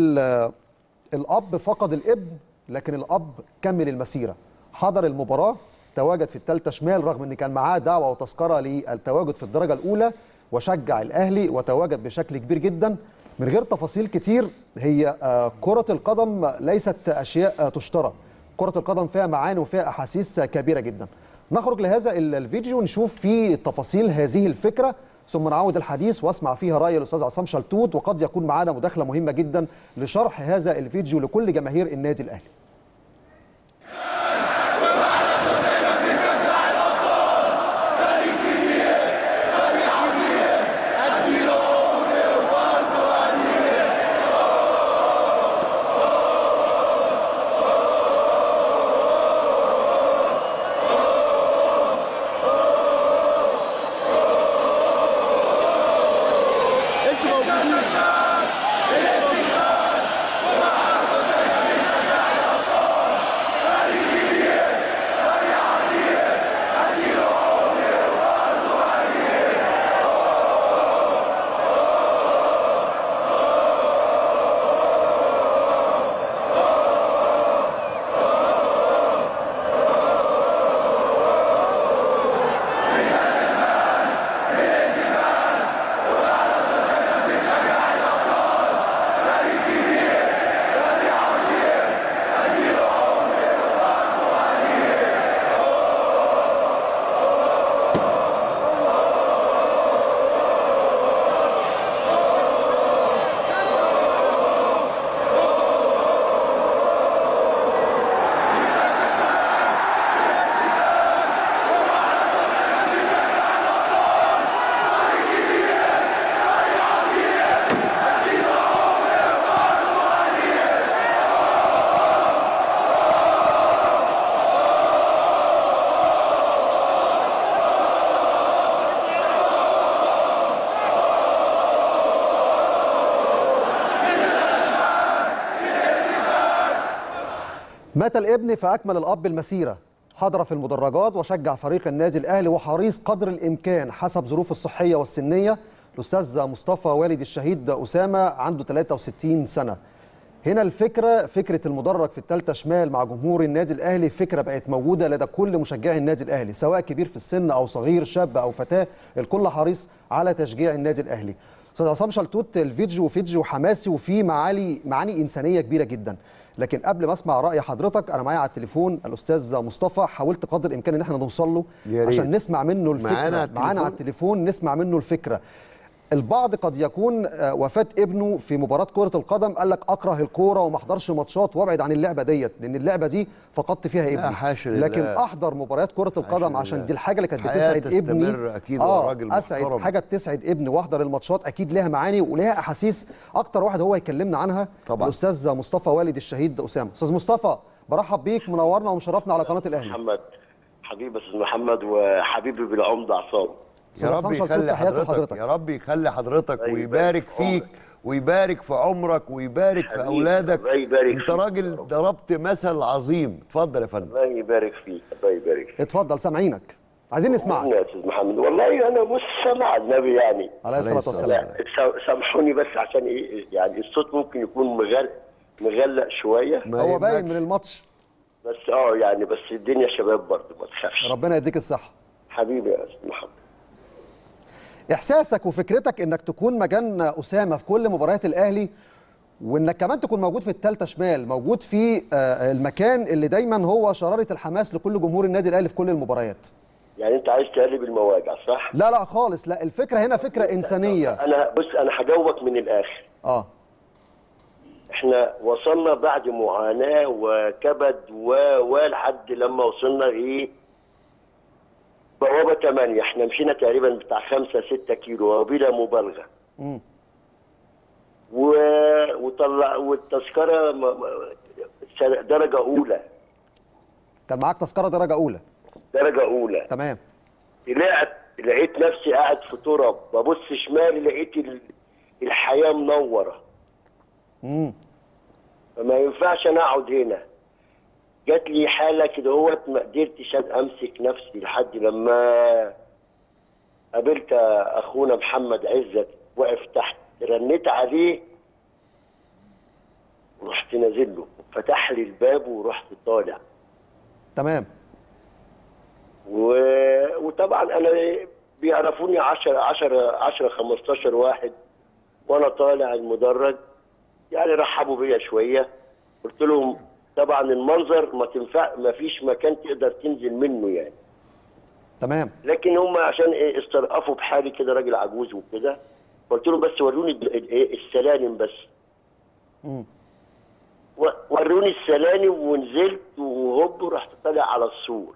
S13: الاب فقد الابن لكن الاب كمل المسيره حضر المباراه تواجد في الثالثه شمال رغم ان كان معاه دعوه وتذكره للتواجد في الدرجه الاولى وشجع الاهلي وتواجد بشكل كبير جدا من غير تفاصيل كتير هي كره القدم ليست اشياء تشترى كره القدم فيها معاني وفيها احاسيس كبيره جدا نخرج لهذا الفيديو ونشوف فيه تفاصيل هذه الفكره ثم نعود الحديث واسمع فيها راي الاستاذ عصام شلتوت وقد يكون معنا مداخله مهمه جدا لشرح هذا الفيديو لكل جماهير النادي الاهلي
S15: انتوا موجودين
S13: مات الابن فأكمل الأب المسيرة حضر في المدرجات وشجع فريق النادي الأهلي وحريص قدر الإمكان حسب ظروفه الصحية والسنية الأستاذ مصطفى والد الشهيد أسامة عنده 63 سنة هنا الفكرة فكرة المدرج في الثالثة شمال مع جمهور النادي الأهلي فكرة بقت موجودة لدى كل مشجعي النادي الأهلي سواء كبير في السن أو صغير شاب أو فتاة الكل حريص على تشجيع النادي الأهلي أستاذ عصام شلتوت الفيديو فيديو حماسي وفيه معالي معاني إنسانية كبيرة جدا لكن قبل ما اسمع راي حضرتك انا معايا على التليفون الاستاذ مصطفى حاولت قدر الامكان ان احنا نوصل له
S14: يا ريت.
S13: عشان نسمع منه الفكره
S14: معانا على
S13: معانا على التليفون نسمع منه الفكره البعض قد يكون آه، وفاه ابنه في مباراه كره القدم قال لك اكره الكوره وما احضرش ماتشات وابعد عن اللعبه ديت لان اللعبه دي فقدت فيها ابني
S14: حاشا لله.
S13: لكن احضر مباريات كره القدم عشان
S14: لله.
S13: دي الحاجه اللي كانت
S14: الحياة
S13: بتسعد ابني
S14: تستمر أكيد،
S13: اه
S14: هو راجل
S13: اسعد
S14: محترم.
S13: حاجه بتسعد ابني واحضر الماتشات اكيد ليها معاني وليها احاسيس اكتر واحد هو يكلمنا عنها
S14: طبعا.
S13: الاستاذ مصطفى والد الشهيد اسامه استاذ مصطفى برحب بيك منورنا ومشرفنا على قناه الاهلي
S15: محمد حبيبي استاذ محمد وحبيبي بالعمده عصام
S14: يا رب يخلي حضرتك يا رب يخلي حضرتك
S15: الله
S14: ويبارك
S15: يبارك في
S14: فيك ويبارك في عمرك ويبارك في
S15: حبيبي،
S14: اولادك
S15: الله يبارك
S14: انت
S15: فيك.
S14: راجل ضربت مثل عظيم اتفضل يا فندم
S15: الله يبارك فيك الله يبارك فيك
S13: اتفضل سامعينك عايزين نسمعك
S15: يا استاذ محمد والله انا بص سمع النبي يعني
S13: عليه الصلاة والسلام.
S15: لا، سا- سامحوني بس عشان ايه يعني الصوت ممكن يكون مغل مغلق شويه
S13: هو باين من الماتش
S15: بس اه يعني بس الدنيا شباب برضه ما تخافش
S13: ربنا يديك الصحه
S15: حبيبي يا استاذ محمد
S13: احساسك وفكرتك انك تكون مكان اسامه في كل مباريات الاهلي وانك كمان تكون موجود في الثالثه شمال موجود في آه، المكان اللي دايما هو شراره الحماس لكل جمهور النادي الاهلي في كل المباريات
S15: يعني انت عايز تقلب المواجع صح؟
S13: لا لا خالص لا الفكره هنا فكره انسانيه
S15: انا بص انا هجاوبك من الاخر
S13: اه
S15: احنا وصلنا بعد معاناه وكبد و و لحد لما وصلنا ايه بوابه 8 احنا مشينا تقريبا بتاع 5 6 كيلو وبلا مبالغه
S13: مم.
S15: و... وطلع والتذكره م... م- سنة- درجه اولى
S13: كان معاك تذكره درجه اولى
S15: درجه اولى
S13: تمام
S15: طلعت لقيت نفسي قاعد في تراب ببص شمالي لقيت ال... الحياه منوره
S13: امم
S15: فما ينفعش انا اقعد هنا جات لي حاله كده هوت ما قدرتش امسك نفسي لحد لما قابلت اخونا محمد عزت واقف تحت رنيت عليه ورحت نازل له فتح لي الباب ورحت طالع
S13: تمام
S15: و... وطبعا انا بيعرفوني 10 10 10 15 واحد وانا طالع المدرج يعني رحبوا بيا شويه قلت لهم طبعا المنظر ما تنفع ما فيش مكان تقدر تنزل منه يعني
S13: تمام
S15: لكن هم عشان ايه استرقفوا بحالي كده راجل عجوز وكده قلت لهم بس وروني ال- ال- إيه السلالم بس
S13: مم.
S15: و- وروني السلالم ونزلت وهوب رحت طالع على السور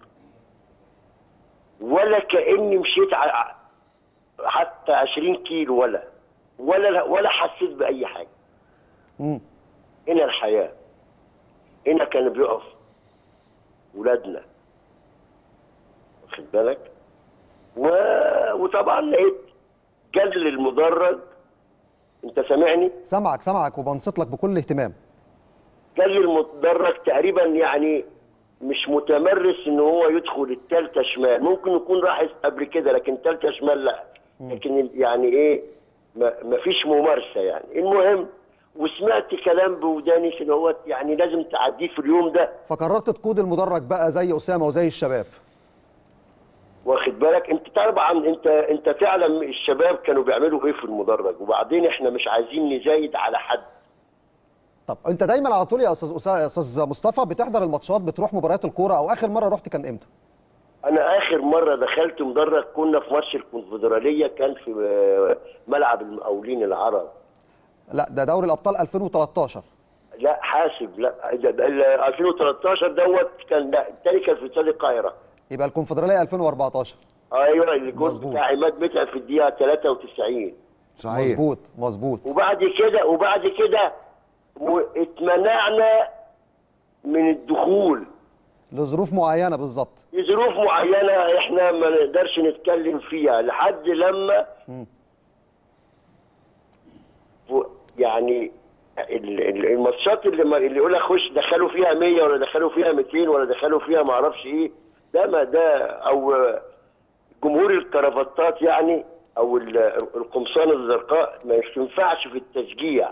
S15: ولا كاني مشيت ع- حتى 20 كيلو ولا ولا ولا حسيت باي حاجه
S13: مم.
S15: هنا الحياه هنا كان بيقف ولادنا واخد بالك و... وطبعا لقيت جل المدرج انت سامعني
S13: سامعك سامعك وبنصت لك بكل اهتمام
S15: جل المدرج تقريبا يعني مش متمرس ان هو يدخل التالتة شمال ممكن يكون راح قبل كده لكن تالتة شمال لا لكن يعني ايه ما ما فيش ممارسه يعني المهم وسمعت كلام بوداني كده هو يعني لازم تعديه في اليوم ده
S13: فقررت تقود المدرج بقى زي اسامه وزي الشباب
S15: واخد بالك انت طبعا انت انت تعلم الشباب كانوا بيعملوا ايه في المدرج وبعدين احنا مش عايزين نزايد على حد
S13: طب انت دايما على طول يا استاذ أسا- يا استاذ مصطفى بتحضر الماتشات بتروح مباريات الكوره او اخر مره رحت كان امتى
S15: انا اخر مره دخلت مدرج كنا في ماتش الكونفدراليه كان في آه، ملعب المقاولين العرب
S13: لا ده دوري الابطال 2013
S15: لا حاسب لا ده- ده ال 2013 دوت كان لا التاني كان في استاد القاهره
S13: يبقى الكونفدراليه 2014
S15: ايوه الجول بتاع عماد متعب في الدقيقه 93
S13: مظبوط مظبوط
S15: وبعد كده وبعد كده و- اتمنعنا من الدخول
S13: لظروف معينه بالظبط
S15: لظروف معينه احنا ما نقدرش نتكلم فيها لحد لما
S13: مم.
S15: و- يعني ال- ال- الماتشات اللي ما اللي يقول لك خش دخلوا فيها 100 ولا دخلوا فيها 200 ولا دخلوا فيها ما اعرفش ايه ده ما ده او جمهور الكرافتات يعني او ال- القمصان الزرقاء ما ينفعش في التشجيع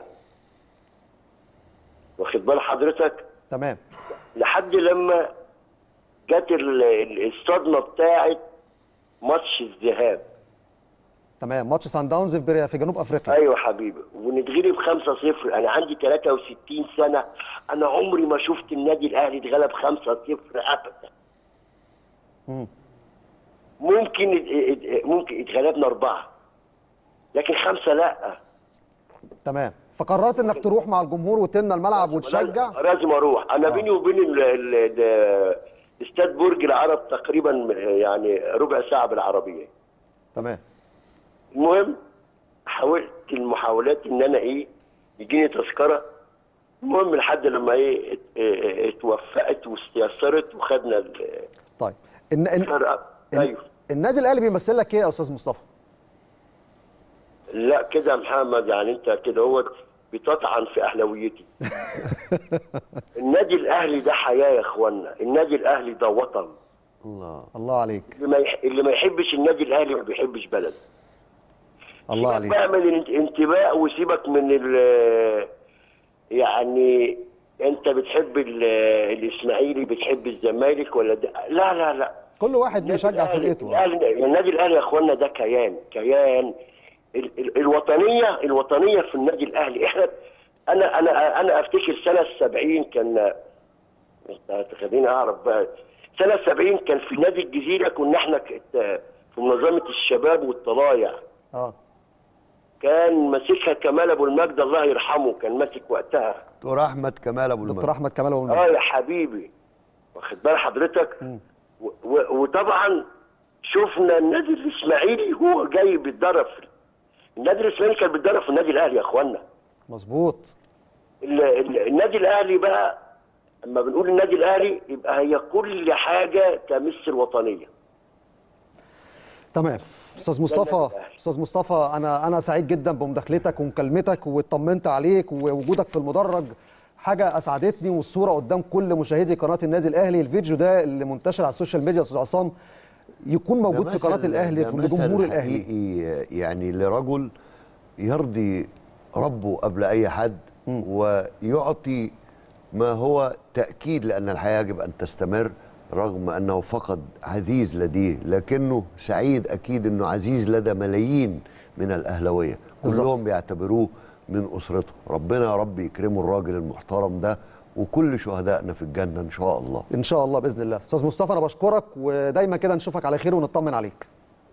S15: واخد بال حضرتك
S13: تمام
S15: لحد لما جت ال- ال- الصدمه بتاعت ماتش الذهاب
S13: تمام ماتش سان داونز في بري- في جنوب افريقيا
S15: ايوه حبيبي ونتغلب 5-0 انا عندي 63 سنه انا عمري ما شفت النادي الاهلي اتغلب 5-0 ابدا
S13: مم.
S15: ممكن ات- ات- ممكن اتغلبنا اربعه لكن خمسه لا
S13: تمام فقررت انك تروح مع الجمهور وتمنى الملعب وتشجع
S15: لازم اروح انا بيني وبين ال- ال- ال- استاد برج العرب تقريبا يعني ربع ساعه بالعربيه
S13: تمام
S15: المهم حاولت المحاولات ان انا ايه يجيني تذكره المهم لحد لما ايه ات- اه- اتوفقت واستيسرت وخدنا ال-
S13: طيب إن إن
S15: الفرقه
S13: إن
S15: ايوه
S13: النادي الاهلي بيمثل لك ايه يا استاذ مصطفى؟
S15: لا كده يا محمد يعني انت كده هو بتطعن في اهلاويتي النادي الاهلي ده حياه يا اخوانا النادي الاهلي ده وطن
S14: الله
S13: الله عليك
S15: اللي ما يح- اللي ما يحبش النادي الاهلي ما بيحبش بلد
S13: الله
S15: سيبك
S13: عليك
S15: بقى من الانتماء وسيبك من ال يعني انت بتحب ال- الاسماعيلي بتحب الزمالك ولا ده لا لا لا
S13: كل واحد بيشجع فرقته
S15: الاهلي النادي الاهلي يا اخوانا ده كيان كيان ال ال الوطنيه الوطنيه في النادي الاهلي احنا انا انا انا افتكر سنه 70 كان خليني اعرف بقى سنه 70 كان في نادي الجزيره كنا احنا ك- في منظمه الشباب والطلايع
S13: اه
S15: كان ماسكها كمال ابو المجد الله يرحمه كان ماسك وقتها
S14: دكتور احمد كمال ابو المجد
S13: دكتور احمد كمال ابو
S15: اه يا حبيبي واخد بال حضرتك و- و- وطبعا شفنا النادي الاسماعيلي هو جاي بيتدرب في النادي الاسماعيلي كان بيتدرب في النادي الاهلي يا اخوانا
S13: مظبوط
S15: ال- ال- النادي الاهلي بقى اما بنقول النادي الاهلي يبقى هي كل حاجه تمس الوطنيه
S13: تمام استاذ مصطفى استاذ مصطفى انا انا سعيد جدا بمداخلتك ومكالمتك واطمنت عليك ووجودك في المدرج حاجه اسعدتني والصوره قدام كل مشاهدي قناه النادي الاهلي الفيديو ده اللي منتشر على السوشيال ميديا يا استاذ عصام يكون موجود
S14: ده
S13: في قناه
S14: مثل-
S13: الاهلي
S14: ده
S13: في
S14: مثل
S13: لجمهور الاهلي
S14: حقيقي يعني لرجل يرضي ربه قبل اي حد ويعطي ما هو تاكيد لان الحياه يجب ان تستمر رغم انه فقد عزيز لديه لكنه سعيد اكيد انه عزيز لدى ملايين من الاهلاويه
S13: بالظبط.
S14: كلهم بيعتبروه من اسرته ربنا يا رب يكرمه الراجل المحترم ده وكل شهدائنا في الجنه ان شاء الله
S13: ان شاء الله باذن الله استاذ مصطفى انا بشكرك ودايما كده نشوفك على خير ونطمن عليك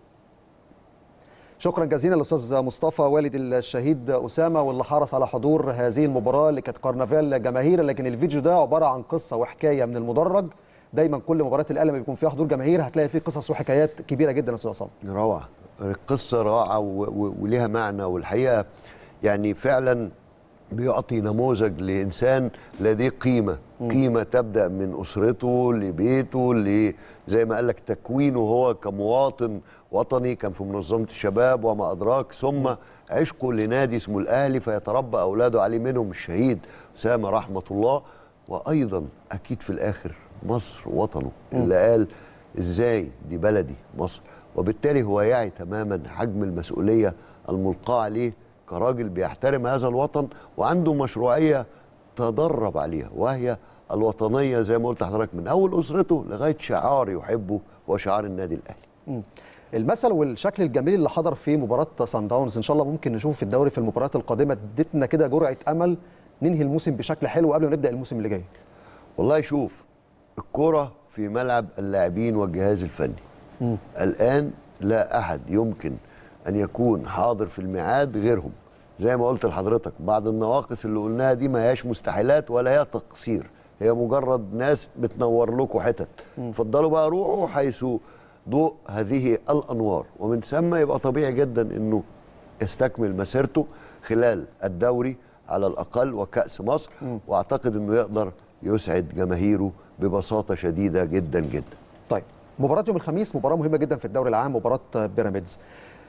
S13: شكرا جزيلا للاستاذ مصطفى والد الشهيد اسامه واللي حرص على حضور هذه المباراه اللي كانت كرنفال جماهير لكن الفيديو ده عباره عن قصه وحكايه من المدرج دايما كل مباراه الاهلي لما بيكون فيها حضور جماهير هتلاقي فيه قصص وحكايات كبيره جدا يا استاذ عصام
S14: روعة القصة روعة و- و- وليها معنى والحقيقة يعني فعلا بيعطي نموذج لإنسان لديه قيمة قيمة تبدأ من أسرته لبيته ل زي ما قال لك تكوينه هو كمواطن وطني كان في منظمة الشباب وما أدراك ثم عشقه لنادي اسمه الأهلي فيتربى أولاده عليه منهم الشهيد أسامة رحمة الله وأيضا أكيد في الآخر مصر وطنه اللي قال إزاي دي بلدي مصر وبالتالي هو يعي تماما حجم المسؤولية الملقاة عليه كراجل بيحترم هذا الوطن وعنده مشروعية تدرب عليها وهي الوطنية زي ما قلت لحضرتك من أول أسرته لغاية شعار يحبه هو شعار النادي الأهلي
S13: مم. المثل والشكل الجميل اللي حضر في مباراه سان داونز ان شاء الله ممكن نشوفه في الدوري في المباريات القادمه ادتنا كده جرعه امل ننهي الموسم بشكل حلو قبل ما نبدا الموسم اللي جاي
S14: والله شوف الكرة في ملعب اللاعبين والجهاز الفني الآن لا أحد يمكن أن يكون حاضر في الميعاد غيرهم زي ما قلت لحضرتك بعض النواقص اللي قلناها دي ما هياش مستحيلات ولا هي تقصير هي مجرد ناس بتنور لكم حتت اتفضلوا بقى روحوا حيث ضوء هذه الأنوار ومن ثم يبقى طبيعي جدا أنه يستكمل مسيرته خلال الدوري على الأقل وكأس مصر وأعتقد أنه يقدر يسعد جماهيره ببساطة شديدة جدا جدا
S13: طيب مباراه يوم الخميس مباراه مهمه جدا في الدوري العام مباراه بيراميدز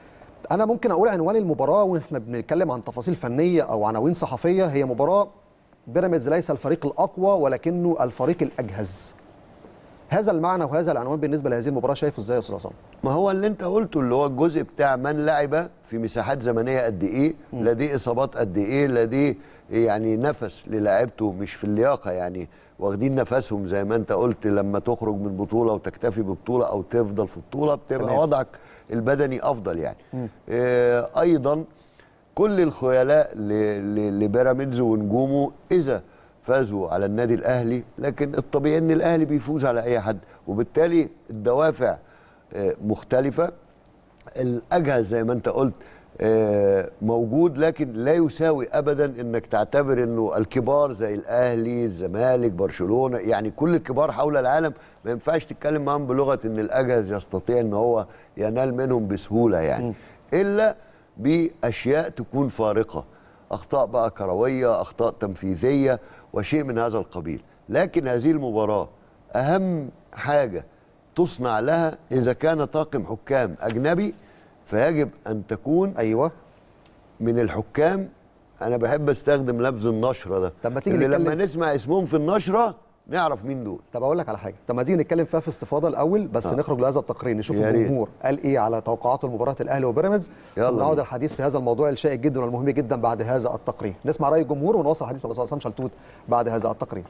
S13: انا ممكن اقول عنوان المباراه واحنا بنتكلم عن تفاصيل فنيه او عناوين صحفيه هي مباراه بيراميدز ليس الفريق الاقوى ولكنه الفريق الاجهز هذا المعنى وهذا العنوان بالنسبه لهذه المباراه شايفه ازاي يا استاذ عصام
S14: ما هو اللي انت قلته اللي هو الجزء بتاع من لعب في مساحات زمنيه قد ايه لديه اصابات قد ايه لديه يعني نفس للاعيبته مش في اللياقه يعني واخدين نفسهم زي ما انت قلت لما تخرج من بطوله وتكتفي ببطوله او تفضل في بطوله بتبقى
S13: تمام.
S14: وضعك البدني افضل يعني آه ايضا كل الخيلاء ل- ل- لبيراميدز ونجومه اذا فازوا على النادي الاهلي لكن الطبيعي ان الاهلي بيفوز على اي حد وبالتالي الدوافع آه، مختلفه الاجهز زي ما انت قلت آه، موجود لكن لا يساوي ابدا انك تعتبر انه الكبار زي الاهلي الزمالك برشلونه يعني كل الكبار حول العالم ما ينفعش تتكلم معاهم بلغه ان الاجهز يستطيع ان هو ينال منهم بسهوله يعني الا باشياء تكون فارقه اخطاء بقى كرويه اخطاء تنفيذيه وشيء من هذا القبيل لكن هذه المباراه اهم حاجه تصنع لها اذا كان طاقم حكام اجنبي فيجب ان تكون
S13: ايوه
S14: من الحكام انا بحب استخدم لفظ النشره ده
S13: طب ما تيجي
S14: اللي
S13: نتكلم
S14: لما نسمع اسمهم في النشره نعرف مين دول
S13: طب اقول لك على حاجه طب ما تيجي نتكلم فيها في استفاضه الاول بس
S14: آه.
S13: آه. نخرج لهذا التقرير نشوف
S14: يا ريت.
S13: الجمهور قال ايه على توقعاته لمباراه الاهلي وبيراميدز
S14: يلا
S13: ثم نعود
S14: بينا.
S13: الحديث في هذا الموضوع الشائك جدا والمهم جدا بعد هذا التقرير نسمع راي الجمهور ونواصل الحديث مع الاستاذ عصام شلتوت بعد هذا التقرير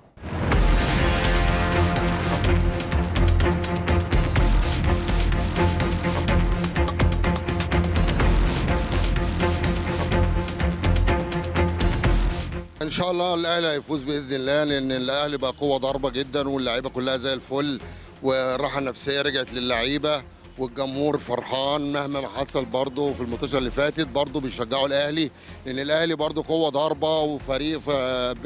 S16: ان شاء الله الاهلي هيفوز باذن الله لان الاهلي بقى قوه ضاربه جدا واللعيبه كلها زي الفل والراحه النفسيه رجعت للعيبه والجمهور فرحان مهما ما حصل برضه في الماتشات اللي فاتت برضه بيشجعوا الاهلي لان الاهلي برضه قوه ضاربه وفريق ف...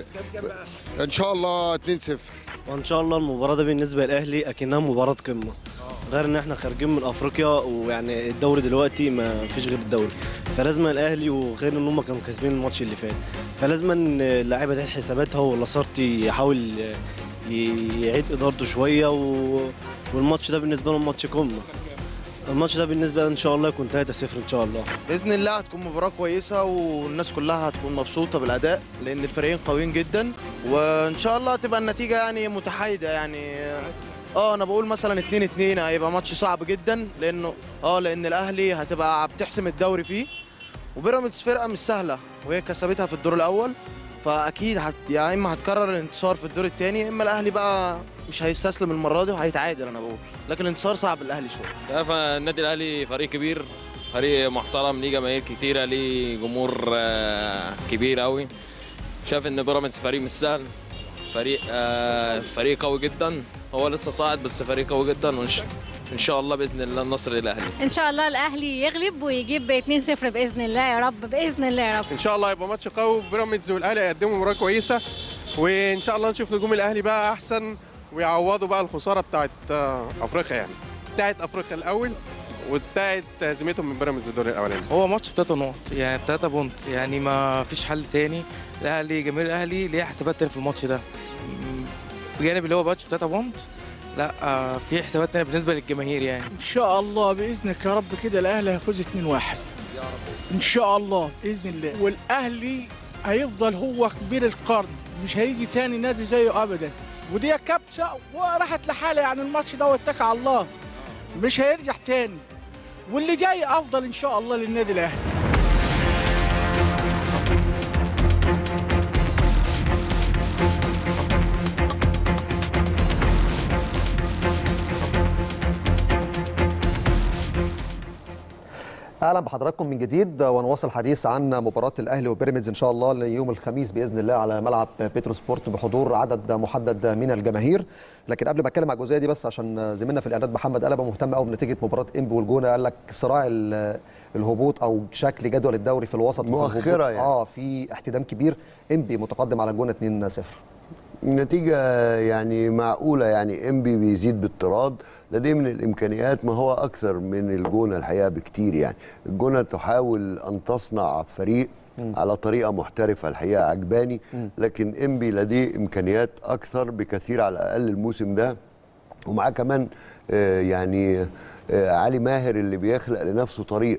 S16: ان شاء الله 2-0
S17: وان شاء الله المباراه دي بالنسبه للاهلي اكنها مباراه قمه غير ان احنا خارجين من افريقيا ويعني الدوري دلوقتي ما فيش غير الدوري فلازم الاهلي وغير ان هم كانوا كاسبين الماتش اللي فات فلازم ان اللعيبه تعيد حساباتها ولاسارتي يحاول ي- يعيد ادارته شويه و... والماتش ده بالنسبه لهم ماتش قمه الماتش ده بالنسبه لي ان شاء الله يكون 3-0 ان شاء الله
S18: باذن الله هتكون مباراه كويسه والناس كلها هتكون مبسوطه بالاداء لان الفريقين قويين جدا وان شاء الله تبقى النتيجه يعني متحايده يعني اه انا بقول مثلا 2 2 هيبقى ماتش صعب جدا لانه اه لان الاهلي هتبقى بتحسم الدوري فيه وبيراميدز فرقه مش سهله وهي كسبتها في الدور الاول فاكيد هت يا اما هتكرر الانتصار في الدور الثاني يا اما الاهلي بقى مش هيستسلم المره دي وهيتعادل انا بقول لكن الانتصار صعب الاهلي شويه
S19: لا فالنادي الاهلي فريق كبير فريق محترم ليه جماهير كتيره ليه جمهور آه، كبير قوي شايف ان بيراميدز فريق مش سهل فريق آه، فريق قوي جدا هو لسه صاعد بس فريق قوي جدا وإن ان شاء الله باذن الله النصر للاهلي
S20: ان شاء الله الاهلي يغلب ويجيب 2-0 باذن الله يا رب باذن الله يا رب
S21: ان شاء الله هيبقى ماتش قوي بيراميدز والاهلي هيقدموا مباراه كويسه وان شاء الله نشوف نجوم الاهلي بقى احسن ويعوضوا بقى الخساره بتاعت آه، افريقيا يعني بتاعت افريقيا الاول وبتاعت هزيمتهم من بيراميدز الدور الاولاني
S22: هو ماتش بتلاتة نقط يعني تلاتة بونت يعني ما فيش حل تاني الاهلي جماهير الاهلي ليها حسابات تاني في الماتش ده م، بجانب اللي هو ماتش بتلاتة بونت لا آه، في حسابات تانية بالنسبه للجماهير يعني
S23: ان شاء الله باذنك يا رب كده الاهلي هيفوز 2-1 ان شاء الله باذن الله والاهلي هيفضل هو كبير القرن مش هيجي تاني نادي زيه ابدا ودي كبسه وراحت لحالها يعني الماتش ده واتكل على الله مش هيرجع تاني واللي جاي افضل ان شاء الله للنادي الاهلي
S13: اهلا بحضراتكم من جديد ونواصل الحديث عن مباراه الاهلي وبيراميدز ان شاء الله ليوم الخميس باذن الله على ملعب بيترو سبورت بحضور عدد محدد من الجماهير لكن قبل ما اتكلم على الجزئيه دي بس عشان زميلنا في الاعداد محمد قلبه مهتم قوي بنتيجه مباراه انبي والجونه قال لك صراع ال- الهبوط او شكل جدول الدوري في الوسط وفي
S14: مؤخرة
S13: الهبوط.
S14: يعني.
S13: اه في احتدام كبير انبي متقدم على الجونه 2-0
S14: النتيجة يعني معقولة يعني انبي بيزيد بالطراد لديه من الامكانيات ما هو اكثر من الجونه الحقيقه بكتير يعني الجونه تحاول ان تصنع فريق على طريقه محترفه الحقيقه عجباني لكن انبي لديه امكانيات اكثر بكثير على الاقل الموسم ده ومعاه كمان آه، يعني آه، علي ماهر اللي بيخلق لنفسه طريق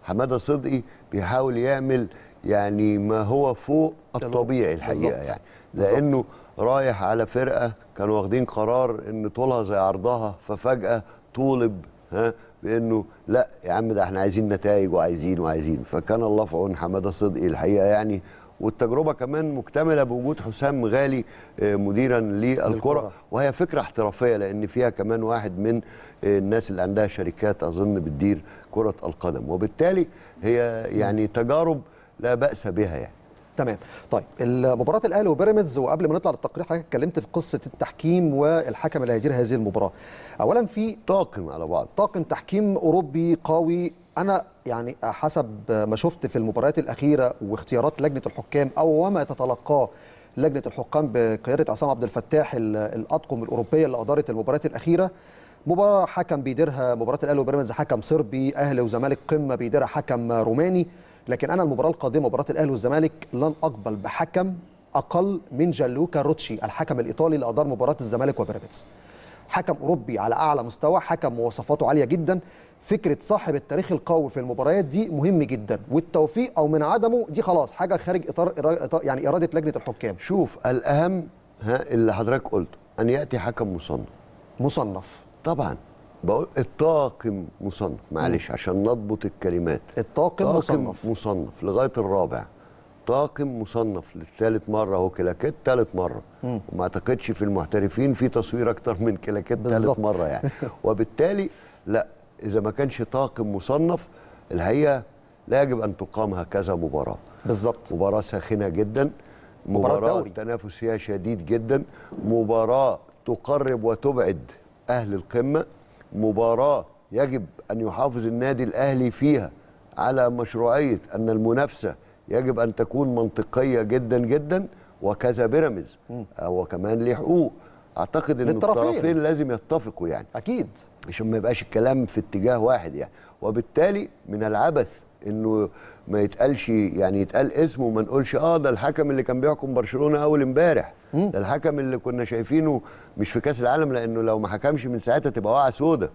S14: حماده صدقي بيحاول يعمل يعني ما هو فوق الطبيعي الحقيقه
S13: بالظبط.
S14: يعني لانه رايح على فرقه كانوا واخدين قرار ان طولها زي عرضها ففجاه طولب ها بانه لا يا عم ده احنا عايزين نتائج وعايزين وعايزين فكان الله في عون حماده صدقي الحقيقه يعني والتجربه كمان مكتمله بوجود حسام غالي آه، مديرا للكره
S13: للكرة.
S14: وهي فكره احترافيه لان فيها كمان واحد من آه، الناس اللي عندها شركات اظن بتدير كره القدم وبالتالي هي يعني تجارب لا باس بها يعني
S13: تمام طيب مباراه الاهلي وبيراميدز وقبل ما نطلع للتقرير حضرتك اتكلمت في قصه التحكيم والحكم اللي هيدير هذه المباراه اولا في
S14: طاقم على بعض
S13: طاقم تحكيم اوروبي قوي انا يعني حسب ما شفت في المباريات الاخيره واختيارات لجنه الحكام او وما تتلقاه لجنه الحكام بقياده عصام عبد الفتاح ال- الاطقم الاوروبيه اللي ادارت المباريات الاخيره مباراه حكم بيديرها مباراه الاهلي وبيراميدز حكم صربي اهلي وزمالك قمه بيديرها حكم روماني لكن انا المباراه القادمه مباراه الاهلي والزمالك لن اقبل بحكم اقل من جانلوكا روتشي الحكم الايطالي اللي ادار مباراه الزمالك وبيراميدز حكم اوروبي على اعلى مستوى حكم مواصفاته عاليه جدا فكره صاحب التاريخ القوي في المباريات دي مهم جدا والتوفيق او من عدمه دي خلاص حاجه خارج اطار إطار- يعني اراده لجنه الحكام
S14: شوف الاهم ها اللي حضرتك قلته ان ياتي حكم مصنف
S13: مصنف
S14: طبعا بقول الطاقم مصنف معلش عشان نضبط الكلمات
S13: الطاقم مصنف.
S14: مصنف لغايه الرابع طاقم مصنف للثالث مره هو كلاكيت ثالث مره
S13: مم.
S14: وما اعتقدش في المحترفين في تصوير اكتر من كلاكيت ثالث
S13: بالظبط.
S14: مره يعني وبالتالي لا اذا ما كانش طاقم مصنف الحقيقه لا يجب ان تقام هكذا مباراه
S13: بالظبط
S14: مباراه ساخنه جدا
S13: مباراة
S14: مباراه
S13: دوري.
S14: التنافس فيها شديد جدا مباراه تقرب وتبعد اهل القمه مباراه يجب ان يحافظ النادي الاهلي فيها على مشروعيه ان المنافسه يجب ان تكون منطقيه جدا جدا وكذا بيراميدز هو كمان ليه حقوق اعتقد ان
S13: للطرفين.
S14: الطرفين لازم يتفقوا يعني
S13: اكيد
S14: عشان ما يبقاش الكلام في اتجاه واحد يعني وبالتالي من العبث انه ما يتقالش يعني يتقال اسمه وما نقولش اه ده الحكم اللي كان بيحكم برشلونه اول امبارح ده الحكم اللي كنا شايفينه مش في كاس العالم لانه لو ما حكمش من ساعتها تبقى واقعه سودا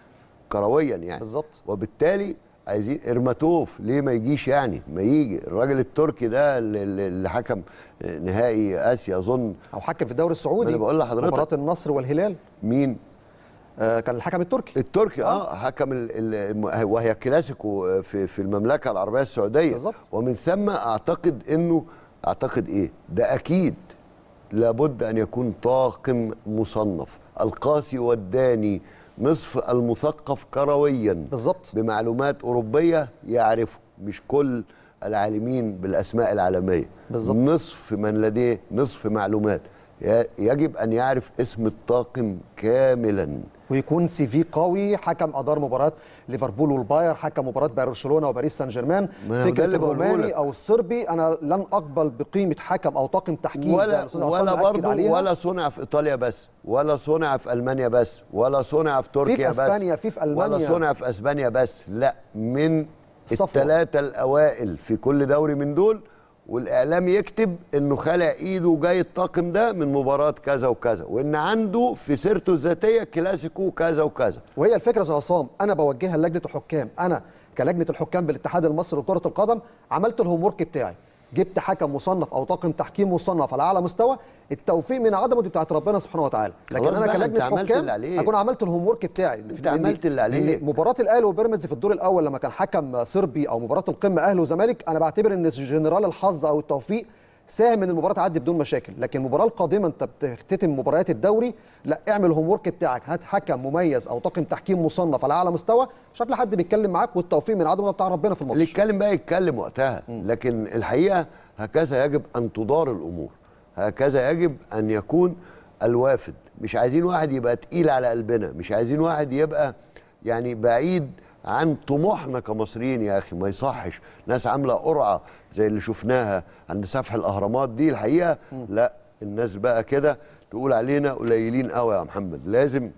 S14: كرويا يعني
S13: بالظبط
S14: وبالتالي عايزين ارماتوف ليه ما يجيش يعني ما يجي الراجل التركي ده اللي, اللي حكم نهائي اسيا اظن
S13: او حكم في الدوري السعودي
S14: انا بقول لحضرتك
S13: مباراه النصر والهلال
S14: مين
S13: آه كان الحكم التركي
S14: التركي اه, حكم ال ال وهي كلاسيكو في في المملكه العربيه السعوديه
S13: بالظبط.
S14: ومن ثم اعتقد انه اعتقد ايه ده اكيد لابد ان يكون طاقم مصنف القاسي والداني نصف المثقف كرويا
S13: بالظبط
S14: بمعلومات اوروبيه يعرفه مش كل العالمين بالاسماء العالميه
S13: بالظبط.
S14: نصف من لديه نصف معلومات ي- يجب ان يعرف اسم الطاقم كاملا
S13: ويكون سي في قوي حكم ادار مباراه ليفربول والباير حكم مباراه برشلونه وباريس سان جيرمان
S14: ما هو ده
S13: فكره
S14: اللي بقوله
S13: الروماني
S14: لك.
S13: او الصربي انا لن اقبل بقيمه حكم او طاقم تحكيم زي
S14: ولا
S13: الأستاذ عصام
S14: ولا
S13: أكد
S14: برضه
S13: عليها.
S14: ولا صنع في ايطاليا بس ولا صنع في المانيا بس ولا صنع في تركيا بس
S13: أسبانيا، في في ألمانيا.
S14: ولا صنع في اسبانيا بس لا من
S13: الصفوة.
S14: الثلاثه الاوائل في كل دوري من دول والاعلام يكتب انه خلع ايده وجاي الطاقم ده من مباراه كذا وكذا وان عنده في سيرته الذاتيه كلاسيكو كذا وكذا
S13: وهي الفكره يا أستاذ عصام انا بوجهها لجنه الحكام انا كلجنه الحكام بالاتحاد المصري لكره القدم عملت الهوم ورك بتاعي جبت حكم مصنف او طاقم تحكيم مصنف على اعلى مستوى التوفيق من عدمه دي بتاعت ربنا سبحانه وتعالى لكن
S14: خلاص
S13: انا
S14: بقى، أنت
S13: كلجنه
S14: عملت
S13: حكام
S14: اللي عليك.
S13: اكون عملت الهوم ورك بتاعي
S14: أنت عملت اللي عليك.
S13: لأن مباراه الاهلي وبيراميدز في الدور الاول لما كان حكم صربي او مباراه القمه اهلي وزمالك انا بعتبر ان جنرال الحظ او التوفيق ساهم ان المباراه تعدي بدون مشاكل لكن المباراه القادمه انت بتختتم مباريات الدوري لا اعمل الهوم ورك بتاعك هات حكم مميز او طاقم تحكيم مصنف على اعلى مستوى مش هتلاقي حد بيتكلم معاك والتوفيق من عدمه بتاع ربنا في
S14: اللي
S13: الماتش
S14: يتكلم بقى يتكلم وقتها لكن الحقيقه هكذا يجب ان تدار الامور هكذا يجب ان يكون الوافد مش عايزين واحد يبقى تقيل على قلبنا مش عايزين واحد يبقى يعني بعيد عن طموحنا كمصريين يا اخي ما يصحش ناس عامله قرعه زي اللي شفناها عند سفح الاهرامات دي الحقيقه لا الناس بقى كده تقول علينا قليلين قوي يا محمد لازم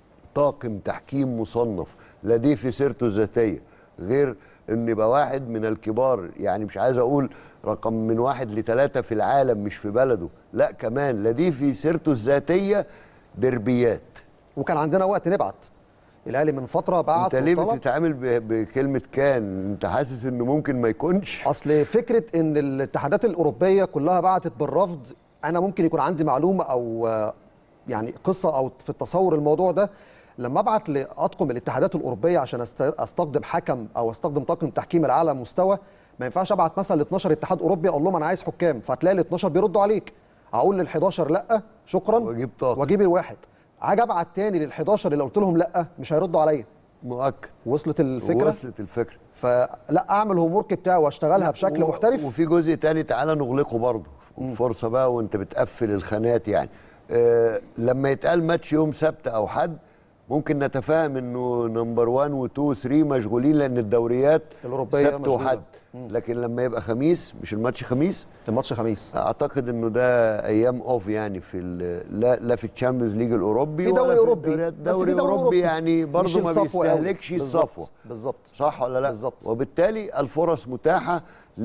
S14: طاقم تحكيم مصنف لديه في سيرته الذاتيه غير ان يبقى واحد من الكبار يعني مش عايز اقول رقم من واحد لثلاثه في العالم مش في بلده لا كمان لديه في سيرته الذاتيه دربيات
S13: وكان عندنا وقت نبعت الاهلي من فتره بعت
S14: انت ليه
S13: وطلب-
S14: بتتعامل ب- بكلمه كان انت حاسس انه ممكن ما يكونش
S13: اصل فكره ان الاتحادات الاوروبيه كلها بعتت بالرفض انا ممكن يكون عندي معلومه او آه، يعني قصه او في التصور الموضوع ده لما ابعت لاطقم الاتحادات الاوروبيه عشان است- استخدم حكم او استخدم طاقم تحكيم على مستوى ما ينفعش ابعت مثلا ل 12 اتحاد اوروبي اقول لهم انا عايز حكام فتلاقي ال 12 بيردوا عليك اقول لل 11 لا شكرا
S14: واجيب طاقم
S13: واجيب الواحد اجي ابعت تاني لل 11 اللي قلت لهم لا مش هيردوا عليا
S14: مؤكد
S13: وصلت الفكره
S14: وصلت الفكره
S13: فلا اعمل هوم ورك بتاعي واشتغلها بشكل
S14: و-
S13: محترف
S14: وفي جزء تاني تعالى نغلقه برضه فرصه بقى وانت بتقفل الخانات يعني آه لما يتقال ماتش يوم سبت او حد ممكن نتفاهم انه نمبر 1 و2 و3 مشغولين لان الدوريات
S13: الأوروبية
S14: سبت
S13: مشغولة.
S14: وحد لكن لما يبقى خميس مش الماتش خميس
S13: الماتش خميس
S14: اعتقد انه ده ايام اوف يعني في ال- لا لا في الشامبيونز ليج الاوروبي
S13: في
S14: ولا
S13: دوري أوروبي.
S14: الدوريات.
S13: بس في
S14: دوري
S13: دوري
S14: اوروبي
S13: أوروبي.
S14: يعني برضه
S13: يشيل
S14: ما
S13: صفوة قوي.
S14: بيستهلكش
S13: بالظبط.
S14: الصفوه
S13: بالظبط
S14: صح ولا لا
S13: بالظبط.
S14: وبالتالي الفرص متاحه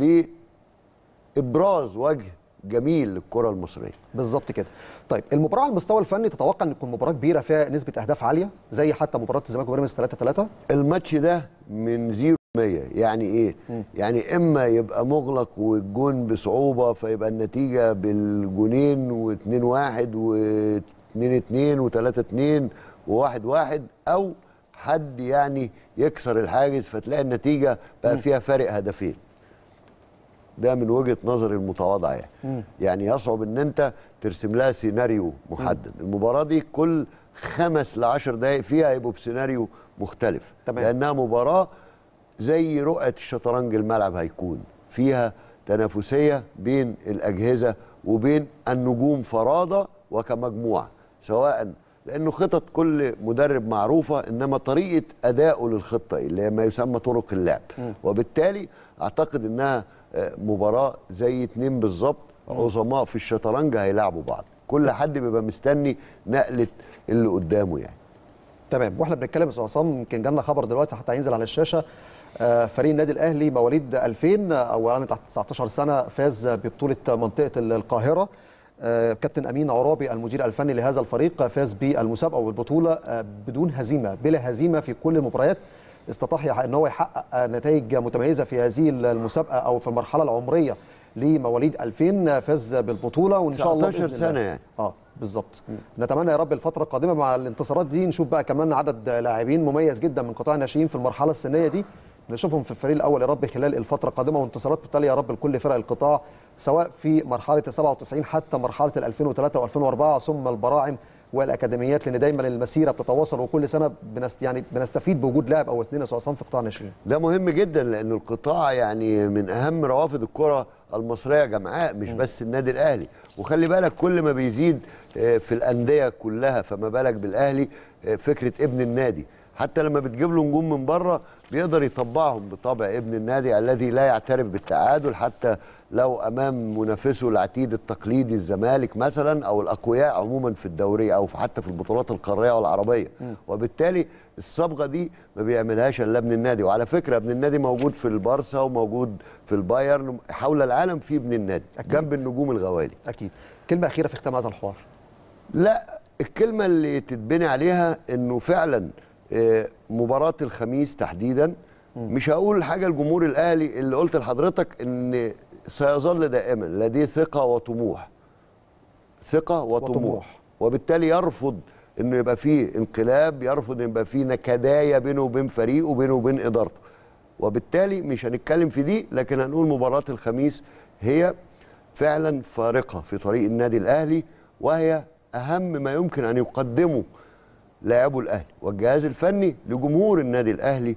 S14: لابراز وجه جميل للكره المصريه
S13: بالظبط كده طيب المباراه على المستوى الفني تتوقع ان تكون مباراه كبيره فيها نسبه اهداف عاليه زي حتى مباراه الزمالك وبيراميدز 3 3
S14: الماتش ده من 0 100 يعني ايه يعني اما يبقى مغلق والجون بصعوبه فيبقى النتيجه بالجونين و2 1 و2 2 و3 2 و1 1 او حد يعني يكسر الحاجز فتلاقي النتيجه بقى فيها فارق هدفين ده من وجهه نظري المتواضعه يعني يعني يصعب ان انت ترسم لها سيناريو محدد المباراه دي كل خمس لعشر دقائق فيها هيبقوا بسيناريو مختلف
S13: تمام.
S14: لانها مباراه زي رؤيه الشطرنج الملعب هيكون فيها تنافسيه بين الاجهزه وبين النجوم فرادى وكمجموعه سواء لانه خطط كل مدرب معروفه انما طريقه ادائه للخطه اللي هي ما يسمى طرق اللعب وبالتالي اعتقد انها آه، مباراه زي اتنين بالظبط عظماء في الشطرنج هيلعبوا بعض كل حد بيبقى مستني نقله اللي قدامه يعني
S13: تمام واحنا بنتكلم يا استاذ عصام يمكن جالنا خبر دلوقتي حتى هينزل على الشاشه آه، فريق النادي الاهلي مواليد 2000 او يعني تحت 19 سنه فاز ببطوله منطقه القاهره آه، كابتن امين عرابي المدير الفني لهذا الفريق فاز بالمسابقه والبطوله آه، بدون هزيمه بلا هزيمه في كل المباريات استطاع يح- ان هو يحقق آه، نتائج متميزه في هذه المسابقه او في المرحله العمريه لمواليد 2000 فاز بالبطوله وان شاء الله
S14: 19
S13: بإذن الله.
S14: سنة يعني.
S13: اه بالظبط نتمنى يا رب الفتره القادمه مع الانتصارات دي نشوف بقى كمان عدد لاعبين مميز جدا من قطاع الناشئين في المرحله السنيه دي نشوفهم في الفريق الاول يا رب خلال الفتره القادمه وانتصارات بالتالي يا رب لكل فرق القطاع سواء في مرحله ال 97 حتى مرحله ال 2003 و2004 ثم البراعم والاكاديميات لان دايما المسيره بتتواصل وكل سنه بنست يعني بنستفيد بوجود لاعب او اثنين يا أستاذ عصام في قطاع الناشئين
S14: ده مهم جدا لان القطاع يعني من اهم روافد الكره المصريه جمعاء مش بس النادي الاهلي وخلي بالك كل ما بيزيد آه، في الانديه كلها فما بالك بالاهلي آه، فكره ابن النادي حتى لما بتجيب له نجوم من بره بيقدر يطبعهم بطبع ابن النادي الذي لا يعترف بالتعادل حتى لو امام منافسه العتيد التقليدي الزمالك مثلا او الاقوياء عموما في الدوري او في- حتى في البطولات القاريه والعربيه وبالتالي الصبغه دي ما بيعملهاش الا ابن النادي وعلى فكره ابن النادي موجود في البارسا وموجود في البايرن حول العالم في ابن النادي أكيد. جنب النجوم الغوالي
S13: اكيد كلمه اخيره في ختام هذا الحوار
S14: لا الكلمة اللي تتبني عليها انه فعلا آه، مباراة الخميس تحديدا مش هقول حاجة لجمهور الاهلي اللي قلت لحضرتك ان سيظل دائما لديه ثقة وطموح ثقة وطموح,
S13: وطموح.
S14: وبالتالي يرفض انه يبقى فيه انقلاب يرفض ان يبقى فيه نكدايه بينه وبين فريقه وبينه وبين ادارته وبالتالي مش هنتكلم في دي لكن هنقول مباراة الخميس هي فعلا فارقة في طريق النادي الأهلي وهي أهم ما يمكن أن يقدمه لاعبو الأهلي والجهاز الفني لجمهور النادي الأهلي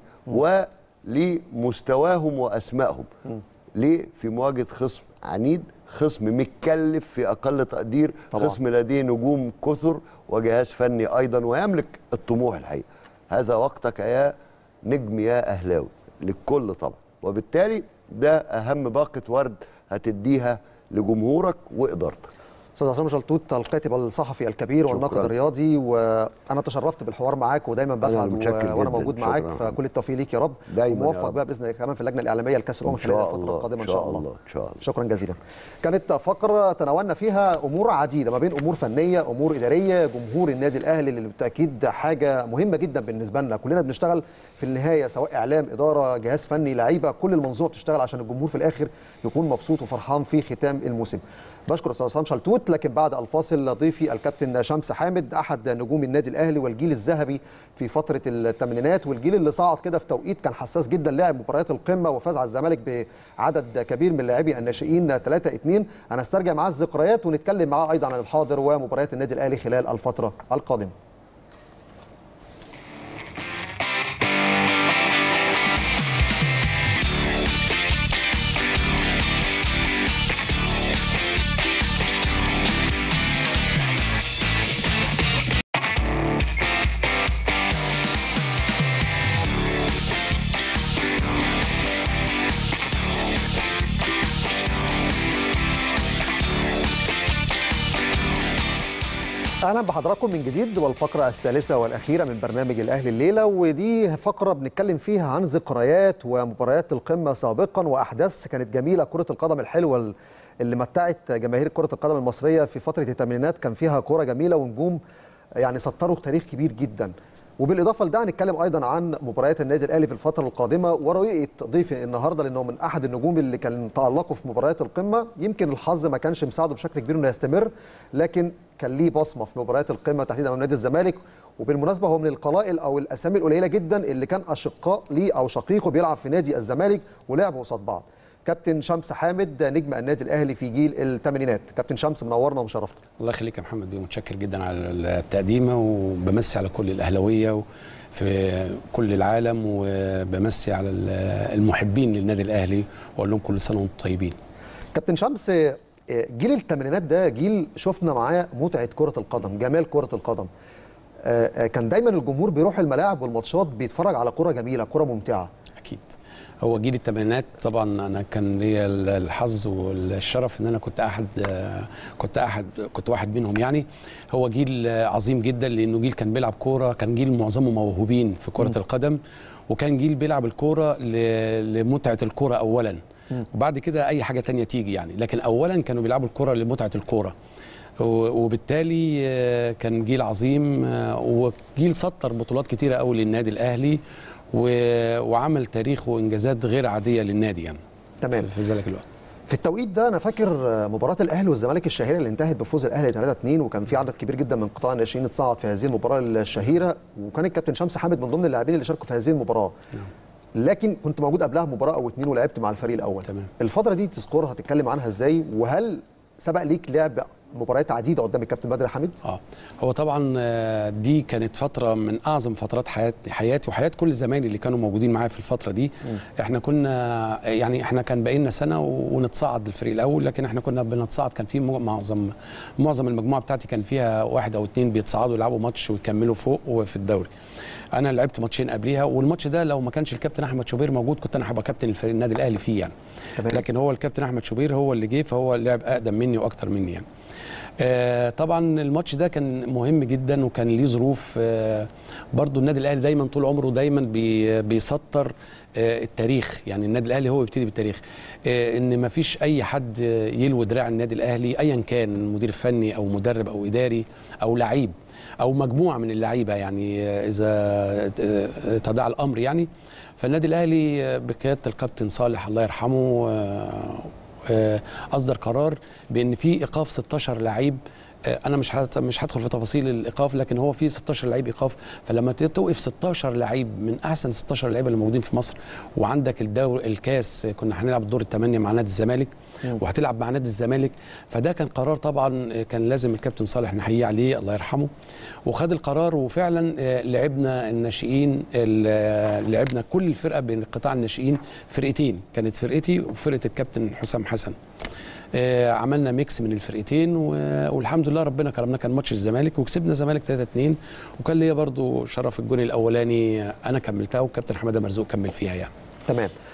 S14: ولمستواهم وأسمائهم ليه في مواجهة خصم عنيد خصم متكلف في أقل تقدير
S13: طبعاً.
S14: خصم لديه نجوم كثر وجهاز فني أيضا ويملك الطموح الحقيقة هذا وقتك يا نجم يا أهلاوي للكل طبعا وبالتالي ده أهم باقة ورد هتديها لجمهورك وإدارتك
S13: استاذ عصام شلتوت الكاتب الصحفي الكبير والناقد
S14: شكراً.
S13: الرياضي وانا تشرفت بالحوار معاك ودايما بسعد
S14: متشكر
S13: و... وانا
S14: جداً.
S13: موجود
S14: شكراً
S13: معاك
S14: يا محمد.
S13: فكل التوفيق ليك يا رب
S14: دايماً يا
S13: وموفق
S14: رب.
S13: بقى باذن الله كمان في اللجنه الاعلاميه لكاس الامم
S14: إن
S13: خلال
S14: شاء
S13: الفتره
S14: الله،
S13: القادمه
S14: إن
S13: ان
S14: شاء
S13: شاء الله
S14: الله، إن شاء الله.
S13: شكرا جزيلا كانت فقره تناولنا فيها امور عديده ما بين امور فنيه امور اداريه جمهور النادي الاهلي اللي بالتاكيد حاجه مهمه جدا بالنسبه لنا كلنا بنشتغل في النهايه سواء اعلام اداره جهاز فني لعيبه كل المنظومه بتشتغل عشان الجمهور في الاخر يكون مبسوط وفرحان في ختام الموسم بشكر استاذ عصام شلتوت لكن بعد الفاصل ضيفي الكابتن شمس حامد احد نجوم النادي الاهلي والجيل الذهبي في فتره الثمانينات والجيل اللي صعد كده في توقيت كان حساس جدا لعب مباريات القمه وفاز على الزمالك بعدد كبير من لاعبي الناشئين 3 2 هنسترجع معاه الذكريات ونتكلم معاه ايضا عن الحاضر ومباريات النادي الاهلي خلال الفتره القادمه اهلا بحضراتكم من جديد والفقره الثالثه والاخيره من برنامج الاهلي الليله ودي فقره بنتكلم فيها عن ذكريات ومباريات القمه سابقا واحداث كانت جميله كره القدم الحلوه اللي متعت جماهير كره القدم المصريه في فتره الثمانينات كان فيها كره جميله ونجوم يعني سطروا تاريخ كبير جدا وبالاضافه لده هنتكلم ايضا عن مباريات النادي الاهلي في الفتره القادمه ورؤيه ضيفي النهارده لانه من احد النجوم اللي كان تالقوا في مباريات القمه يمكن الحظ ما كانش مساعده بشكل كبير انه يستمر لكن كان ليه بصمه في مباريات القمه تحديدا امام نادي الزمالك وبالمناسبه هو من القلائل او الاسامي القليله جدا اللي كان اشقاء ليه او شقيقه بيلعب في نادي الزمالك ولعبوا قصاد بعض كابتن شمس حامد نجم النادي الاهلي في جيل الثمانينات كابتن شمس منورنا ومشرفنا
S2: الله يخليك يا محمد بيه متشكر جدا على التقديمه وبمسي على كل الاهلاويه في كل العالم وبمسي على المحبين للنادي الاهلي واقول لهم كل سنه وانتم طيبين
S13: كابتن شمس جيل الثمانينات ده جيل شفنا معاه متعه كره القدم جمال كره القدم كان دايما الجمهور بيروح الملاعب والماتشات بيتفرج على كره جميله كره ممتعه
S2: اكيد هو جيل الثمانينات طبعا انا كان ليا الحظ والشرف ان انا كنت احد كنت احد كنت واحد منهم يعني هو جيل عظيم جدا لانه جيل كان بيلعب كوره كان جيل معظمه موهوبين في كره م. القدم وكان جيل بيلعب الكوره لمتعه الكوره اولا م. وبعد كده اي حاجه تانية تيجي يعني لكن اولا كانوا بيلعبوا الكوره لمتعه الكوره وبالتالي كان جيل عظيم وجيل سطر بطولات كتيره قوي للنادي الاهلي وعمل تاريخ وانجازات غير عاديه للنادي يعني
S13: تمام
S2: في ذلك الوقت
S13: في التوقيت ده انا فاكر مباراه الاهلي والزمالك الشهيره اللي انتهت بفوز الاهلي 3 2 وكان في عدد كبير جدا من قطاع الناشئين اتصعد في هذه المباراه الشهيره وكان الكابتن شمس حامد من ضمن اللاعبين اللي شاركوا في هذه المباراه نعم. لكن كنت موجود قبلها مباراه او اتنين ولعبت مع الفريق الاول
S2: تمام.
S13: الفتره دي تذكرها تتكلم عنها ازاي وهل سبق ليك لعب مباريات عديده قدام الكابتن بدر حميد
S2: اه هو طبعا دي كانت فتره من اعظم فترات حياتي حياتي وحياه كل زمايلي اللي كانوا موجودين معايا في الفتره دي م. احنا كنا يعني احنا كان باقي لنا سنه ونتصعد للفريق الاول لكن احنا كنا بنتصعد كان في معظم معظم المجموعه بتاعتي كان فيها واحد او اثنين بيتصعدوا يلعبوا ماتش ويكملوا فوق وفي الدوري انا لعبت ماتشين قبليها والماتش ده لو ما كانش الكابتن احمد شوبير موجود كنت انا هبقى كابتن الفريق النادي الاهلي فيه يعني تمام. لكن هو الكابتن احمد شوبير هو اللي جه فهو لعب اقدم مني واكتر مني يعني آه طبعا الماتش ده كان مهم جدا وكان ليه ظروف آه برضو النادي الاهلي دايما طول عمره دايما بي بيسطر آه التاريخ يعني النادي الاهلي هو يبتدي بالتاريخ آه ان ما فيش اي حد يلوي دراع النادي الاهلي ايا كان مدير فني او مدرب او اداري او لعيب او مجموعه من اللعيبه يعني اذا تداعى الامر يعني فالنادي الاهلي بقياده الكابتن صالح الله يرحمه اصدر قرار بان في ايقاف 16 لعيب انا مش مش هدخل في تفاصيل الايقاف لكن هو في 16 لعيب ايقاف فلما توقف 16 لعيب من احسن 16 لعيبه اللي موجودين في مصر وعندك الدوري الكاس كنا هنلعب الدور الثمانيه مع نادي الزمالك وهتلعب مع نادي الزمالك فده كان قرار طبعا كان لازم الكابتن صالح نحييه عليه الله يرحمه وخد القرار وفعلا لعبنا الناشئين لعبنا كل الفرقه بين قطاع الناشئين فرقتين كانت فرقتي وفرقه الكابتن حسام حسن آه عملنا ميكس من الفرقتين والحمد لله ربنا كرمنا كان ماتش الزمالك وكسبنا الزمالك 3 2 وكان ليا برضو شرف الجون الاولاني انا كملتها والكابتن حماده مرزوق كمل فيها يعني
S13: تمام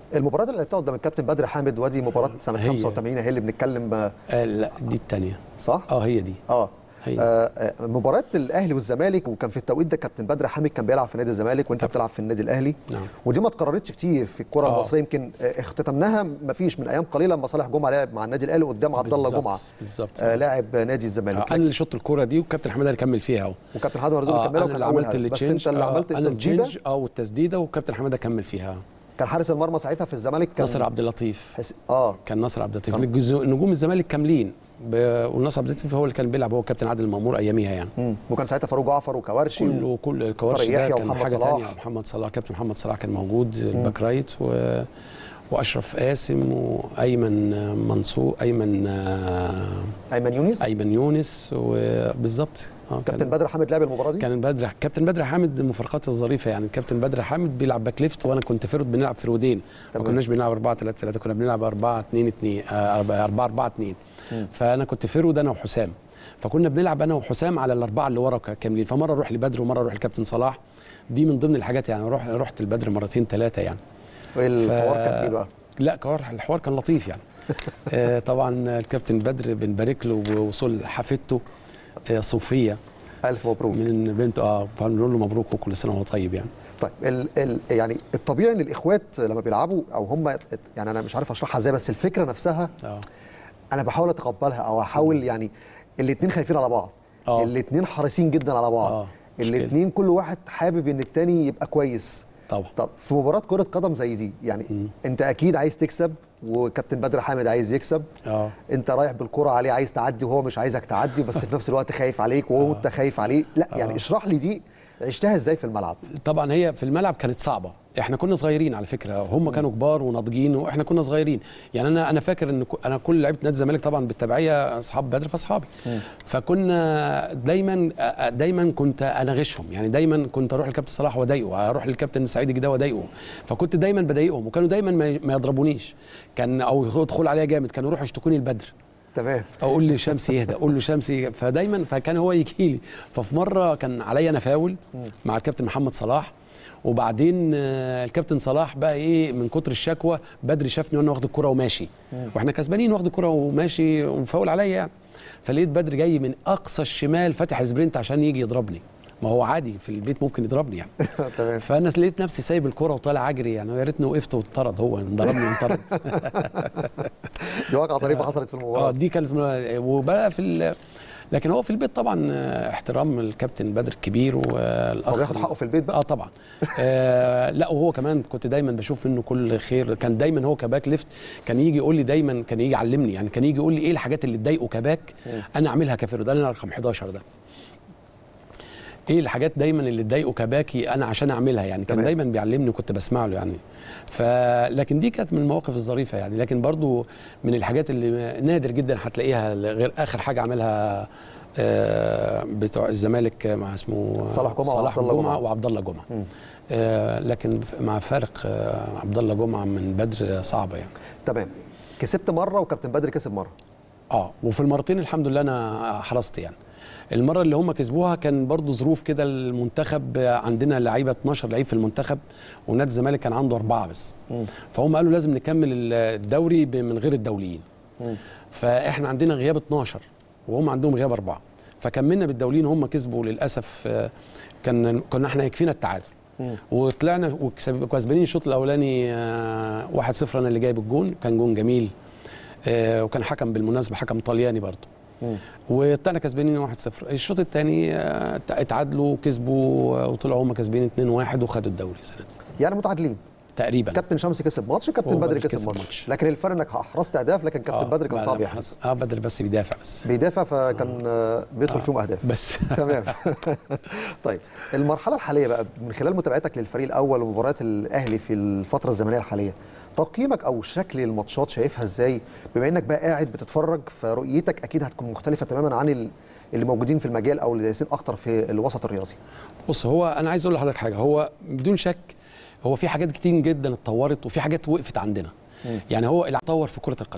S13: المباراه اللي لعبتها قدام الكابتن بدر حامد ودي مباراه سنه
S2: هي.
S13: 85 هي اللي بنتكلم
S2: آه لا دي الثانيه
S13: صح
S2: اه هي دي
S13: اه
S2: هي.
S13: آه، آه، مباراة الأهلي والزمالك وكان في التوقيت ده كابتن بدر حامد كان بيلعب في نادي الزمالك وأنت بتلعب في النادي الأهلي
S2: نعم.
S13: ودي ما اتكررتش كتير في الكرة
S2: آه.
S13: المصرية يمكن آه، اختتمناها ما فيش من أيام قليلة لما صالح جمعة لعب مع النادي الأهلي قدام عبد الله
S2: بالظبط،
S13: جمعة
S2: بالظبط.
S13: آه لاعب نادي الزمالك
S2: آه انا اللي شط الكوره دي وكابتن حماده اللي كمل فيها اهو
S13: وكابتن حماده مرزوق
S2: آه
S13: كملها
S2: انا
S13: وكان
S2: اللي
S13: أول
S2: عملت
S13: هدف. بس
S2: التشينج
S13: أنت اللي
S2: آه،
S13: عملت
S2: انا
S13: التسديدة
S2: التشينج اه والتسديده وكابتن حماده كمل فيها
S13: كان حارس المرمى ساعتها في الزمالك كان
S2: ناصر عبد اللطيف
S13: حس... اه
S2: كان ناصر عبد اللطيف الجز- نجوم الزمالك كاملين ب... وناصر عبد اللطيف هو اللي كان بيلعب هو كابتن عادل المامور اياميها يعني
S13: مم. وكان ساعتها فاروق جعفر وكوارشي
S2: كله كل الكوارش
S13: طارق
S2: ده
S13: يحيى
S2: كان
S13: ومحمد
S2: حاجه
S13: صلاح.
S2: ثانيه محمد صلاح كابتن محمد صلاح كان موجود الباك رايت و... واشرف قاسم وايمن منصور ايمن آه،
S13: ايمن يونس
S2: ايمن يونس وبالظبط اه
S13: كابتن بدر حامد لعب المباراة دي
S2: كان بدر كابتن بدر حامد من المفارقات الظريفه يعني كابتن بدر حامد بيلعب باك ليفت وانا كنت فرود بنلعب فرودين ما
S13: تمام.
S2: كناش بنلعب 4 3 3 كنا بنلعب 4 2 2 4 4 2
S13: مم.
S2: فانا كنت فرود انا وحسام فكنا بنلعب انا وحسام على الاربعه اللي ورا كاملين فمره اروح لبدر ومره اروح لكابتن صلاح دي من ضمن الحاجات يعني رحت رحت لبدر مرتين ثلاثه يعني
S13: والحوار كان ايه بقى؟
S2: لا كوار الحوار كان لطيف يعني آه، طبعا الكابتن بدر بنبارك له بوصول حفيدته آه، صوفيه
S13: الف مبروك
S2: من بنته اه بنقول له مبروك وكل سنه وهو طيب يعني
S13: طيب ال ال يعني الطبيعي ان الاخوات لما بيلعبوا او هم يعني انا مش عارف اشرحها ازاي بس الفكره نفسها
S2: اه
S13: انا بحاول اتقبلها او احاول يعني الاثنين خايفين على بعض
S2: آه.
S13: الاثنين حريصين جدا على بعض
S2: آه، مش كده.
S13: الاثنين كل واحد حابب ان الثاني يبقى كويس
S2: طبعا
S13: طب في مباراه كره قدم زي دي يعني م. انت اكيد عايز تكسب وكابتن بدر حامد عايز يكسب
S2: اه
S13: انت رايح بالكره عليه عايز تعدي وهو مش عايزك تعدي بس في نفس الوقت خايف عليك وهو انت خايف عليه لا يعني
S2: آه.
S13: اشرح لي دي عشتها ازاي في الملعب
S2: طبعا هي في الملعب كانت صعبه احنا كنا صغيرين على فكره هم كانوا كبار وناضجين واحنا كنا صغيرين يعني انا انا فاكر ان ك- انا كل لعيبه نادي الزمالك طبعا بالتبعيه اصحاب بدر فاصحابي فكنا دايما دايما كنت اناغشهم يعني دايما كنت اروح للكابتن صلاح واضايقه اروح للكابتن سعيد جدا واضايقه فكنت دايما بضايقهم وكانوا دايما ما- ما يضربونيش كان او يدخل عليا جامد كانوا يروحوا يشتكوني البدر
S13: تمام
S2: اقول لي شمسي يهدى اقول له شمسي فدايما فكان هو يجي لي ففي مره كان عليا انا فاول مع الكابتن محمد صلاح وبعدين آه، الكابتن صلاح بقى ايه من كتر الشكوى بدري شافني وانا واخد الكره وماشي واحنا كسبانين واخد الكره وماشي ومفاول عليا يعني فلقيت بدري جاي من اقصى الشمال فاتح سبرنت عشان يجي يضربني ما هو عادي في البيت ممكن يضربني يعني
S13: تمام
S2: فانا لقيت نفسي سايب الكره وطالع اجري يعني يا ريتني وقفت واتطرد هو ضربني وانطرد
S13: دي واقعه طريفه حصلت في
S2: اه
S13: المباراه
S2: دي كانت من- وبقى في ال... لكن هو في البيت طبعا آه، احترام الكابتن بدر الكبير والاخ
S13: هو بياخد حقه في البيت بقى
S2: اه طبعا آه لا وهو كمان كنت دايما بشوف منه كل خير كان دايما هو كباك ليفت كان يجي يقول لي دايما كان يجي يعلمني يعني كان يجي يقول لي ايه الحاجات اللي تضايقه كباك انا اعملها كفيرو ده انا رقم 11 ده ايه الحاجات دايما اللي تضايقه كباكي انا عشان اعملها يعني كان
S13: تمام.
S2: دايما بيعلمني وكنت بسمع له يعني ف لكن دي كانت من المواقف الظريفه يعني لكن برضو من الحاجات اللي نادر جدا هتلاقيها غير اخر حاجه عملها آه، بتوع الزمالك مع اسمه
S13: صلاح جمعة
S2: صلاح
S13: وعبد الله
S2: جمعه
S13: جمعة.
S2: وعبد الله جمعه
S13: مم.
S2: آه، لكن مع فارق آه، عبد الله جمعه من بدر صعبه يعني
S13: تمام كسبت مره وكابتن بدر كسب مره
S2: اه وفي المرتين الحمد لله انا حرصت يعني المره اللي هم كسبوها كان برضو ظروف كده المنتخب عندنا لعيبه 12 لعيب في المنتخب ونادي الزمالك كان عنده اربعه بس
S13: مم.
S2: فهم قالوا لازم نكمل الدوري ب- من غير الدوليين
S13: مم.
S2: فاحنا عندنا غياب 12 وهم عندهم غياب اربعه فكملنا بالدوليين هم كسبوا للاسف آه، كان كنا احنا يكفينا التعادل
S13: مم.
S2: وطلعنا وكسب- كسبانين الشوط الاولاني آه، 1-0 انا اللي جايب الجون كان جون جميل آه، وكان حكم بالمناسبه حكم طلياني برضه
S13: مم.
S2: وطلعنا كسبانين 1-0 الشوط الثاني اتعادلوا وكسبوا آه، وطلعوا هم كسبانين 2-1 وخدوا الدوري سنتها
S13: يعني متعادلين
S2: تقريبا
S13: كابتن شمسي كسب ماتش كابتن
S2: هو
S13: بدر
S2: بدر
S13: كسب
S2: كسب
S13: ماتش.
S2: ماتش.
S13: لكن الفرق انك احرزت اهداف لكن كابتن
S2: آه،
S13: بدر كان
S2: بعد
S13: صعب
S2: ما
S13: يحرز
S2: حصل- اه بدر بس بيدافع بس
S13: بيدافع فكان آه، بيدخل فيهم اهداف
S2: بس
S13: تمام طيب المرحله الحاليه بقى من خلال متابعتك للفريق الاول ومباريات الاهلي في الفتره الزمنيه الحاليه تقييمك او شكل الماتشات شايفها ازاي بما انك بقى قاعد بتتفرج فرؤيتك اكيد هتكون مختلفه تماما عن ال- اللي موجودين في المجال او اللي دايسين اكتر في الوسط الرياضي
S2: بص هو انا عايز اقول لحضرتك حاجه هو بدون شك هو في حاجات كتير جدا اتطورت وفي حاجات وقفت عندنا
S13: مم.
S2: يعني هو اللي اتطور في كره القدم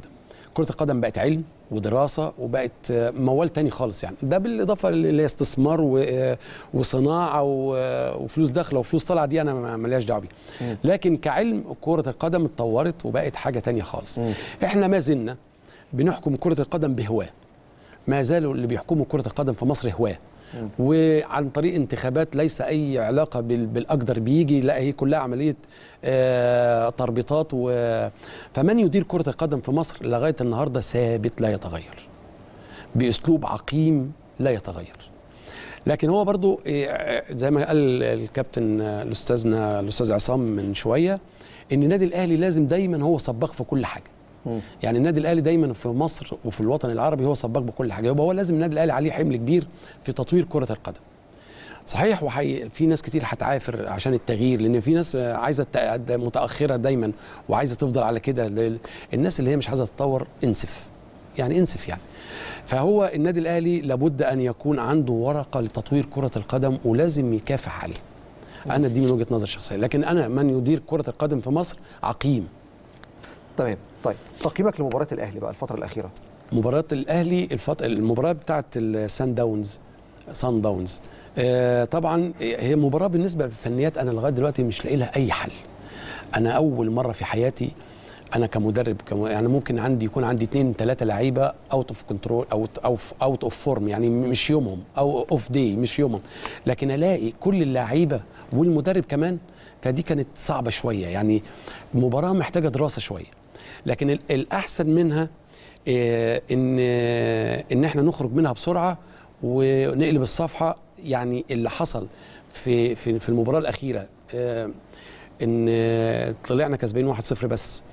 S2: كره القدم بقت علم ودراسه وبقت آه، موال تاني خالص يعني ده بالاضافه لاستثمار و- آه، وصناعه و- آه، وفلوس داخله وفلوس طالعه دي انا ما- ملياش دعوه بيها لكن كعلم كره القدم اتطورت وبقت حاجه تانية خالص احنا ما زلنا بنحكم كره القدم بهواه ما زالوا اللي بيحكموا كره القدم في مصر هواه وعن طريق انتخابات ليس اي علاقه بال- بالاقدر بيجي لا هي كلها عمليه آه، تربيطات و... فمن يدير كره القدم في مصر لغايه النهارده ثابت لا يتغير باسلوب عقيم لا يتغير لكن هو برضو آه، زي ما قال الكابتن آه، الاستاذنا الاستاذ عصام من شويه ان النادي الاهلي لازم دايما هو سباق في كل حاجه يعني النادي الاهلي دايما في مصر وفي الوطن العربي هو سباق بكل حاجه يبقى هو لازم النادي الاهلي عليه حمل كبير في تطوير كره القدم صحيح وحي في ناس كتير هتعافر عشان التغيير لان في ناس عايزه تق- متاخره دايما وعايزه تفضل على كده ل- الناس اللي هي مش عايزه تتطور انسف يعني انسف يعني فهو النادي الاهلي لابد ان يكون عنده ورقه لتطوير كره القدم ولازم يكافح عليه انا دي من وجهه نظر شخصيه لكن انا من يدير كره القدم في مصر عقيم
S13: تمام طيب تقييمك لمباراه الاهلي بقى الفتره الاخيره
S2: مباراة الأهلي الفط... المباراة بتاعت السان داونز سان داونز آه طبعا هي مباراة بالنسبة للفنيات أنا لغاية دلوقتي مش لاقي لها أي حل أنا أول مرة في حياتي أنا كمدرب كم... يعني ممكن عندي يكون عندي اثنين ثلاثة لعيبة أوت أوف كنترول أو أو أوت أوف فورم يعني مش يومهم أو أوف داي مش يومهم لكن ألاقي كل اللعيبة والمدرب كمان فدي كانت صعبة شوية يعني مباراة محتاجة دراسة شوية لكن ال- الأحسن منها آه، ان آه، ان احنا نخرج منها بسرعه ونقلب الصفحه يعني اللي حصل في في في المباراه الاخيره آه، ان آه، طلعنا كسبانين 1-0 بس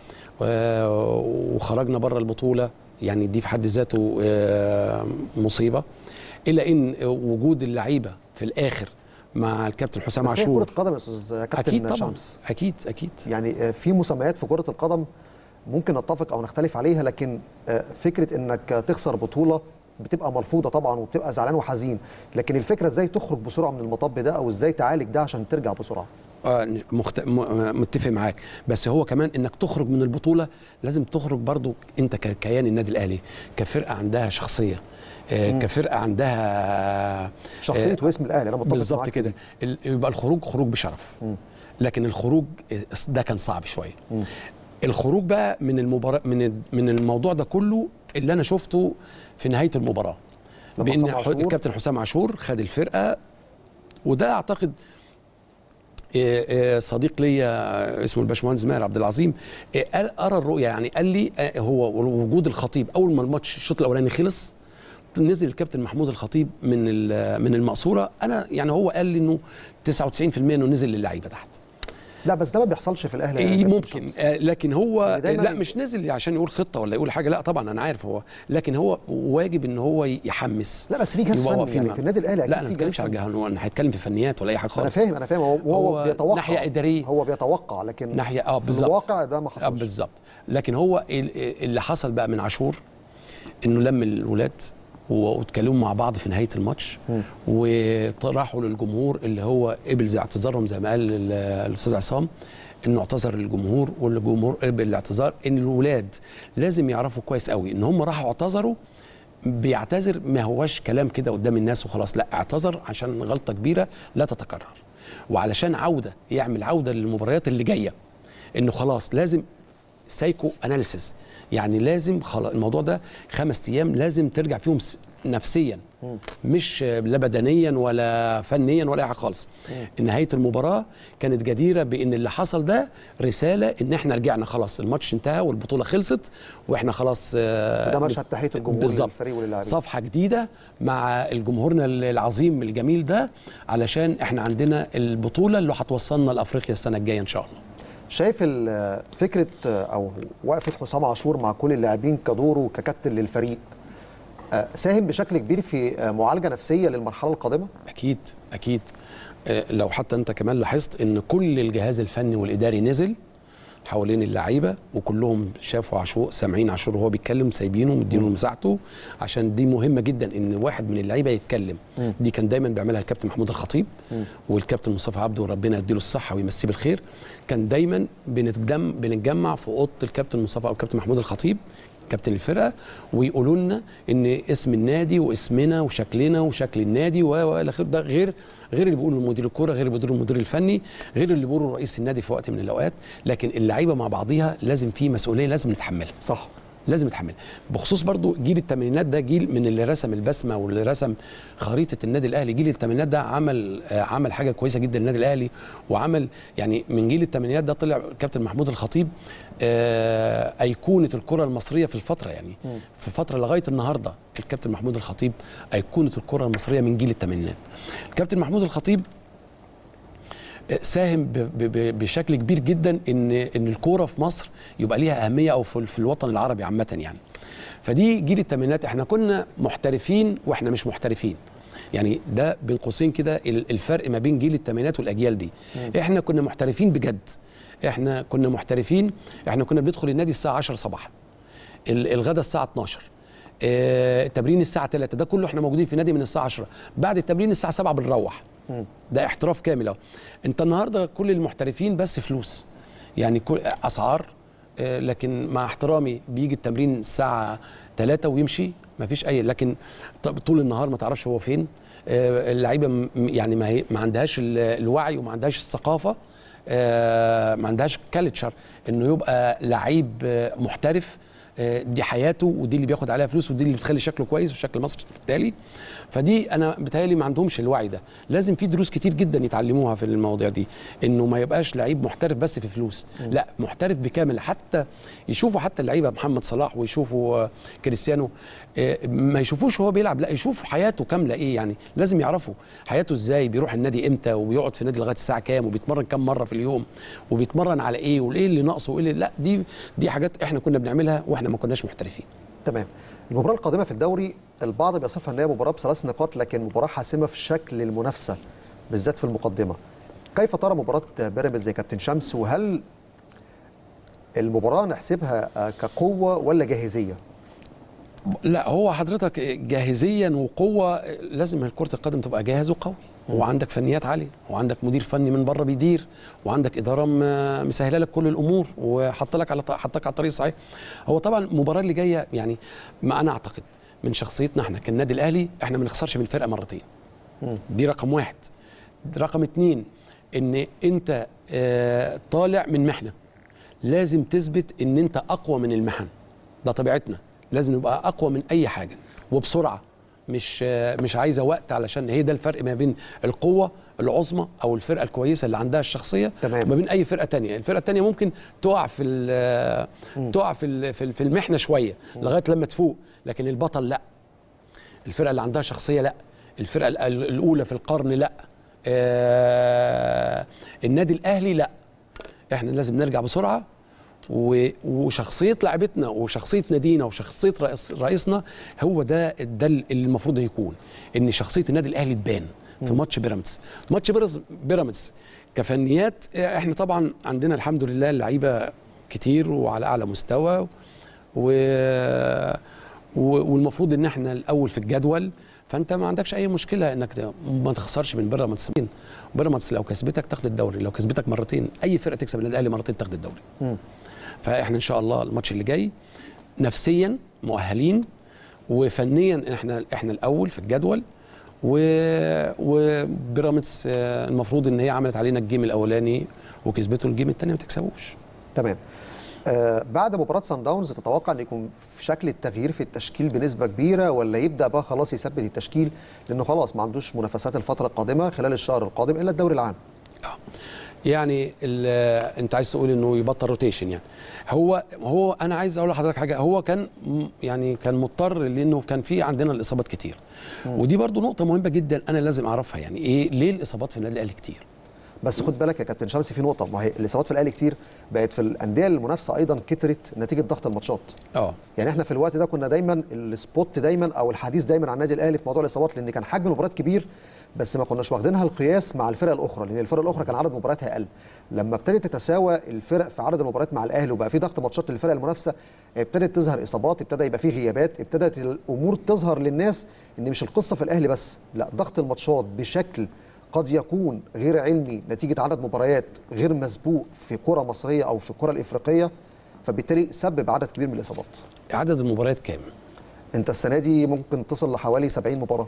S2: و- وخرجنا بره البطوله يعني دي في حد ذاته آه، مصيبه الا ان وجود اللعيبه في الاخر مع الكابتن حسام
S13: بس هي
S2: عاشور
S13: كره قدم يا استاذ كابتن
S2: اكيد طبعا
S13: شمس
S2: اكيد اكيد
S13: يعني آه، في مسميات في كره القدم ممكن نتفق او نختلف عليها لكن آه، فكره انك تخسر بطوله بتبقى مرفوضه طبعا وبتبقى زعلان وحزين لكن الفكره ازاي تخرج بسرعه من المطب ده او ازاي تعالج ده عشان ترجع بسرعه
S2: آه، مخت... م... آه، متفق معاك بس هو كمان انك تخرج من البطوله لازم تخرج برضو انت ككيان النادي الاهلي كفرقه عندها شخصيه آه،
S13: مم.
S2: كفرقه عندها
S13: شخصيه واسم الاهلي انا متفق
S2: بالظبط
S13: معاك
S2: كده ال- يبقى الخروج خروج بشرف لكن الخروج آه، ده كان صعب شويه الخروج بقى من المباراه من ال- من الموضوع ده كله اللي انا شفته في نهايه المباراه
S13: لما
S2: بان
S13: حسام
S2: ح-
S13: عاشور-
S2: الكابتن حسام عاشور خد الفرقه وده اعتقد آه، آه، صديق ليا آه، اسمه الباشمهندس ماهر عبد العظيم آه، قال- ارى الرؤيه يعني قال لي آه، هو وجود الخطيب اول ما الماتش الشوط الاولاني خلص نزل الكابتن محمود الخطيب من ال- من المقصوره انا يعني هو قال لي انه 99% انه نزل للعيبه تحت
S13: لا بس ده ما بيحصلش في الاهلي يا
S2: إيه
S13: كابتن
S2: ممكن
S13: شمس.
S2: آه، لكن هو
S13: يعني دايماً
S2: لا مش نزل عشان يقول خطه ولا يقول حاجه لا طبعا انا عارف هو لكن هو واجب ان هو يحمس
S13: لا بس في جهاز
S2: يبقى
S13: فني
S2: واقفين
S13: يعني
S2: معاه.
S13: في النادي الاهلي أكيد
S2: لا انا
S13: في
S2: ما بتكلمش
S13: جهاز
S2: على
S13: فني.
S2: الجهه انا هتكلم في فنيات ولا اي حاجه
S13: انا
S2: خالص
S13: فاهم انا فاهم هو, هو,
S2: هو
S13: بيتوقع
S2: ناحية إدارية.
S13: هو بيتوقع لكن
S2: ناحيه اه
S13: في
S2: بالظبط
S13: الواقع ده ما حصلش
S2: آه بالظبط لكن هو ال- اللي حصل بقى من عاشور انه لم الولاد و- واتكلموا مع بعض في نهايه الماتش وراحوا للجمهور اللي هو قبل زي اعتذارهم زي ما قال ال- الاستاذ عصام انه اعتذر للجمهور والجمهور قبل الاعتذار ان الولاد لازم يعرفوا كويس قوي ان هم راحوا اعتذروا بيعتذر ما هوش كلام كده قدام الناس وخلاص لا اعتذر عشان غلطه كبيره لا تتكرر وعلشان عوده يعمل عوده للمباريات اللي جايه انه خلاص لازم سايكو اناليسيس يعني لازم خلاص الموضوع ده خمس ايام لازم ترجع فيهم س- نفسيا مش لا بدنيا ولا فنيا ولا اي حاجه خالص نهايه المباراه كانت جديره بان اللي حصل ده رساله ان احنا رجعنا خلاص الماتش انتهى والبطوله خلصت واحنا خلاص آه،
S13: ده مشهد تحيه الجمهور
S2: بالظبط
S13: للفريق وللاعبين
S2: صفحه جديده مع جمهورنا العظيم الجميل ده علشان احنا عندنا البطوله اللي هتوصلنا لافريقيا السنه الجايه ان شاء الله
S13: شايف ال- فكره او وقفه حسام عاشور مع كل اللاعبين كدوره ككابتن للفريق آه، ساهم بشكل كبير في آه، معالجه نفسيه للمرحله القادمه
S2: اكيد اكيد آه، لو حتى انت كمان لاحظت ان كل الجهاز الفني والاداري نزل حوالين اللعيبه وكلهم شافوا عاشور سامعين عاشور وهو بيتكلم سايبينه مدينه مساحته عشان دي مهمه جدا ان واحد من اللعيبه يتكلم
S13: مم.
S2: دي كان دايما بيعملها الكابتن محمود الخطيب
S13: مم.
S2: والكابتن مصطفى عبده ربنا يديله الصحه ويمسيه بالخير كان دايما بنتجمع بنتجمع في اوضه الكابتن مصطفى او الكابتن محمود الخطيب كابتن الفرقه ويقولوا لنا ان اسم النادي واسمنا وشكلنا وشكل النادي و- والى اخره ده غير غير اللي بيقوله المدير الكوره غير اللي بيقوله المدير الفني غير اللي بيقوله رئيس النادي في وقت من الاوقات لكن اللعيبه مع بعضيها لازم في مسؤوليه لازم نتحملها
S13: صح
S2: لازم نتحملها بخصوص برضو جيل الثمانينات ده جيل من اللي رسم البسمه واللي رسم خريطه النادي الاهلي جيل الثمانينات ده عمل آه، عمل حاجه كويسه جدا للنادي الاهلي وعمل يعني من جيل الثمانينات ده طلع كابتن محمود الخطيب آه، ايقونه الكره المصريه في الفتره يعني في فتره لغايه النهارده الكابتن محمود الخطيب ايقونه الكره المصريه من جيل الثمانينات الكابتن محمود الخطيب ساهم ب- ب- ب- بشكل كبير جدا ان ان الكوره في مصر يبقى ليها اهميه او في في الوطن العربي عامه يعني فدي جيل الثمانينات احنا كنا محترفين واحنا مش محترفين يعني ده بين قوسين كده ال- الفرق ما بين جيل الثمانينات والاجيال دي
S4: مم.
S2: احنا كنا محترفين بجد احنا كنا محترفين احنا كنا بندخل النادي الساعه 10 صباحا ال- الغدا الساعه 12 آه، التمرين الساعه 3 ده كله احنا موجودين في النادي من الساعه 10 بعد التمرين الساعه 7 بنروح ده احتراف كامل اهو انت النهارده كل المحترفين بس فلوس يعني كل اسعار آه، لكن مع احترامي بيجي التمرين الساعه 3 ويمشي ما فيش اي لكن طب طول النهار ما تعرفش هو فين آه، اللعيبه م- يعني ما, هي ما عندهاش ال- الوعي وما عندهاش الثقافه آه، ما عندهاش كالتشر انه يبقى لعيب آه، محترف آه، دي حياته ودي اللي بياخد عليها فلوس ودي اللي بتخلي شكله كويس وشكل مصر بالتالي فدي انا بتهيألي ما عندهمش الوعي ده لازم في دروس كتير جدا يتعلموها في المواضيع دي انه ما يبقاش لعيب محترف بس في فلوس
S4: مم.
S2: لا محترف بكامل حتى يشوفوا حتى اللعيبه محمد صلاح ويشوفوا آه، كريستيانو آه، ما يشوفوش هو بيلعب لا يشوف حياته كامله ايه يعني لازم يعرفوا حياته ازاي بيروح النادي امتى وبيقعد في النادي لغايه الساعه كام وبيتمرن كام مره في اليوم وبيتمرن على ايه وايه اللي ناقصه وايه اللي لا دي دي حاجات احنا كنا بنعملها واحنا ما كناش محترفين
S13: تمام المباراة القادمة في الدوري البعض بيصفها ان هي مباراة بثلاث نقاط لكن مباراة حاسمة في شكل المنافسة بالذات في المقدمة. كيف ترى مباراة بيراميدز زي كابتن شمس وهل المباراة نحسبها آه، كقوة ولا جاهزية؟
S2: لا هو حضرتك جاهزيا وقوه لازم كره القدم تبقى جاهز وقوي وعندك فنيات عاليه وعندك مدير فني من بره بيدير وعندك اداره م- مسهله لك كل الامور وحط لك على حطك على الطريق الصحيح هو طبعا المباراه اللي جايه يعني ما انا اعتقد من شخصيتنا احنا كالنادي الاهلي احنا ما نخسرش من الفرقه مرتين دي رقم واحد رقم اتنين ان انت آه، طالع من محنه لازم تثبت ان انت اقوى من المحن ده طبيعتنا لازم نبقى اقوى من اي حاجه وبسرعه مش آه، مش عايزه وقت علشان هي ده الفرق ما بين القوه العظمى او الفرقه الكويسه اللي عندها الشخصيه
S13: تمام.
S2: ما بين اي فرقه تانية الفرقه التانية ممكن تقع في ال- تقع في ال- في ال- في المحنه شويه لغايه لما تفوق لكن البطل لا الفرقه اللي عندها شخصيه لا الفرقه ال- ال- الاولى في القرن لا آه النادي الاهلي لا احنا لازم نرجع بسرعه و- وشخصيه لعبتنا وشخصيه نادينا وشخصيه رئيس رئيسنا هو ده ده اللي المفروض يكون ان شخصيه النادي الاهلي تبان في ماتش بيراميدز ماتش بيراميدز بيراميدز كفنيات آه، احنا طبعا عندنا الحمد لله لعيبه كتير وعلى اعلى مستوى و... و- والمفروض ان احنا الاول في الجدول فانت ما عندكش اي مشكله انك ت- ما تخسرش من بيراميدز بيراميدز لو كسبتك تاخد الدوري لو كسبتك مرتين اي فرقه تكسب النادي الاهلي مرتين تاخد الدوري فاحنا ان شاء الله الماتش اللي جاي نفسيا مؤهلين وفنيا احنا احنا الاول في الجدول و وبيراميدز آه، المفروض ان هي عملت علينا الجيم الاولاني وكسبته الجيم الثاني ما تكسبوش
S13: تمام آه بعد مباراة سان داونز تتوقع ان يكون في شكل التغيير في التشكيل بنسبة كبيرة ولا يبدأ بقى خلاص يثبت التشكيل لانه خلاص ما عندوش منافسات الفترة القادمة خلال الشهر القادم الا الدوري العام
S2: يعني ال- انت عايز تقول انه يبطل روتيشن يعني هو هو انا عايز اقول لحضرتك حاجه هو كان م- يعني كان مضطر لانه كان في عندنا الاصابات كتير ودي برضو نقطه مهمه جدا انا لازم اعرفها يعني ايه ليه الاصابات في النادي الاهلي كتير
S13: بس خد بالك يا كابتن شمسي في نقطة ما هي الاصابات في الاهلي كتير بقت في الاندية المنافسة ايضا كترت نتيجة ضغط الماتشات
S2: اه
S13: يعني احنا في الوقت ده كنا دايما السبوت دايما او الحديث دايما عن النادي الاهلي في موضوع الاصابات لان كان حجم المباريات كبير بس ما كناش واخدينها القياس مع الفرق الاخرى لان الفرق الاخرى كان عدد مبارياتها اقل لما ابتدت تتساوى الفرق في عدد المباريات مع الاهلي وبقى في ضغط ماتشات للفرق المنافسه ابتدت تظهر اصابات ابتدى يبقى في غيابات ابتدت الامور تظهر للناس ان مش القصه في الاهلي بس لا ضغط الماتشات بشكل قد يكون غير علمي نتيجه عدد مباريات غير مسبوق في كره مصريه او في الكره الافريقيه فبالتالي سبب عدد كبير من الاصابات
S2: عدد المباريات كام
S13: انت السنه دي ممكن تصل لحوالي 70 مباراه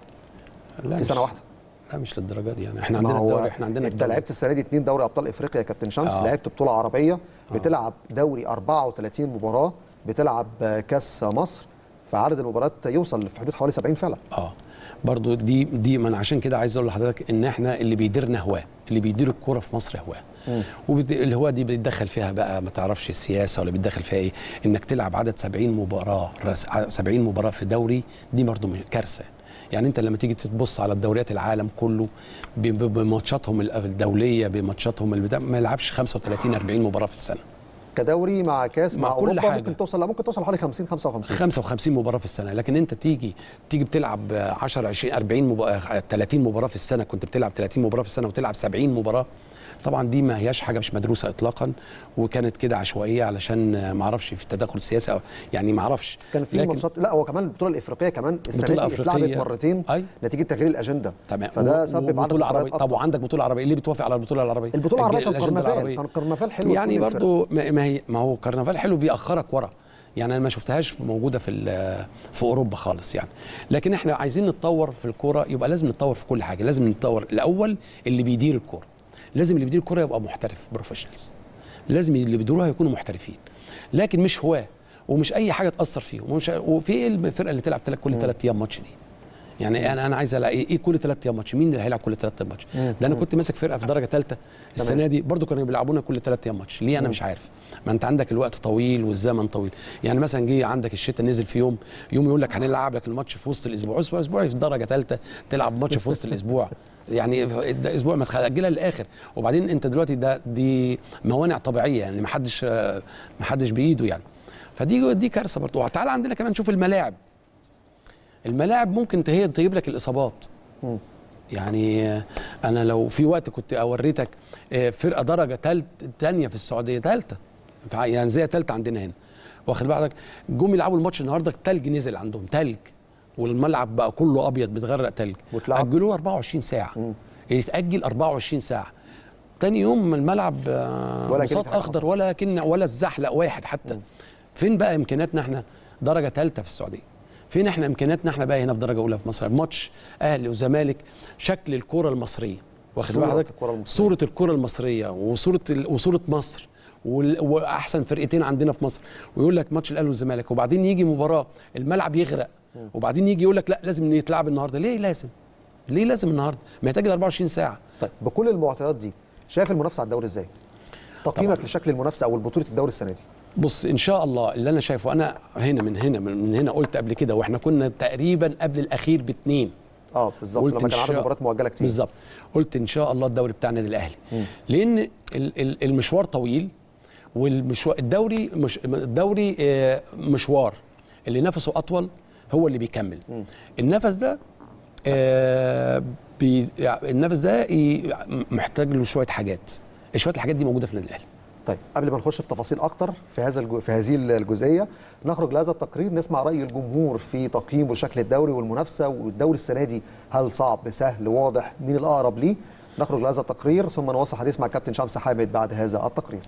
S2: لا
S13: في
S2: مش-
S13: سنه واحده
S2: لا مش للدرجه دي يعني احنا
S13: ما
S2: عندنا
S13: هو
S2: الدوري احنا عندنا
S13: انت
S2: الدوري.
S13: لعبت السنه دي اثنين دوري ابطال افريقيا يا كابتن شمس
S2: آه.
S13: لعبت بطوله عربيه بتلعب دوري 34 مباراه بتلعب آه، كاس مصر فعدد المباريات يوصل في حدود حوالي 70 فعلا
S2: اه برضو دي دي ما انا عشان كده عايز اقول لحضرتك ان احنا اللي بيديرنا هواه اللي بيدير الكوره في مصر هواه والهواء دي بيتدخل فيها بقى ما تعرفش السياسه ولا بيتدخل فيها ايه انك تلعب عدد 70 مباراه رس- 70 مباراه في دوري دي برضو مش- كارثه يعني انت لما تيجي تبص على الدوريات العالم كله ب- ب- بماتشاتهم الدوليه بماتشاتهم البتاع ما يلعبش 35 40 مباراه في السنه
S13: كدوري مع كاس مع,
S2: مع كل
S13: اوروبا
S2: حاجة.
S13: ممكن توصل لا ممكن توصل حوالي 50 55
S2: 55 مباراه في السنه لكن انت تيجي تيجي بتلعب 10 20 40 مباراه 30 مباراه في السنه كنت بتلعب 30 مباراه في السنه وتلعب 70 مباراه طبعا دي ما هياش حاجه مش مدروسه اطلاقا وكانت كده عشوائيه علشان ما اعرفش في تدخل سياسي أو يعني ما اعرفش
S13: كان في
S2: لكن-
S13: ماتشات لا هو كمان البطوله الافريقيه كمان السنه
S2: بطولة
S13: دي اتلعبت
S2: أفريقية.
S13: مرتين
S2: أي.
S13: نتيجه تغيير الاجنده
S2: تمام
S13: فده
S2: و-
S13: سبب عدد
S2: وبطوله
S13: مباريات
S2: عربيه طب وعندك بطوله عربيه ليه بتوافق على البطوله العربيه
S13: البطوله العربيه كان
S2: الأجندة
S13: كرنفال
S2: العربية.
S13: كان كرنفال حلو
S2: يعني
S13: لكل الفرق.
S2: برضو ما ما هي ما هو كرنفال حلو بيأخرك ورا يعني انا ما شفتهاش موجوده في ال- في اوروبا خالص يعني لكن احنا عايزين نتطور في الكوره يبقى لازم نتطور في كل حاجه لازم نتطور الاول اللي بيدير الكوره لازم اللي بيدير الكوره يبقى محترف بروفيشنالز لازم اللي بيديروها يكونوا محترفين لكن مش هواه ومش اي حاجه تاثر فيهم ومش وفي ايه الفرقه اللي تلعب تلات- كل ثلاث ايام ماتش دي يعني انا انا عايز الاقي ايه كل ثلاث ايام ماتش مين اللي هيلعب كل ثلاث ايام ماتش
S13: مم.
S2: ده انا
S13: مم.
S2: كنت ماسك فرقه في درجه ثالثه السنه دي برضو كانوا بيلعبونا كل ثلاث ايام ماتش ليه انا
S13: مم.
S2: مش عارف ما انت عندك الوقت طويل والزمن طويل يعني مثلا جه عندك الشتاء نزل في يوم يوم يقول لك هنلعب لك الماتش في وسط الاسبوع اسبوع اسبوع في درجه ثالثه تلعب ماتش في وسط الاسبوع يعني ده اسبوع ما تاجلها للاخر وبعدين انت دلوقتي ده دي موانع طبيعيه يعني ما حدش ما حدش بايده يعني فدي دي كارثه برضه وتعالى عندنا كمان شوف الملاعب الملاعب ممكن هي تجيب لك الاصابات يعني آه، انا لو في وقت كنت اوريتك آه، فرقه درجه ثالث ثانيه في السعوديه ثالثه يعني زي ثالثه عندنا هنا واخد بالك جم يلعبوا الماتش النهارده الثلج نزل عندهم ثلج والملعب بقى كله ابيض بيتغرق ثلج اجلوه 24 ساعه يتاجل 24 ساعه تاني يوم الملعب آه،
S13: ولا
S2: بساط
S13: كأن حاجة
S2: اخضر ولا كن ولا الزحلق واحد حتى فين بقى امكانياتنا احنا درجه ثالثه في السعوديه فين احنا امكانياتنا احنا بقى هنا في درجه اولى في مصر ماتش اهلي وزمالك شكل الكره المصريه واخد
S13: صورة
S2: بالك
S13: الكرة المصرية.
S2: صوره الكره المصريه وصوره ال... وصوره مصر وال... واحسن فرقتين عندنا في مصر ويقول لك ماتش الاهلي والزمالك وبعدين يجي مباراه الملعب يغرق وبعدين يجي يقول لك لا لازم يتلعب النهارده ليه لازم ليه لازم النهارده ما يتاجل 24 ساعه
S13: طيب بكل المعطيات دي شايف المنافسه على الدوري ازاي تقييمك لشكل المنافسه او بطوله الدوري السنه دي
S2: بص ان شاء الله اللي انا شايفه انا هنا من هنا من هنا قلت قبل كده واحنا كنا تقريبا قبل الاخير باثنين
S13: اه بالظبط
S2: قلت
S13: لما
S2: إن
S13: كان عدد
S2: شاء-
S13: مباريات مؤجله كتير
S2: بالظبط قلت ان شاء الله الدوري بتاع النادي الاهلي
S13: مم.
S2: لان ال- ال- المشوار طويل والمشوار الدوري مش الدوري آه، مشوار اللي نفسه اطول هو اللي بيكمل النفس ده آه، بي يعني النفس ده ي- محتاج له شويه حاجات شويه الحاجات دي موجوده في النادي الاهلي
S13: طيب قبل ما نخش في تفاصيل اكتر في هذا الجو... في هذه الجزئيه نخرج لهذا التقرير نسمع راي الجمهور في تقييم وشكل الدوري والمنافسه والدوري السنه دي هل صعب سهل واضح مين الاقرب ليه نخرج لهذا التقرير ثم نواصل حديث مع كابتن شمس حامد بعد هذا التقرير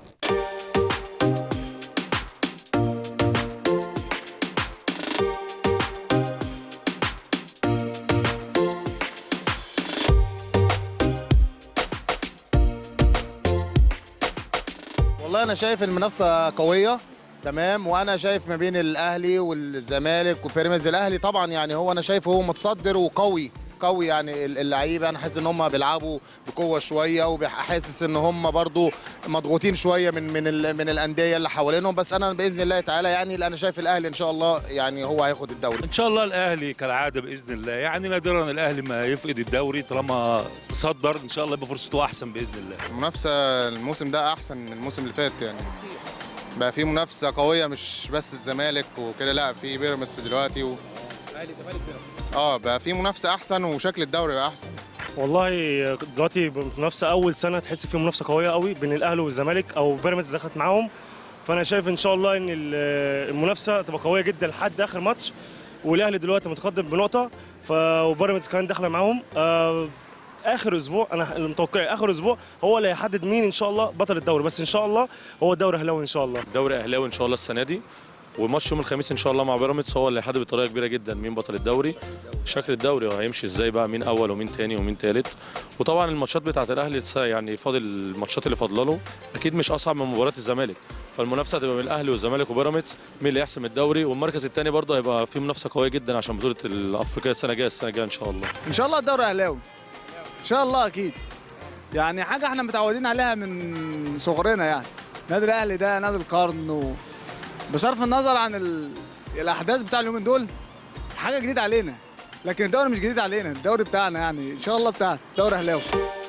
S18: والله انا شايف المنافسه قويه تمام وانا شايف ما بين الاهلي والزمالك وبيراميدز الاهلي طبعا يعني هو انا شايفه هو متصدر وقوي قوي يعني اللعيبه انا حاسس ان هم بيلعبوا بقوه شويه وحاسس ان هم برضو مضغوطين شويه من من ال- من الانديه اللي حوالينهم بس انا باذن الله تعالى يعني انا شايف الاهلي ان شاء الله يعني هو هياخد الدوري
S4: ان شاء الله الاهلي كالعاده باذن الله يعني نادرا الاهلي ما يفقد الدوري طالما تصدر ان شاء الله يبقى فرصته احسن باذن الله
S5: المنافسه الموسم ده احسن من الموسم اللي فات يعني بقى في منافسه قويه مش بس الزمالك وكده لا في بيراميدز دلوقتي و...
S18: اهلي زمالك بيراميدز
S5: اه بقى في منافسه احسن وشكل الدوري بقى احسن
S6: والله دلوقتي منافسه اول سنه تحس في منافسه قويه قوي بين الاهلي والزمالك او بيراميدز دخلت معاهم فانا شايف ان شاء الله ان ال- المنافسه تبقى قويه جدا لحد اخر ماتش والاهلي دلوقتي متقدم بنقطه ف وبيراميدز كمان داخله معاهم آه، اخر اسبوع انا متوقع اخر اسبوع هو اللي هيحدد مين ان شاء الله بطل الدوري بس ان شاء الله هو الدوري اهلاوي ان شاء الله
S24: دوري اهلاوي ان شاء الله السنه دي
S7: وماتش يوم الخميس ان شاء الله مع بيراميدز هو اللي هيحدد بطريقه كبيره جدا مين بطل الدوري شكل الدوري وهيمشي ازاي بقى مين اول ومين تاني ومين تالت وطبعا الماتشات بتاعه الاهلي لسه يعني فاضل الماتشات اللي فاضله له اكيد مش اصعب من مباراه الزمالك فالمنافسه هتبقى بين الاهلي والزمالك وبيراميدز مين اللي يحسم الدوري والمركز الثاني برضه هيبقى فيه منافسه قويه جدا عشان بطوله الافريقيه السنه الجايه السنه الجايه ان شاء الله
S8: ان شاء الله الدوري اهلاوي ان شاء الله اكيد يعني حاجه احنا متعودين عليها من صغرنا يعني نادي الاهلي ده نادي القرن و... بصرف النظر عن ال... الاحداث بتاع اليومين دول حاجه جديده علينا لكن الدوري مش جديد علينا الدوري بتاعنا يعني ان شاء الله بتاعنا دوري اهلاوي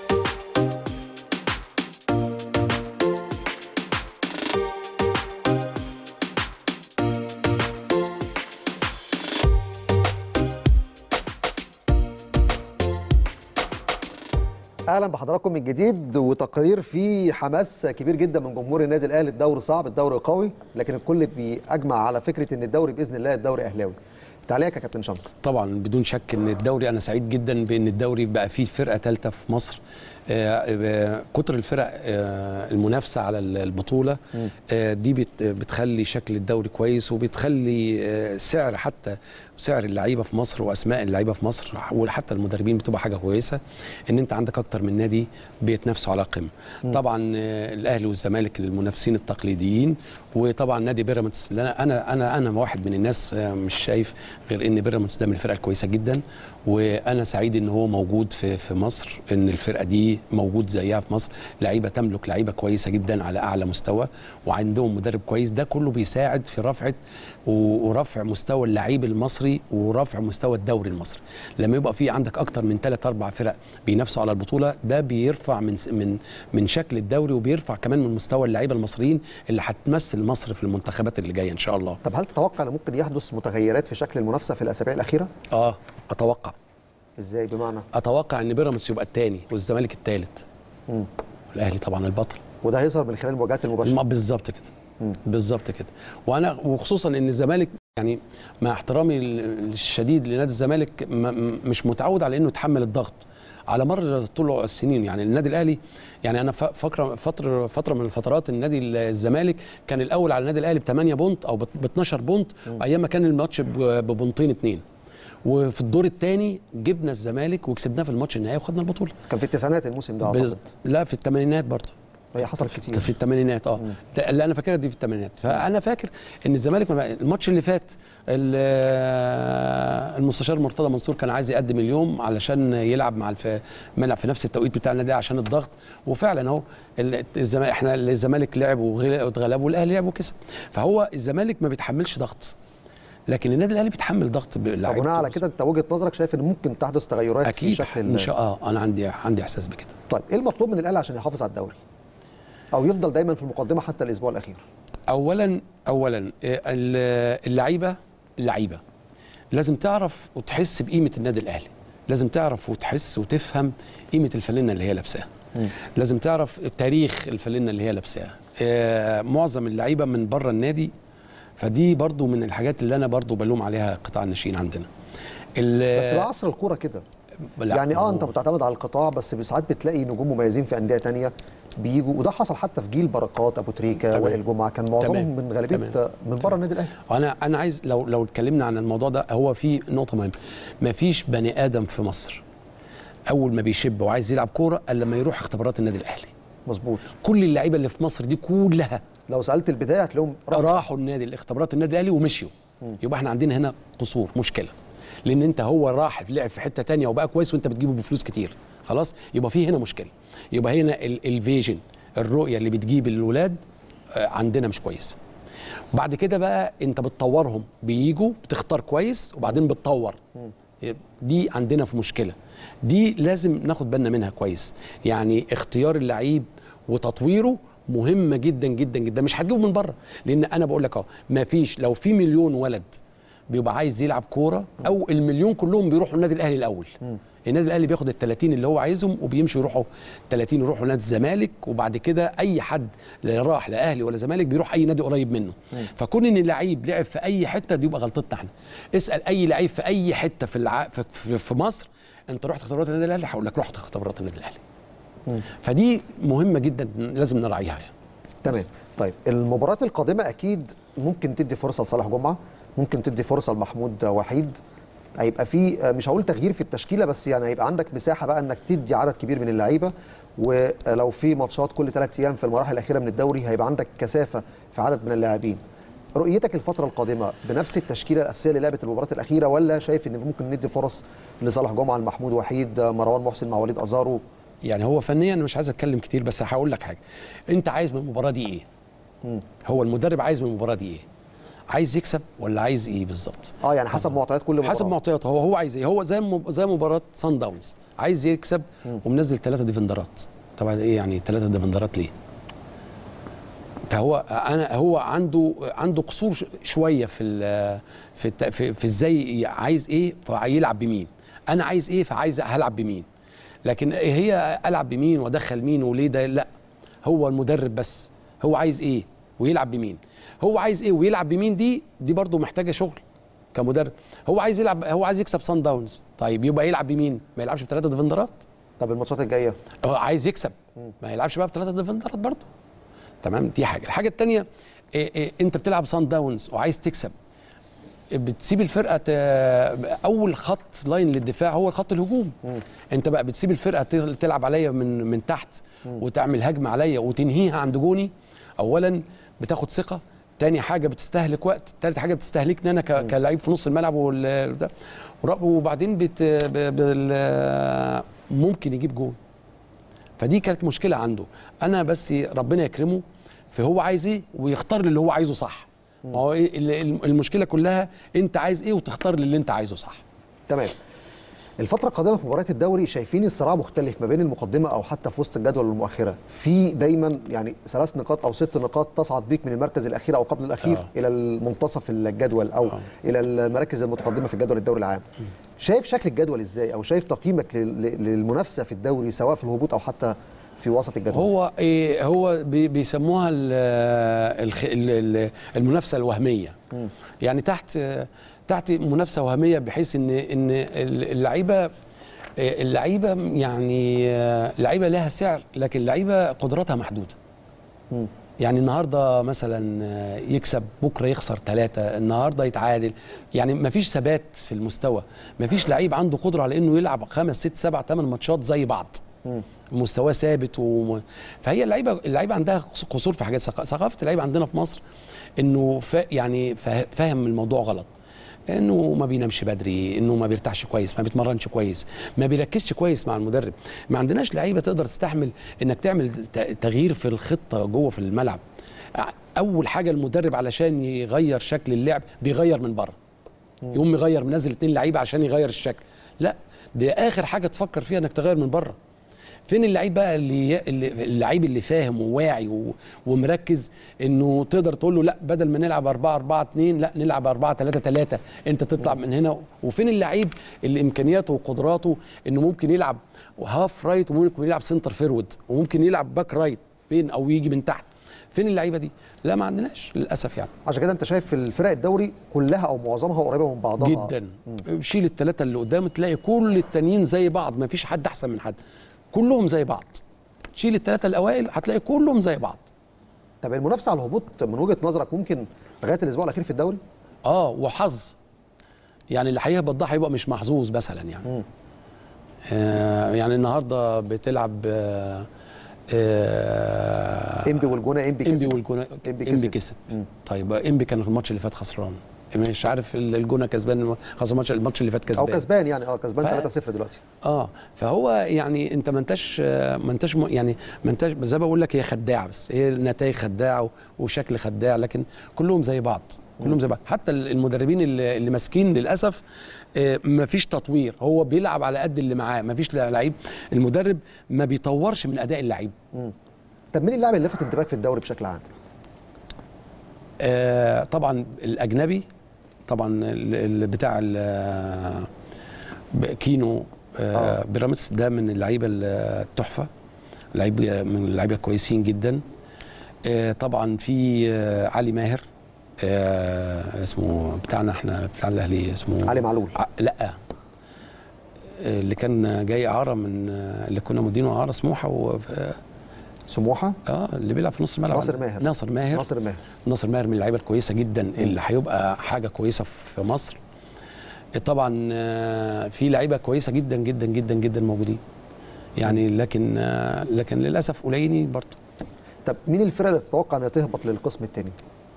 S13: اهلا بحضراتكم من جديد وتقرير فيه حماس كبير جدا من جمهور النادي الاهلي الدوري صعب الدوري قوي لكن الكل بيجمع على فكره ان الدوري باذن الله الدوري اهلاوي تعليقك يا كابتن شمس
S2: طبعا بدون شك ان الدوري انا سعيد جدا بان الدوري بقى فيه فرقه ثالثه في مصر آه، آه، كتر الفرق آه، المنافسه على البطوله آه، دي بت- بتخلي شكل الدوري كويس وبتخلي آه، سعر حتى سعر اللعيبه في مصر واسماء اللعيبه في مصر وحتى المدربين بتبقى حاجه كويسه ان انت عندك اكتر من نادي بيتنافسوا على القمه طبعا آه، الاهلي والزمالك المنافسين التقليديين وطبعا نادي بيراميدز اللي انا انا انا انا واحد من الناس آه، مش شايف غير ان بيراميدز ده من الفرق الكويسه جدا وانا سعيد ان هو موجود في في مصر ان الفرقه دي موجود زيها في مصر لعيبه تملك لعيبه كويسه جدا على اعلى مستوى وعندهم مدرب كويس ده كله بيساعد في رفعه و- ورفع مستوى اللعيب المصري ورفع مستوى الدوري المصري لما يبقى في عندك اكتر من ثلاث اربع فرق بينافسوا على البطوله ده بيرفع من س- من من شكل الدوري وبيرفع كمان من مستوى اللعيبه المصريين اللي هتمثل مصر في المنتخبات اللي جايه ان شاء الله
S13: طب هل تتوقع ان ممكن يحدث متغيرات في شكل المنافسه في الاسابيع الاخيره
S2: اه اتوقع
S13: ازاي بمعنى
S2: اتوقع ان بيراميدز يبقى الثاني والزمالك الثالث
S13: مم.
S2: الاهلي طبعا البطل
S13: وده هيظهر من خلال المواجهات المباشره
S2: ما بالظبط كده بالظبط كده وانا وخصوصا ان الزمالك يعني مع احترامي ال- الشديد لنادي الزمالك م- م- مش متعود على انه يتحمل الضغط على مر طول السنين يعني النادي الاهلي يعني انا ف- فاكره فتره فتره من الفترات النادي ال- الزمالك كان الاول على النادي الاهلي ب 8 بونت او ب 12 بونت ايام ما كان الماتش ب- ببونتين اتنين وفي الدور الثاني جبنا الزمالك وكسبناه في الماتش النهائي وخدنا البطوله
S13: كان في التسعينات الموسم ده
S2: بز...
S13: اعتقد
S2: لا في الثمانينات برضه
S13: هي حصلت كتير
S2: في الثمانينات اه ده اللي انا فاكرها دي في الثمانينات فانا فاكر ان الزمالك ما بقى- الماتش اللي فات ال- المستشار مرتضى منصور كان عايز يقدم اليوم علشان يلعب مع الف... ملعب في نفس التوقيت بتاع النادي عشان الضغط وفعلا اهو ال- الزمالك احنا الزمالك لعب وغل- واتغلب والاهلي لعب وكسب فهو الزمالك ما بيتحملش ضغط لكن النادي الاهلي بيتحمل ضغط
S13: فبناء على كده انت وجهه نظرك شايف ان ممكن تحدث تغيرات في
S2: اكيد
S13: شكل
S2: ان شاء الله انا عندي عندي احساس بكده
S13: طيب ايه المطلوب من الاهلي عشان يحافظ على الدوري او يفضل دايما في المقدمه حتى الاسبوع الاخير
S2: اولا اولا آه، ال- اللعيبه اللعيبه لازم تعرف وتحس بقيمه النادي الاهلي لازم تعرف وتحس وتفهم قيمه الفانلة اللي هي لابساها لازم تعرف تاريخ الفانلة اللي هي لابساها آه، معظم اللعيبه من بره النادي فدي برضو من الحاجات اللي انا برضو بلوم عليها قطاع الناشئين عندنا ال-
S13: بس ده عصر الكوره كده
S2: لا،
S13: يعني اه
S2: هو-
S13: انت بتعتمد على القطاع بس ساعات بتلاقي نجوم مميزين في انديه تانية بيجوا وده حصل حتى في جيل بركات ابو تريكه
S2: تمام.
S13: وائل جمعه كان معظمهم
S2: تمام.
S13: من غالبيه
S2: تمام.
S13: من بره النادي الاهلي
S2: انا انا عايز لو لو اتكلمنا عن الموضوع ده هو في نقطه مهمه ما فيش بني ادم في مصر اول ما بيشب وعايز يلعب كوره الا لما يروح اختبارات النادي الاهلي
S13: مظبوط
S2: كل اللعيبه اللي في مصر دي كلها
S13: لو سالت البدايه هتلاقيهم
S2: راحوا النادي الاختبارات النادي الاهلي ومشيوا يبقى احنا عندنا هنا قصور مشكله لان انت هو راح لعب في حته تانية وبقى كويس وانت بتجيبه بفلوس كتير خلاص يبقى في هنا مشكله يبقى هنا ال- الفيجن الرؤيه اللي بتجيب الولاد آه، عندنا مش كويسه بعد كده بقى انت بتطورهم بيجوا بتختار كويس وبعدين بتطور دي عندنا في مشكله دي لازم ناخد بالنا منها كويس يعني اختيار اللعيب وتطويره مهمه جدا جدا جدا مش هتجيبه من بره لان انا بقول لك اهو ما فيش لو في مليون ولد بيبقى عايز يلعب كوره او المليون كلهم بيروحوا النادي الاهلي الاول النادي الاهلي بياخد ال 30 اللي هو عايزهم وبيمشوا يروحوا 30 يروحوا نادي الزمالك وبعد كده اي حد لا راح لا اهلي ولا زمالك بيروح اي نادي قريب منه فكون ان اللعيب لعب في اي حته دي يبقى غلطتنا احنا اسال اي لعيب في اي حته في الع... في, في, في مصر انت رحت اختبارات النادي الاهلي هقول لك رحت اختبارات النادي الاهلي فدي مهمه جدا لازم نراعيها يعني
S13: تمام طيب المباراه القادمه اكيد ممكن تدي فرصه لصالح جمعه ممكن تدي فرصه لمحمود وحيد هيبقى في آه، مش هقول تغيير في التشكيله بس يعني هيبقى عندك مساحه بقى انك تدي عدد كبير من اللعيبه ولو في ماتشات كل ثلاث ايام في المراحل الاخيره من الدوري هيبقى عندك كثافه في عدد من اللاعبين رؤيتك الفتره القادمه بنفس التشكيله الاساسيه اللي لعبت المباراه الاخيره ولا شايف ان ممكن ندي فرص لصالح جمعه لمحمود وحيد آه، مروان محسن مع وليد ازارو
S2: يعني هو فنيا أنا مش عايز اتكلم كتير بس هقول لك حاجه انت عايز من المباراه دي ايه هو المدرب عايز من المباراه دي ايه عايز يكسب ولا عايز ايه بالظبط
S13: اه يعني حسب معطيات كل مباراه
S2: حسب معطياته هو هو عايز ايه هو زي مب- زي مباراه سان داونز عايز يكسب ومنزل ثلاثه ديفندرات طبعا ايه يعني ثلاثه ديفندرات ليه فهو انا هو عنده عنده قصور ش- شويه في ال- في الت- في, في ازاي عايز ايه فهيلعب بمين انا عايز ايه فعايز هلعب بمين لكن هي العب بمين وادخل مين وليه ده لا هو المدرب بس هو عايز ايه ويلعب بمين هو عايز ايه ويلعب بمين دي دي برضه محتاجه شغل كمدرب هو عايز يلعب هو عايز يكسب سان داونز طيب يبقى يلعب بمين ما يلعبش بثلاثه ديفندرات
S13: طب الماتشات الجايه
S2: هو عايز يكسب ما يلعبش بقى بثلاثه ديفندرات برضه تمام دي حاجه الحاجه الثانيه إيه إيه انت بتلعب سان داونز وعايز تكسب بتسيب الفرقه ت... اول خط لاين للدفاع هو خط الهجوم انت بقى بتسيب الفرقه ت- تلعب عليا من من تحت وتعمل هجمه عليا وتنهيها عند جوني اولا بتاخد ثقه تاني حاجه بتستهلك وقت تالت حاجه بتستهلكني انا ك- كلاعب في نص الملعب وال... ده. ورا- وبعدين بت... ب... بال... ممكن يجيب جون فدي كانت مشكله عنده انا بس ربنا يكرمه فهو عايز ايه ويختار اللي هو عايزه صح ما هو إيه ال- المشكله كلها انت عايز ايه وتختار اللي انت عايزه صح
S13: تمام الفترة القادمة في مباريات الدوري شايفين الصراع مختلف ما بين المقدمة أو حتى في وسط الجدول المؤخرة، في دايما يعني ثلاث نقاط أو ست نقاط تصعد بيك من المركز الأخير أو قبل الأخير
S2: آه.
S13: آه. إلى المنتصف الجدول أو آه. إلى المراكز المتقدمة في الجدول الدوري العام. شايف شكل الجدول إزاي أو شايف تقييمك لل- لل- للمنافسة في الدوري سواء في الهبوط أو حتى في وسط الجدول؟
S2: هو إيه هو بي- بيسموها ال- الخ- ال- ال- المنافسه الوهميه
S13: مم.
S2: يعني تحت تحت منافسه وهميه بحيث ان ان اللعيبه اللعيبه يعني اللعيبه لها سعر لكن اللعيبه قدراتها محدوده
S13: مم.
S2: يعني النهارده مثلا يكسب بكره يخسر ثلاثه النهارده يتعادل يعني ما فيش ثبات في المستوى ما فيش لعيب عنده قدره على انه يلعب خمس ست سبع ثمان ماتشات زي بعض
S13: مم.
S2: مستواه ثابت وم... فهي اللعيبه اللعيبه عندها قصور في حاجات ثق- ثقافه اللعيبه عندنا في مصر انه فا يعني فا- فاهم الموضوع غلط انه ما بينامش بدري انه ما بيرتاحش كويس ما بيتمرنش كويس ما بيركزش كويس مع المدرب ما عندناش لعيبه تقدر تستحمل انك تعمل ت- تغيير في الخطه جوه في الملعب اول حاجه المدرب علشان يغير شكل اللعب بيغير من بره يقوم يغير منزل اتنين لعيبه عشان يغير الشكل لا دي اخر حاجه تفكر فيها انك تغير من بره فين اللعيب بقى اللي اللي- اللعيب اللي فاهم وواعي و- ومركز انه تقدر تقول له لا بدل ما نلعب 4 4 2 لا نلعب 4 3 3 انت تطلع من هنا وفين اللعيب اللي امكانياته وقدراته انه ممكن يلعب هاف رايت وممكن يلعب سنتر فيرود وممكن يلعب باك رايت فين او يجي من تحت فين اللعيبه دي لا ما عندناش للاسف يعني
S13: عشان كده أنت شايف الفرق الدوري كلها أو معظمها قريبة من بعضها
S2: جدا شيل الثلاثه اللي قدام تلاقي كل التانيين زي بعض ما فيش حد احسن من حد كلهم زي بعض شيل الثلاثه الاوائل هتلاقي كلهم زي بعض
S13: طب المنافسة على الهبوط من وجهة نظرك ممكن لغاية الأسبوع الأخير في الدوري؟
S2: اه وحظ يعني اللي هيهبط ده هيبقى مش محظوظ مثلا يعني آه يعني النهارده بتلعب آه آه
S13: انبي والجونه انبي
S2: انبي
S13: كسب.
S2: والجونه
S13: إنبي
S2: انبي
S13: كسب.
S2: كسب طيب انبي كان الماتش اللي فات خسران مش عارف الجونه كسبان خسر الماتش الماتش اللي فات
S13: أو
S2: كسبان
S13: كسبان يعني أه كسبان
S2: ف-
S13: 3-0 دلوقتي
S2: اه فهو يعني انت ما انتش ما انتش م- يعني ما انتش زي ما بقول لك هي خداعه بس هي النتائج خداعه و- وشكل خداع لكن كلهم زي بعض كلهم زي بعض حتى المدربين اللي, اللي ماسكين للاسف ما فيش تطوير هو بيلعب على قد اللي معاه ما فيش لعيب المدرب ما بيطورش من اداء اللعيب
S13: مم. طب مين اللاعب اللي لفت انتباهك في الدوري بشكل عام؟
S2: آه طبعا الاجنبي طبعا ال- ال- بتاع ال- ب- كينو آه بيراميدز ده من اللعيبه التحفه لعيب من اللعيبه الكويسين جدا آه طبعا في آه علي ماهر آه اسمه بتاعنا احنا بتاع الاهلي اسمه
S13: علي معلول
S2: ع- لا آه، اللي كان جاي اعاره من آه، اللي كنا مدينه اعاره سموحه و آه،
S13: سموحه
S2: اه اللي بيلعب في نص الملعب
S13: ناصر
S2: عندنا.
S13: ماهر.
S2: ناصر ماهر
S13: ناصر ماهر
S2: ناصر ماهر من اللعيبه الكويسه جدا اللي هيبقى حاجه كويسه في مصر طبعا آه، في لعيبه كويسه جدا جدا جدا جدا موجودين يعني لكن آه، لكن للاسف قليلين برضه
S13: طب مين الفرقه اللي تتوقع انها تهبط للقسم الثاني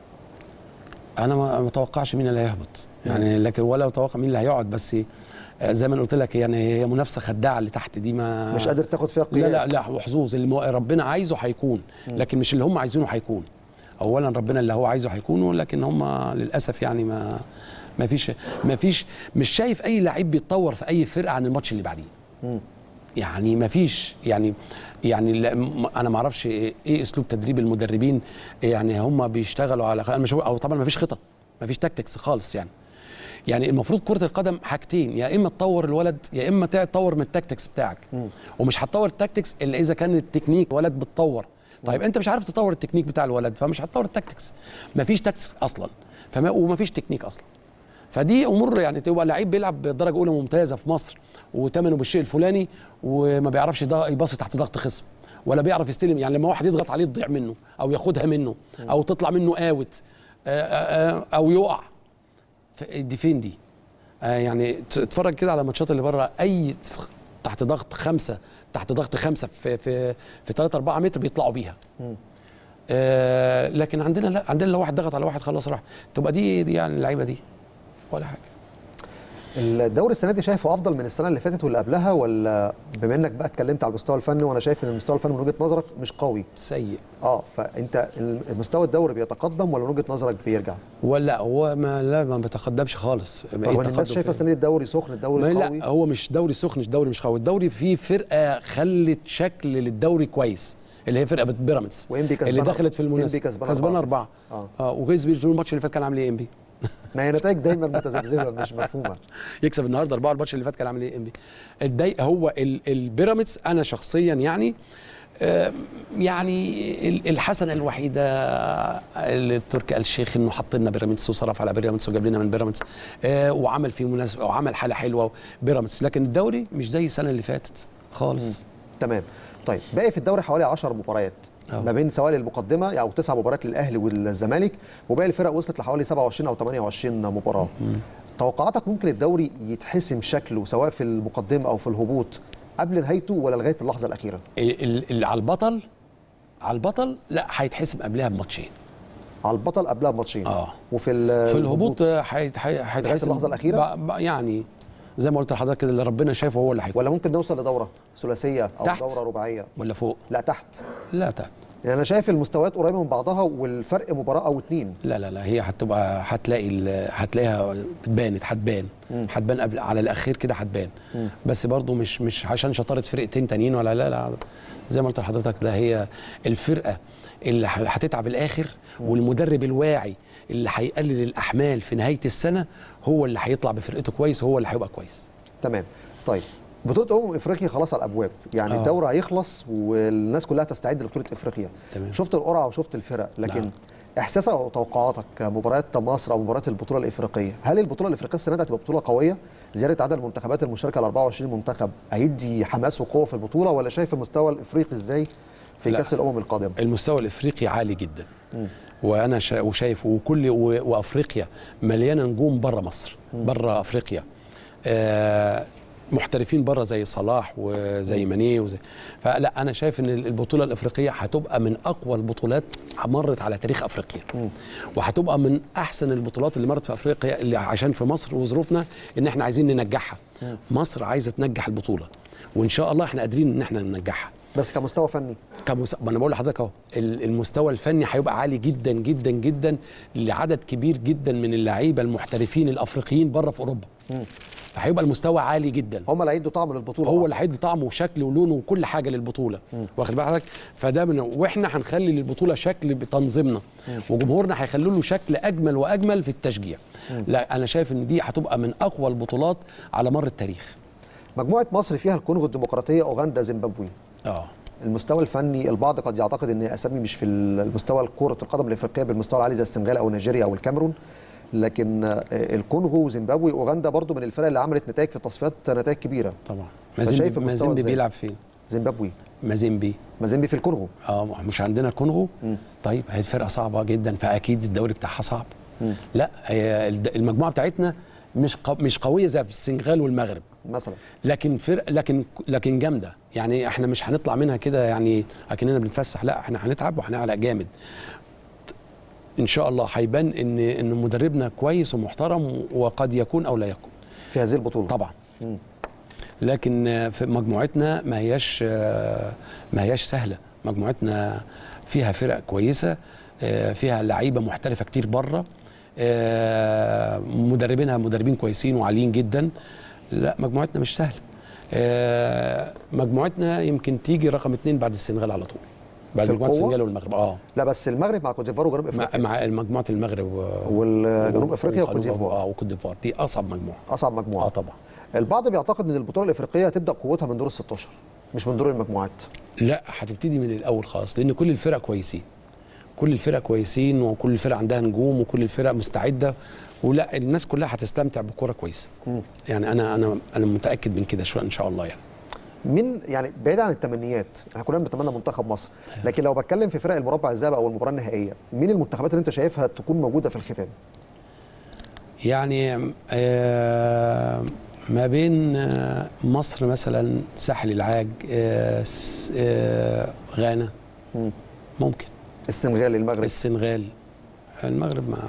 S2: انا ما ما اتوقعش مين اللي هيهبط يعني لكن ولا اتوقع مين اللي هيقعد بس آه، زي ما أنا قلت لك يعني هي منافسه خداعه اللي تحت دي ما
S13: مش قادر تاخد فيها
S2: لا لا
S13: قياس.
S2: لا وحظوظ اللي مو- ربنا عايزه هيكون
S13: مم.
S2: لكن مش اللي هم عايزينه هيكون اولا ربنا اللي هو عايزه هيكونه لكن هم للاسف يعني ما ما فيش ما فيش مش شايف اي لعيب بيتطور في اي فرقه عن الماتش اللي بعديه
S13: مم.
S2: يعني ما فيش يعني يعني لا- م- انا ما اعرفش ايه إيه اسلوب تدريب المدربين يعني هم بيشتغلوا على انا مش او طبعا ما فيش خطط ما فيش تاكتكس خالص يعني يعني المفروض كره القدم حاجتين يا اما تطور الولد يا اما تطور من التاكتكس بتاعك ومش هتطور التاكتكس الا اذا كان التكنيك ولد بتطور طيب انت مش عارف تطور التكنيك بتاع الولد فمش هتطور التاكتكس مفيش تاكتكس اصلا فما ومفيش تكنيك اصلا فدي امور يعني تبقى لعيب بيلعب بدرجه اولى ممتازه في مصر وثمنه بالشيء الفلاني وما بيعرفش ده يباصي تحت ضغط خصم ولا بيعرف يستلم يعني لما واحد يضغط عليه تضيع منه او ياخدها منه او تطلع منه اوت آه، آه، آه، او يقع ف- دي فين دي آه يعني ت- اتفرج كده على الماتشات اللي بره اي تحت ضغط خمسه تحت ضغط خمسه في في في 3 4 متر بيطلعوا بيها آه لكن عندنا لا عندنا لو واحد ضغط على واحد خلاص راح تبقى دي, دي يعني اللعيبه دي ولا حاجه
S13: الدوري السنه دي شايفه افضل من السنه اللي فاتت واللي قبلها ولا بما انك بقى اتكلمت على المستوى الفني وانا شايف ان المستوى الفني من وجهه نظرك مش قوي
S2: سيء
S13: اه فانت المستوى الدوري بيتقدم ولا من وجهه نظرك بيرجع
S2: ولا هو ما لا ما بيتقدمش خالص
S13: رغم ان الناس
S2: التقدم
S13: شايفه
S2: فين؟
S13: السنه دي الدوري سخن الدوري
S2: ما
S13: قوي
S2: لا هو مش دوري سخن مش دوري مش قوي الدوري فيه فرقه خلت شكل للدوري كويس اللي هي فرقه بيراميدز
S13: وإنبي كسبانة-
S2: اللي دخلت في المنافسه
S13: إنبي كسبانة
S2: كسبانه
S13: 4-0.
S2: اربعه
S13: اه
S2: اه وكسب الماتش اللي فات كان عامل ايه انبي
S13: ما هي نتائج دايما متذبذبه مش مفهومه
S2: يكسب النهارده اربعه الماتش اللي فات كان عامل ايه انبي الضيق هو ال- البيراميدز انا شخصيا يعني آه، يعني ال- الحسنه الوحيده اللي التركي آل الشيخ انه حط لنا بيراميدز وصرف على بيراميدز وجاب لنا من بيراميدز آه، وعمل فيه مناسبه وعمل حاله حلوه بيراميدز لكن الدوري مش زي السنه اللي فاتت خالص
S13: تمام طيب باقي في الدوري حوالي 10 مباريات ما بين سواء المقدمه او تسع مباريات للاهلي والزمالك وباقي الفرق وصلت لحوالي 27 او 28 مباراه توقعاتك ممكن الدوري يتحسم شكله سواء في المقدمه او في الهبوط قبل نهايته ولا لغايه اللحظه الاخيره
S2: ال- ال- ال- على البطل على البطل لا هيتحسم قبلها بماتشين
S13: على البطل قبلها بماتشين
S2: اه
S13: وفي ال-
S2: في الهبوط آه، هيت- هي- هيتحسم
S13: اللحظة الأخيرة؟
S2: ب- ب- يعني زي ما قلت لحضرتك كده اللي ربنا شايفه هو اللي هيكون
S13: ولا ممكن نوصل لدوره ثلاثيه او
S2: تحت.
S13: دوره رباعيه
S2: ولا فوق
S13: لا تحت
S2: لا تحت
S13: يعني انا شايف المستويات قريبه من بعضها والفرق مباراه او اتنين
S2: لا لا لا هي هتبقى هتلاقي ال- هتلاقيها بانت هتبان هتبان قبل على الاخير كده هتبان
S13: مم.
S2: بس برضو مش مش عشان شطاره فرقتين تانيين ولا لا لا زي ما قلت لحضرتك ده هي الفرقه اللي ه- هتتعب الاخر والمدرب الواعي اللي هيقلل الاحمال في نهايه السنه هو اللي هيطلع بفرقته كويس هو اللي هيبقى كويس
S13: تمام طيب بطوله امم افريقيا خلاص على الابواب يعني
S2: آه.
S13: الدوري هيخلص والناس كلها تستعد لبطوله افريقيا
S2: تمام.
S13: شفت القرعه وشفت الفرق لكن
S2: نعم.
S13: احساسك او توقعاتك مباريات مصر او مباريات البطوله الافريقيه هل البطوله الافريقيه السنه دي هتبقى بطوله قويه زياده عدد المنتخبات المشاركه ل 24 منتخب هيدي حماس وقوه في البطوله ولا شايف المستوى الافريقي ازاي في
S2: لا.
S13: كاس الامم القادمه
S2: المستوى الافريقي عالي جدا
S13: مم.
S2: وانا شا وشايف وكل و- وافريقيا مليانه نجوم بره مصر بره افريقيا آه محترفين بره زي صلاح وزي ماني وزي فلا انا شايف ان البطوله الافريقيه هتبقى من اقوى البطولات مرت على تاريخ افريقيا وهتبقى من احسن البطولات اللي مرت في افريقيا اللي عشان في مصر وظروفنا ان احنا عايزين ننجحها مصر عايزه تنجح البطوله وان شاء الله احنا قادرين ان احنا ننجحها
S13: بس كمستوى فني
S2: كمس... ما انا بقول لحضرتك اهو ال- المستوى الفني هيبقى عالي جدا جدا جدا لعدد كبير جدا من اللعيبه المحترفين الافريقيين بره في اوروبا فهيبقى المستوى عالي جدا
S13: هم اللي هيدوا طعم للبطوله
S2: هو
S13: أصلاً.
S2: اللي هيدي طعم وشكل ولون وكل حاجه للبطوله واخد بال حضرتك فده من واحنا هنخلي للبطوله شكل بتنظيمنا وجمهورنا هيخلوا له شكل اجمل واجمل في التشجيع لا انا شايف ان دي هتبقى من اقوى البطولات على مر التاريخ
S13: مجموعه مصر فيها الكونغو الديمقراطيه اوغندا زيمبابوي
S2: اه
S13: المستوى الفني البعض قد يعتقد ان اسامي مش في المستوى كره القدم الافريقيه بالمستوى العالي زي السنغال او نيجيريا او الكاميرون لكن آه، الكونغو وزيمبابوي اوغندا برضو من الفرق اللي عملت نتائج في التصفيات نتائج كبيره
S2: طبعا
S13: فشايف
S2: مازيمبي
S13: المستوى
S2: مازيمبي
S13: إزاي؟
S2: بيلعب فين
S13: زيمبابوي
S2: مازيمبي
S13: مازيمبي في الكونغو
S2: اه مش عندنا الكونغو طيب هي فرقه صعبه جدا فاكيد الدوري بتاعها صعب
S13: مم.
S2: لا هي الد- المجموعه بتاعتنا مش قو مش قويه زي في السنغال والمغرب
S13: مثلا
S2: لكن فرق لكن لكن جامده يعني احنا مش هنطلع منها كده يعني اكننا بنتفسح لا احنا هنتعب وهنعلق جامد ان شاء الله هيبان ان ان مدربنا كويس ومحترم وقد يكون او لا يكون
S13: في هذه البطوله
S2: طبعا
S13: مم.
S2: لكن آه، في مجموعتنا ما هياش آه، ما هياش سهله مجموعتنا فيها فرق كويسه آه، فيها لعيبه محترفه كتير بره آه، مدربينها مدربين كويسين وعاليين جدا لا مجموعتنا مش سهله آه، مجموعتنا يمكن تيجي رقم اتنين بعد السنغال على طول بعد
S13: في
S2: مجموعه
S13: القوة؟
S2: السنغال والمغرب اه
S13: لا بس المغرب مع كوت ديفوار وجنوب
S2: مع,
S13: افريقيا
S2: مع مجموعه المغرب و...
S13: والجنوب افريقيا وكوت
S2: وقنوب-
S13: ديفوار
S2: اه وكوت ديفوار دي اصعب مجموعه
S13: اصعب مجموعه
S2: اه طبعا
S13: البعض بيعتقد ان البطوله الافريقيه هتبدا قوتها من دور ال 16 مش من دور المجموعات
S2: لا هتبتدي من الاول خالص لان كل الفرق كويسين كل الفرق كويسين وكل الفرق عندها نجوم وكل الفرق مستعده ولا الناس كلها هتستمتع بكره كويسه يعني انا انا انا متاكد من كده شو ان شاء الله يعني
S13: مين يعني بعيد عن التمنيات احنا كلنا بنتمنى منتخب مصر لكن لو بتكلم في فرق المربع الذهبي او المباراه النهائيه مين المنتخبات اللي انت شايفها تكون موجوده في الختام
S2: يعني آه ما بين آه مصر مثلا ساحل العاج آه س- آه غانا ممكن
S13: السنغال المغرب
S2: السنغال المغرب مع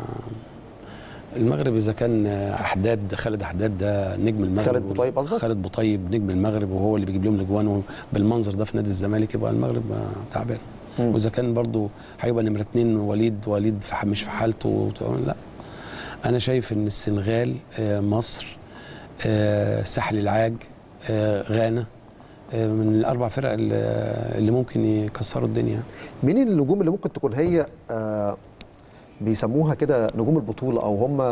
S2: المغرب اذا كان احداد خالد احداد ده نجم المغرب
S13: خالد بوطيب قصدك؟
S2: خالد بوطيب نجم المغرب وهو اللي بيجيب لهم الاجوان بالمنظر ده في نادي الزمالك يبقى المغرب آه، تعبان واذا كان برضو هيبقى نمره اتنين وليد وليد في ح- مش في حالته وت- لا انا شايف ان السنغال آه، مصر آه، ساحل العاج آه، غانا آه، من الاربع فرق اللي اللي ممكن يكسروا الدنيا
S13: مين النجوم اللي ممكن تكون هي آه بيسموها كده نجوم البطوله او هم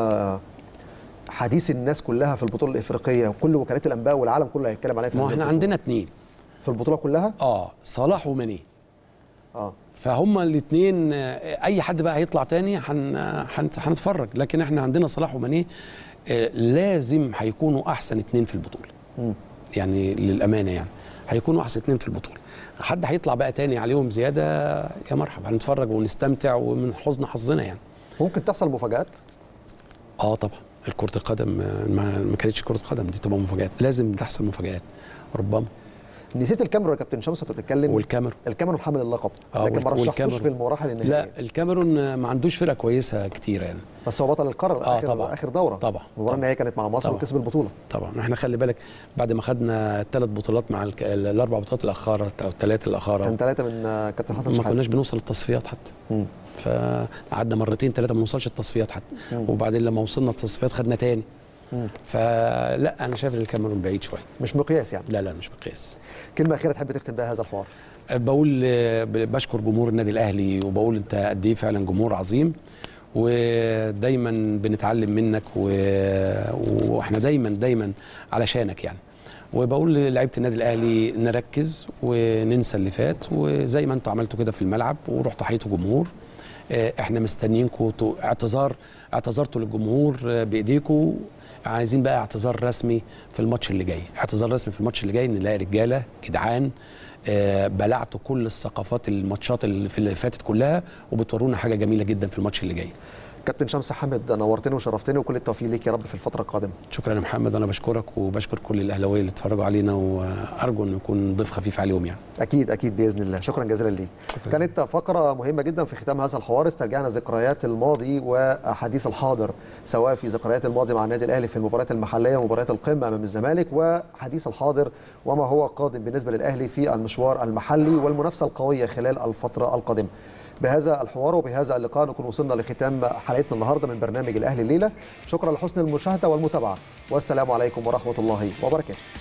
S13: حديث الناس كلها في البطوله الافريقيه كل وكالات الانباء والعالم كله هيتكلم عليها في
S2: ما
S13: هذه
S2: احنا
S13: البطولة.
S2: عندنا اتنين
S13: في البطوله كلها
S2: اه صلاح وماني
S13: اه
S2: فهم الاثنين اي حد بقى هيطلع تاني هن- هن- هنتفرج لكن احنا عندنا صلاح وماني آه، لازم هيكونوا احسن اتنين في البطوله
S13: مم.
S2: يعني للامانه يعني هيكونوا احسن اتنين في البطوله حد هيطلع بقى تاني عليهم زياده يا مرحبا هنتفرج ونستمتع ومن حزن حظنا يعني
S13: ممكن تحصل مفاجات
S2: اه طبعا كرة القدم آه، ما ما كانتش كرة قدم دي تبقى مفاجآت لازم تحصل مفاجآت ربما
S13: نسيت الكاميرون يا كابتن شمس وانت بتتكلم
S2: والكاميرون
S13: الكاميرون حامل اللقب
S2: آه،
S13: لكن ما
S2: والك-
S13: رشحتوش
S2: والكاميرون.
S13: في المراحل النهائيه
S2: لا الكاميرون آه، ما عندوش فرقه كويسه كتير يعني
S13: بس هو بطل القاره
S2: اه
S13: اخر
S2: طبعا
S13: اخر دوره
S2: طبعا
S13: المباراه النهائيه كانت مع مصر
S2: طبعاً.
S13: وكسب البطوله
S2: طبعا احنا خلي بالك بعد ما خدنا الثلاث بطولات مع الك... الاربع بطولات الاخاره او الثلاثه الاخاره
S13: كان ثلاثه من آه، كابتن حسن
S2: ما
S13: شحاته
S2: كناش بنوصل التصفيات حتى
S13: مم.
S2: فقعدنا مرتين ثلاثه ما نوصلش التصفيات حتى
S13: مم.
S2: وبعدين لما وصلنا التصفيات خدنا تاني
S13: مم.
S2: فلا انا شايف ان الكاميرون بعيد شويه
S13: مش مقياس يعني
S2: لا لا مش مقياس
S13: كلمه اخيره تحب تختم بيها هذا الحوار
S2: بقول آه، ب- بشكر جمهور النادي الاهلي وبقول انت قد ايه فعلا جمهور عظيم ودايما بنتعلم منك و... واحنا دايما دايما علشانك يعني وبقول للعيبه النادي الاهلي نركز وننسى اللي فات وزي ما انتوا عملتوا كده في الملعب ورحتوا حيطوا جمهور آه، احنا مستنيينكم تو- اعتذار اعتذرتوا للجمهور آه، بايديكم عايزين بقى اعتذار رسمي في الماتش اللي جاي اعتذار رسمي في الماتش اللي جاي نلاقي رجاله جدعان آه، بلعتوا كل الثقافات الماتشات اللي في اللي فاتت كلها وبتورونا حاجه جميله جدا في الماتش اللي جاي
S13: كابتن شمس حامد نورتني وشرفتني وكل التوفيق ليك يا رب في الفتره القادمه
S2: شكرا يا محمد انا بشكرك وبشكر كل الاهلاويه اللي اتفرجوا علينا وارجو انه يكون ضيف خفيف عليهم يعني
S13: اكيد اكيد باذن الله شكرا جزيلا ليك كانت فقره مهمه جدا في ختام هذا الحوار استرجعنا ذكريات الماضي واحاديث الحاضر سواء في ذكريات الماضي مع النادي الاهلي في المباريات المحليه ومباريات القمه امام الزمالك وحديث الحاضر وما هو قادم بالنسبه للاهلي في المشوار المحلي والمنافسه القويه خلال الفتره القادمه بهذا الحوار وبهذا اللقاء نكون وصلنا لختام حلقتنا النهارده من برنامج الاهلي الليله شكرا لحسن المشاهده والمتابعه والسلام عليكم ورحمه الله وبركاته